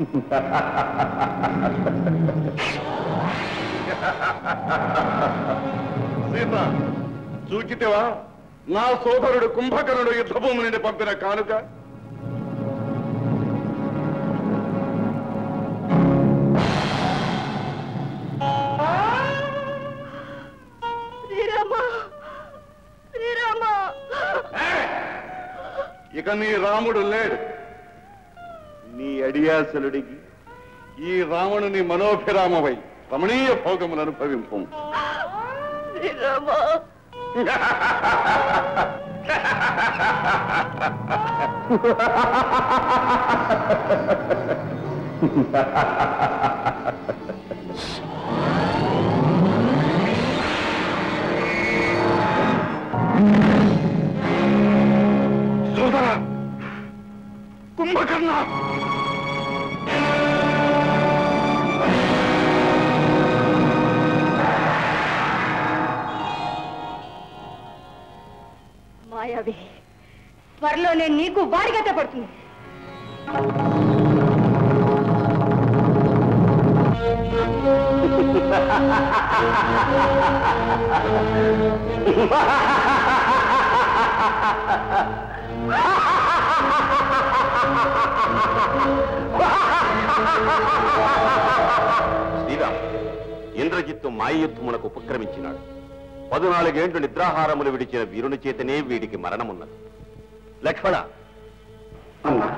[SPEAKER 14] సీత చూచితివా నా సోదరుడు కుంభకర్ణుడు యుద్ధభూమి నుండి పంపిన కానుక
[SPEAKER 1] శ్రీరామ శ్రీరామ
[SPEAKER 14] ఇక నీ రాముడు లేడు నీ అడియాసలుడికి ఈ రావణుని మనోభిరామవై రమణీయ భోగములు అనుభవింపు
[SPEAKER 1] శ్రీరామ
[SPEAKER 14] సోదరా కుంభకర్ణ
[SPEAKER 1] మాయావి త్వరలో నేను నీకు వారిగత పడుతుంది
[SPEAKER 2] Ha ha ha ha ha ha!
[SPEAKER 7] Sriram Indrajit మాయయుద్ధమునకు ఉపక్రమించినాడు పదునాలుగేండ్లు నిద్రాహారములు విడిచిన వీరుని చేతనే వీడికి మరణమున్నది లక్ష్మణ
[SPEAKER 2] అన్నా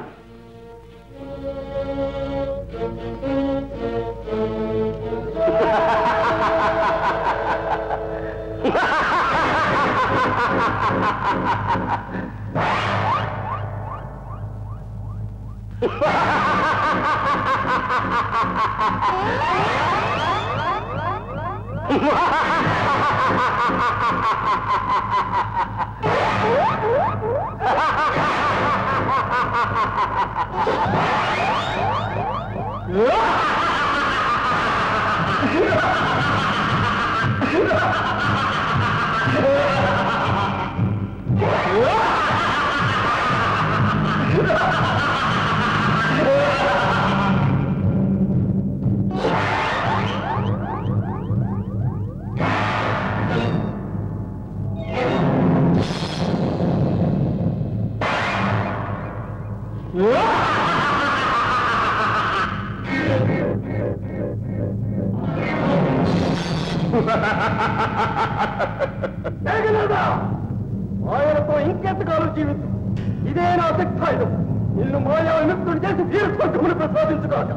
[SPEAKER 13] జరగలేదా ఆయనతో ఇంకెంతకాలం జీవితం ఇదే నా శక్తాయుధం నిన్ను మాయా విముక్తుడు చేసి వీరస్వర్గమును ప్రసాదించుగాక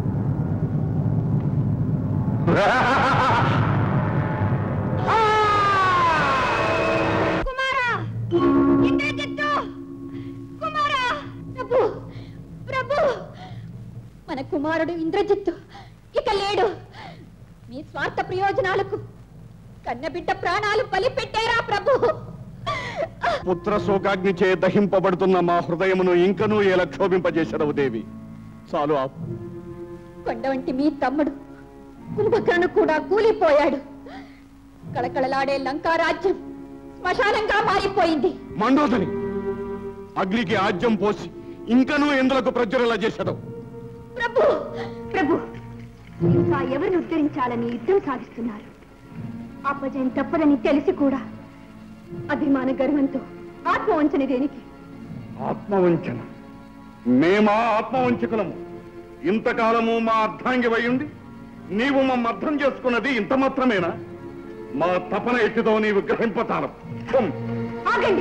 [SPEAKER 17] కుమారా ఇంద్రజిత్తు కుమారా ప్రభు ప్రభు
[SPEAKER 10] మన కుమారుడు ఇంద్రజిత్తు ఇక లేడు మీ స్వార్థ ప్రయోజనాలకు కన్నబిడ్డ ప్రాణాలు బలి పెట్టారా ప్రభు
[SPEAKER 19] పుత్ర శోకాగ్నిచే దహింపబడుతున్న మా హృదయమును ఇంకనూ ఎలా క్షోభింపజేశాడవు దేవి చాలు ఆపు
[SPEAKER 10] కొండ వంటి మీ తమ్ముడు కుంభకర్ణు కూడా కూలిపోయాడు కళకళలాడే లంకారాజ్యం శ్మశానంగా మారిపోయింది
[SPEAKER 19] మండోదరి అగ్నికి ఆజ్యం పోసి ఇంకనూ ఇందులకు ప్రజ్వరలా చేశాడవు
[SPEAKER 11] ప్రభు ప్రభు ఇంకా ఎవరిని ఉద్ధరించాలని యుద్ధం సాగిస్తున్నారు అపజయం తప్పదని తెలిసి కూడా అభిమాన గర్వంతో ఆత్మవంచని దేనికి
[SPEAKER 19] ఆత్మవంచన మేమా ఆత్మవంచకులము ఇంతకాలము మా అర్ధాంగి ఉండి నీవు మమ్మ అర్థం చేసుకున్నది ఇంత మాత్రమేనా మా తపన ఎట్టిదో నీవు గ్రహింపతాను
[SPEAKER 11] ఆగండి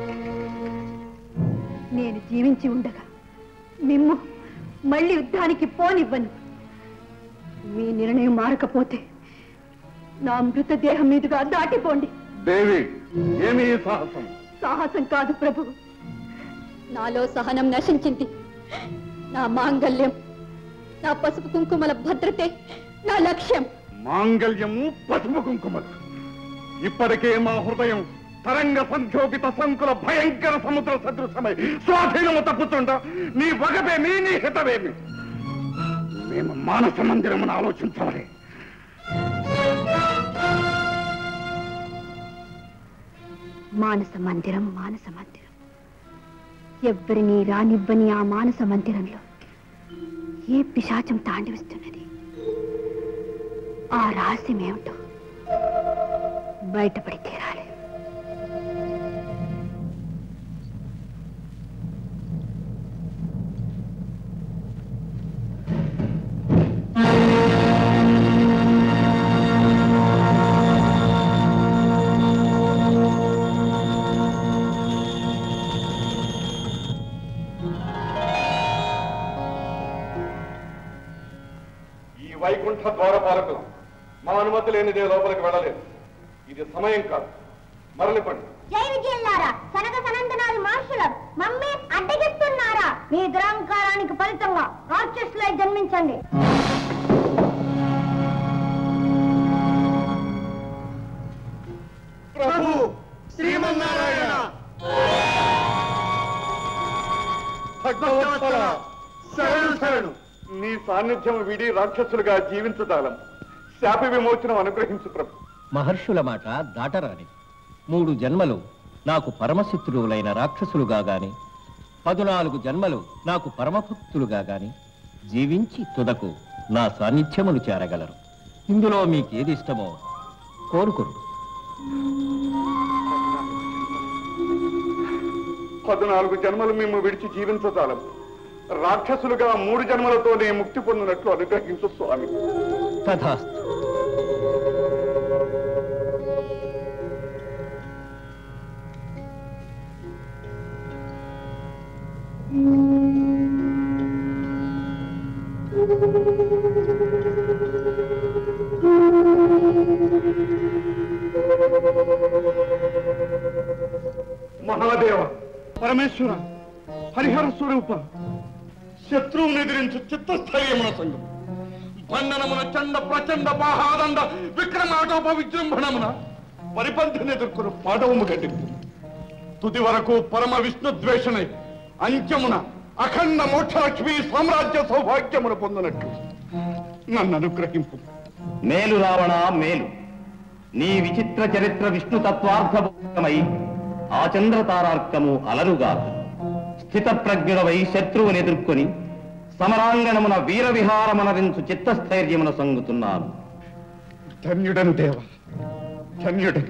[SPEAKER 11] నేను జీవించి ఉండగా మిమ్ము మళ్ళీ యుద్ధానికి పోనివ్వను మీ నిర్ణయం మారకపోతే నా మృతదేహం మీదుగా దాటిపోండి
[SPEAKER 19] దేవి ఏమి ఈ సాహసం
[SPEAKER 11] సాహసం కాదు ప్రభు
[SPEAKER 10] నాలో సహనం నశించింది నా మాంగల్యం నా పసుపు కుంకుమల భద్రతే నా లక్ష్యం
[SPEAKER 19] మాంగళ్యము పసుపు కుంకుమలు ఇప్పటికే మా హృదయం తరంగ సంక్షోభిత సంకుల భయంకర సముద్ర సదృశమై స్వాధీనము తప్పుతుండ నీ వగవేమి నీ హితవేమి మేము మానస మందిరమును ఆలోచించవాలి
[SPEAKER 11] మానస మందిరం మానస మందిరం ఎవ్వరిని రానివ్వని ఆ మానస మందిరంలో ఏ పిశాచం తాండవిస్తున్నది ఆ రహస్యం ఏమిటో బయటపడి తీరాలి
[SPEAKER 19] ఈ వైకుంఠ ద్వారపాలకులు మా అనుమతి లేనిదే లోపలికి వెళ్ళలేదు ఇది సమయం కాదు మరలిపండి
[SPEAKER 17] జై విజయల్లారా సనక సనందనాది మహర్షులం మమ్మీ అడ్డగిస్తున్నారా మీ దురహంకారానికి ఫలితంగా రాక్షసులై జన్మించండి
[SPEAKER 13] ప్రభు శ్రీమన్నారాయణ
[SPEAKER 19] భక్తవత్సల, శరణు శరణు నీ సాన్నిధ్యం విడి రాక్షసులుగా జీవించదాలం శాప విమోచనం అనుగ్రహించు ప్రభు
[SPEAKER 4] మహర్షుల మాట దాటరాని మూడు జన్మలు నాకు పరమశత్రువులైన రాక్షసులుగా గాని పదునాలుగు జన్మలు నాకు పరమభక్తులుగా గాని జీవించి తుదకు నా సాన్నిధ్యములు చేరగలరు ఇందులో మీకేది ఇష్టమో కోరుకురు
[SPEAKER 19] పద్నాలుగు జన్మలు మేము విడిచి జీవించదాలం రాక్షసులుగా మూడు జన్మలతోనే ముక్తి పొందినట్లు అనుగ్రహించు స్వామి
[SPEAKER 4] తథాస్తు
[SPEAKER 19] మహాదేవ పరమేశ్వర హరిహర స్వరూప శత్రువుని ఎదిరించు చిత్తస్థైర్యమున సంఘం బంధనమున చండ ప్రచండ బాహాదండ విక్రమాటోప విజృంభణమున పరిపంథిని ఎదుర్కొను పాఠవము గట్టింపు తుది వరకు పరమ విష్ణు ద్వేషణై అంత్యమున అఖండ మోక్షలక్ష్మి సామ్రాజ్య సౌభాగ్యమును పొందినట్లు నన్ను అనుగ్రహింపు
[SPEAKER 8] మేలు రావణ మేలు నీ విచిత్ర చరిత్ర విష్ణు తత్వార్థమై ఆ చంద్రతారార్కము అలరుగా స్థిత ప్రజ్ఞుడవై శత్రువుని ఎదుర్కొని సమరాంగణమున వీర విహారమనరించు చిత్తస్థైర్యమున సంగుతున్నాను
[SPEAKER 19] ధన్యుడను దేవ ధన్యుడను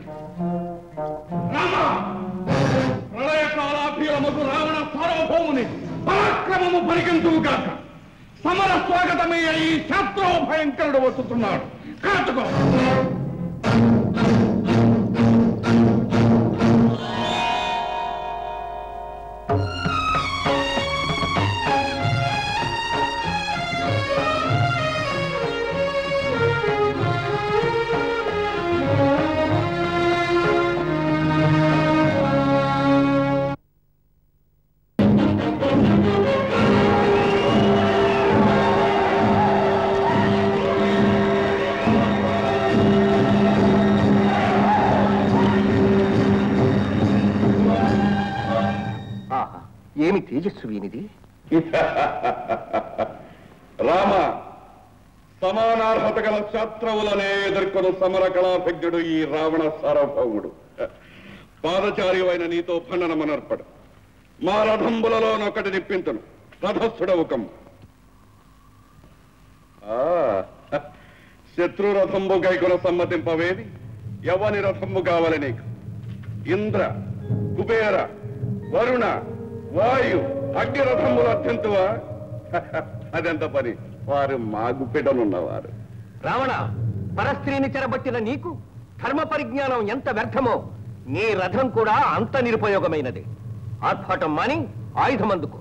[SPEAKER 19] ప్రళయకాలాభీరమగు రావణ సార్వభౌముని పరాక్రమము పరిగెంతువుగాక సమర స్వాగతమే ఈ శాస్త్రో భయంకరుడు వస్తున్నాడు కాచుకో
[SPEAKER 9] ఆహా ఏమి తేజస్సు వీనిది
[SPEAKER 19] రామ సమానార్హత గల శత్రువులనే ఎదుర్కొను సమర కళాభిజ్ఞుడు ఈ రావణ సార్వభౌముడు పాదచారి అయిన నీతో భండనమనర్పడు మా రథంబులలో నొకటి నిప్పింతును రథస్థుడవుకం శత్రు రథంబు గైకొన సమ్మతింపవేది ఎవని రథంబు కావాలి నీకు ఇంద్ర కుబేర వరుణ వాయు అగ్ని రథంబులు అత్యంతువా అదెంత పని వారు మా గుప్పెటనున్నవారు
[SPEAKER 9] రావణ పరస్త్రీని చెరబట్టిన నీకు ధర్మ పరిజ్ఞానం ఎంత వ్యర్థమో నీ రథం కూడా అంత నిరుపయోగమైనది ఆర్భాటం మాని ఆయుధమందుకు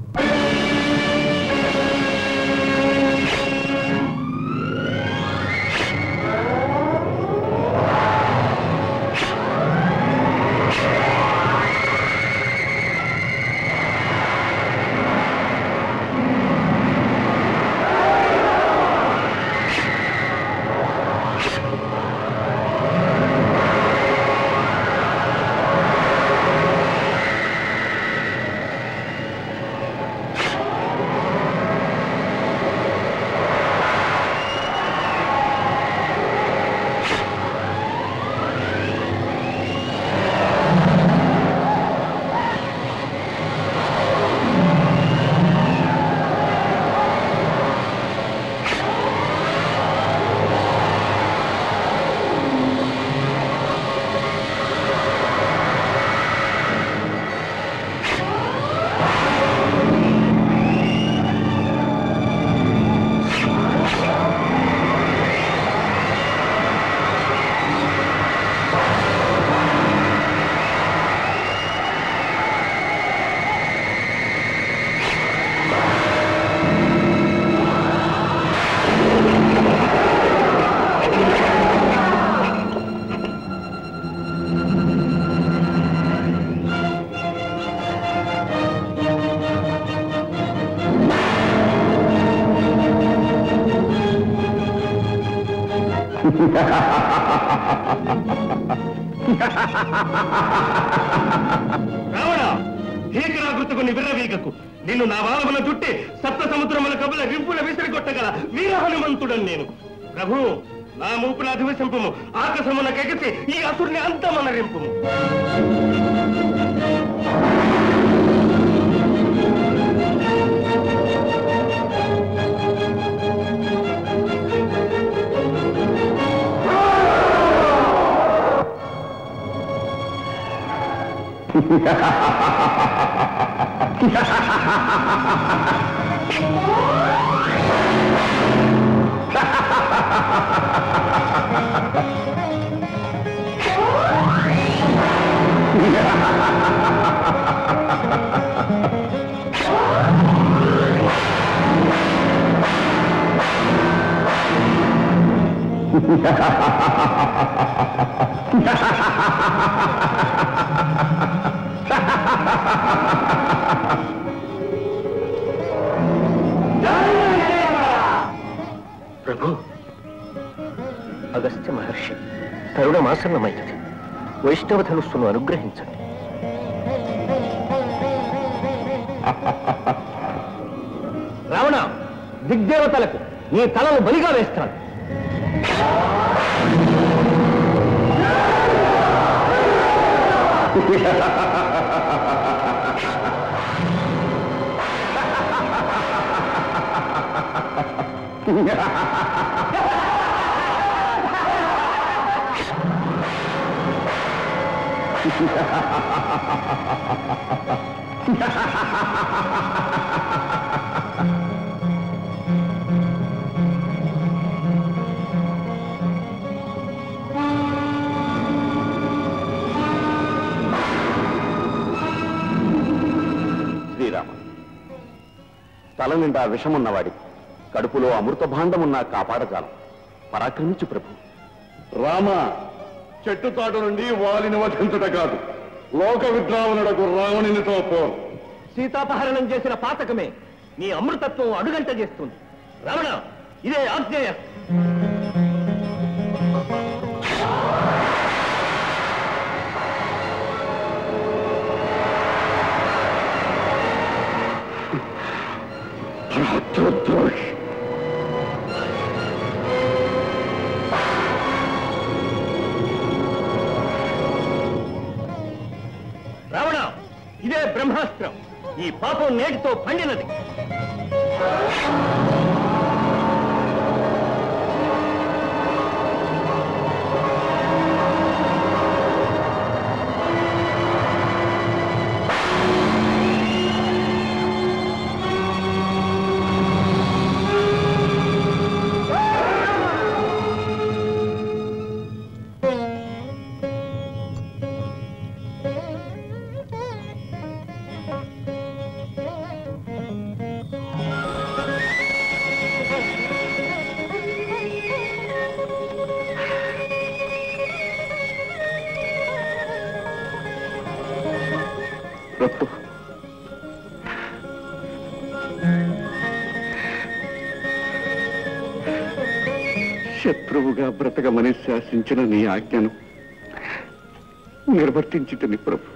[SPEAKER 3] రావణ భీకరా గుర్తుకుని విర్రవీగకు నిన్ను నా వాలమున చుట్టి సప్త సముద్రముల కబుల రింపుల విసిరి కొట్టగల వీర హనుమంతుడను నేను ప్రభు నా మూపున అధివసింపము ఆకాశమున కెగసి ఈ అసురుని అంతమన రింపుము
[SPEAKER 4] ప్రభు అగస్త్య మహర్షి తరుణమాసన్నమైనది వైష్ణవ ధనుస్సును అనుగ్రహించండి రావణ దిగ్దేవతలకు నీ తలలు బలిగా వేస్తాను
[SPEAKER 7] శ్రీరామ తల నిండా విషమున్నవాడి కడుపులో అమృత భాండమున్నా కాపాడజాలం పరాక్రమించు ప్రభు
[SPEAKER 14] రామ చెట్టు తాటు నుండి వాలిని వధించుట కాదు లోక విద్రావణుడకు రావణునితో పో
[SPEAKER 4] సీతాపహరణం చేసిన పాతకమే నీ అమృతత్వం అడుగంట చేస్తుంది రమణ ఇదే ఆజ్ఞేయ
[SPEAKER 14] రాత్రోద్రోహి
[SPEAKER 4] రావణ ఇదే బ్రహ్మాస్త్రం ఈ పాపం నేటితో పండినది
[SPEAKER 14] ప్రభు శత్రువుగా బ్రతకమని శాసించిన నీ ఆజ్ఞను నిర్వర్తించితిని ప్రభు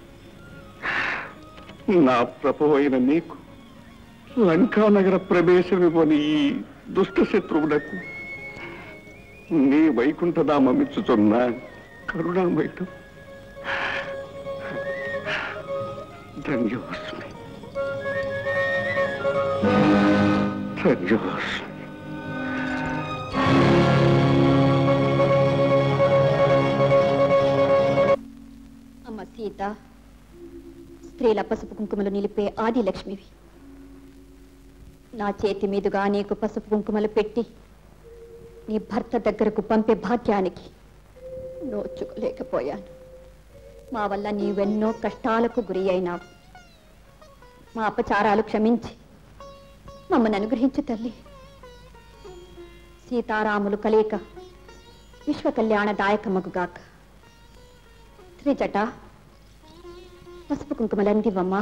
[SPEAKER 14] నా ప్రభు అయిన నీకు లంకానగర ప్రవేశమివ్వని ఈ దుష్ట శత్రువులకు నీ వైకుంఠధామమిచ్చుచున్న కరుణామయుడు ధన్యోస్మి ధన్యోస్మి
[SPEAKER 10] అమ్మ సీత స్త్రీల పసుపు కుంకుమలు నిలిపే ఆది లక్ష్మివి నా చేతి మీదుగా నీకు పసుపు కుంకుమలు పెట్టి నీ భర్త దగ్గరకు పంపే భాగ్యానికి నోచుకోలేకపోయాను మా వల్ల నీవెన్నో కష్టాలకు గురి అయినావు మా అపచారాలు క్షమించి మమ్మల్ని అనుగ్రహించు తల్లి సీతారాములు కలయిక విశ్వ కళ్యాణదాయకమగుగాక త్రిజట పసుపు కుంకుమలందివమ్మా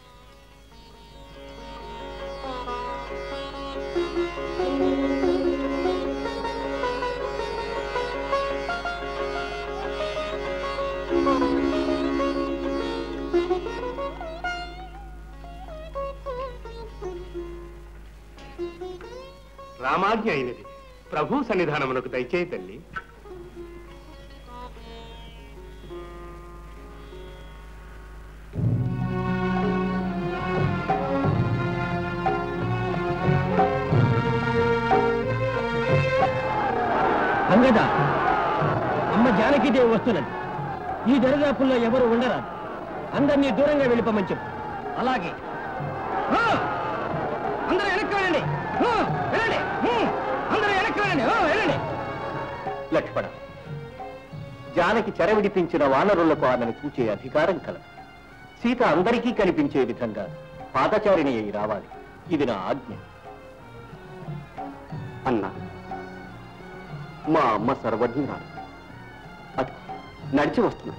[SPEAKER 3] రామాజ్ఞ అయినది ప్రభు సన్నిధానమునకు దయచేయి తల్లి
[SPEAKER 4] అంగద అమ్మ జానకిదేవి వస్తున్నది ఈ దరిదాపుల్లో ఎవరు ఉండరాదు అందరినీ దూరంగా వెళ్ళిపోమని చెప్పు అలాగే ఆ! అంగద వెళ్ళండి అందరూ వెనక్కి వెళ్ళండి వెళ్ళండి
[SPEAKER 9] లక్ష్మణ జానకి చెర విడిపించిన వానరులకు ఆమెను చూచే అధికారం కలదు సీత అందరికీ కనిపించే విధంగా పాదచారిణి అయి రావాలి ఇది నా ఆజ్ఞ
[SPEAKER 12] అన్నా మా అమ్మ సర్వజ్ఞురాలు అది నడిచి వస్తున్నది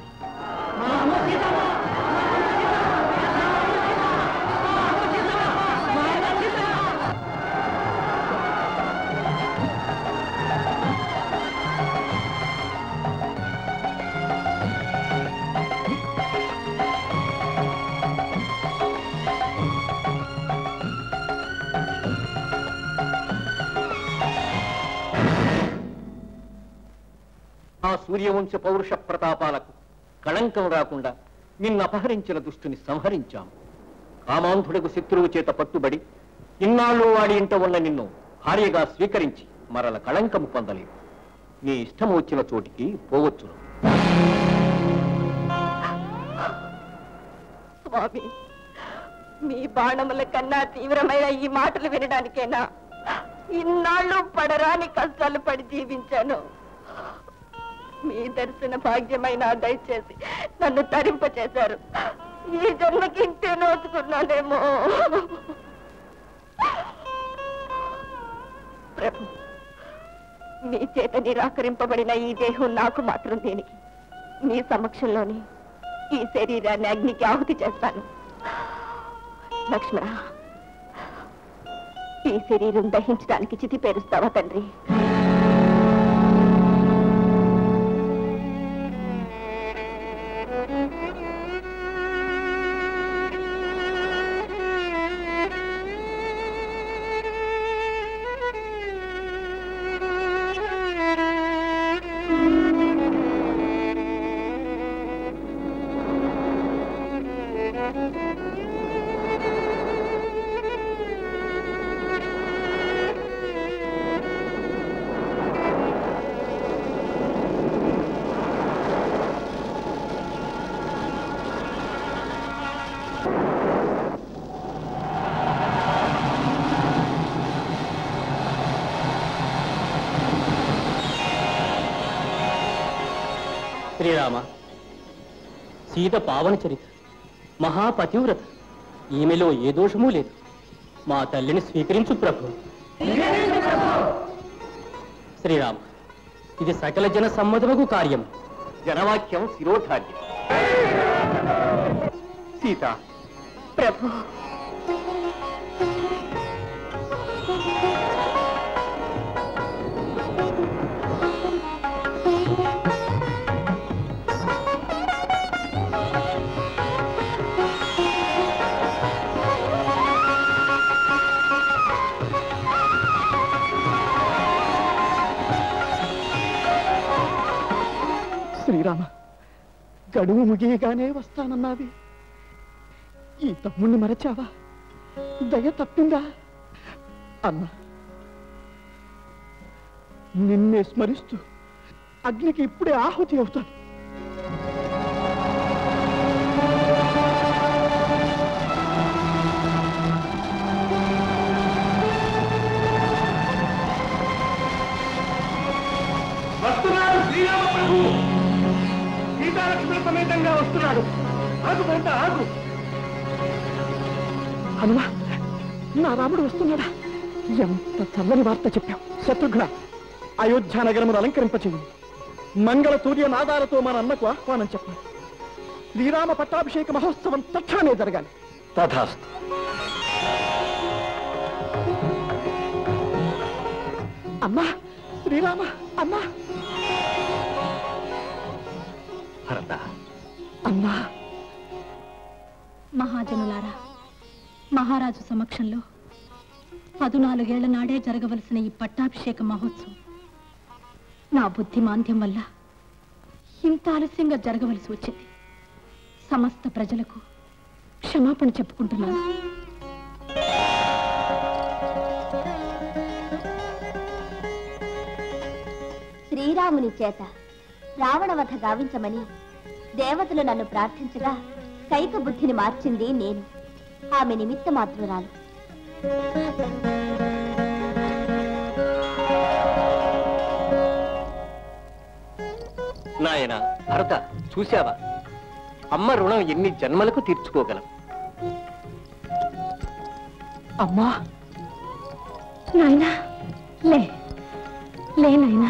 [SPEAKER 9] ఆ సూర్యవంశ పౌరుష ప్రతాపాలకు కళంకం రాకుండా నిన్ను అపహరించిన దుష్టుని సంహరించాము కామాంధుడకు శత్రువు చేత పట్టుబడి ఇన్నాళ్ళు వాడి ఇంట ఉన్న నిన్ను భార్యగా స్వీకరించి మరల కళంకము పొందలేదు నీ ఇష్టం వచ్చిన చోటికి పోవచ్చును
[SPEAKER 11] స్వామి మీ బాణముల కన్నా తీవ్రమైన ఈ మాటలు వినడానికేనా ఇన్నాళ్ళు పడరాని కష్టాలు పడి జీవించాను మీ దర్శన భాగ్యమైన దయచేసి నన్ను తరింపచేశారు ఈ జన్మకి ఇంతే నోచుకున్నానేమో ప్రభు మీ చేత నిరాకరింపబడిన ఈ దేహం నాకు మాత్రం దేనికి మీ సమక్షంలోని ఈ శరీరాన్ని అగ్నికి ఆహుతి చేస్తాను లక్ష్మణ ఈ శరీరం దహించడానికి చితి పేరుస్తావా తండ్రి
[SPEAKER 16] శ్రీరామ సీత పావన చరిత మహాపతివ్రత ఈమెలో ఏ దోషమూ లేదు మా తల్లిని స్వీకరించు ప్రభు శ్రీరామ ఇది సకల జన సమ్మతముకు కార్యం
[SPEAKER 9] జనవాక్యం శిరోధార్యం సీత
[SPEAKER 11] ప్రభు
[SPEAKER 13] శ్రీరామ గడువు ముగియగానే వస్తానన్నావి ఈ తమ్ముణ్ణి మరచావా దయ తప్పిందా అన్న నిన్నే స్మరిస్తూ అగ్నికి ఇప్పుడే ఆహుతి అవుతాను
[SPEAKER 3] వస్తున్నాడు శ్రీరామ ప్రభు సీతాలక్ష్మణ సమేతంగా వస్తున్నాడు ఆగు భర్త ఆగు
[SPEAKER 13] హనుమా నా రాముడు వస్తున్నాడా ఎంత చల్లని వార్త చెప్పావు శత్రుఘ్న అయోధ్య నగరమును అలంకరింపచేయి మంగళ సూర్య నాదాలతో మన అన్నకు ఆహ్వానం చెప్పాలి శ్రీరామ పట్టాభిషేక మహోత్సవం తక్షణమే జరగాలి
[SPEAKER 9] తథాస్తు
[SPEAKER 13] అమ్మా శ్రీరామ అమ్మా
[SPEAKER 9] భరత
[SPEAKER 13] అమ్మా
[SPEAKER 10] మహాజనులారా మహారాజు సమక్షంలో పదునాలుగేళ్ల నాడే జరగవలసిన ఈ పట్టాభిషేక మహోత్సవం నా బుద్ధి మాంద్యం వల్ల ఇంత ఆలస్యంగా జరగవలసి వచ్చింది సమస్త ప్రజలకు క్షమాపణ చెప్పుకుంటున్నాను
[SPEAKER 15] శ్రీరాముని చేత రావణవధ గావించమని దేవతలు నన్ను ప్రార్థించగా కైక బుద్ధిని మార్చింది నేను ఆమె నిమిత్త మాత్రురాలు
[SPEAKER 4] నాయన భరత చూశావా అమ్మ రుణం ఎన్ని జన్మలకు తీర్చుకోగలం
[SPEAKER 11] అమ్మా నాయనా లే లే నాయనా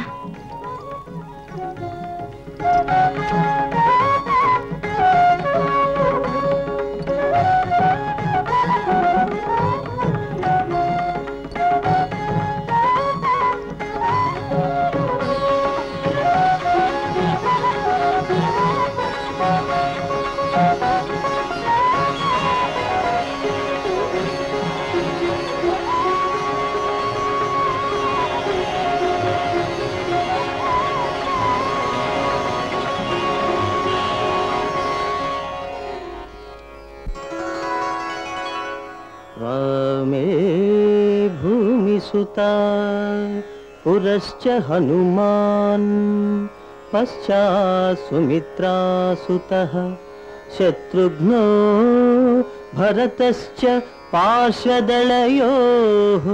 [SPEAKER 20] रामे भूमिसुता पुरश्च हनुमान् पश्चात् सुमित्रासुतः शत्रुघ्नो भरतश्च पार्श्वदलयोः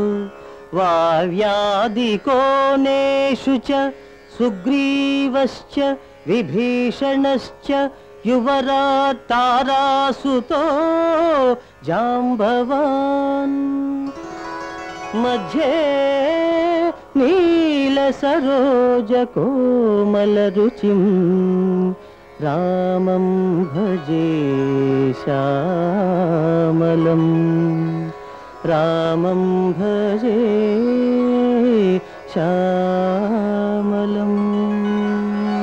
[SPEAKER 20] वाव्यादिकोणेषु च सुग्रीवश्च विभीषणश्च युवराट् तारासुतो जाम्बवान् मध्ये नीलसरोजकोमलरुचिं रामं भजे श्यामलम् रामं भजे श्यामलम्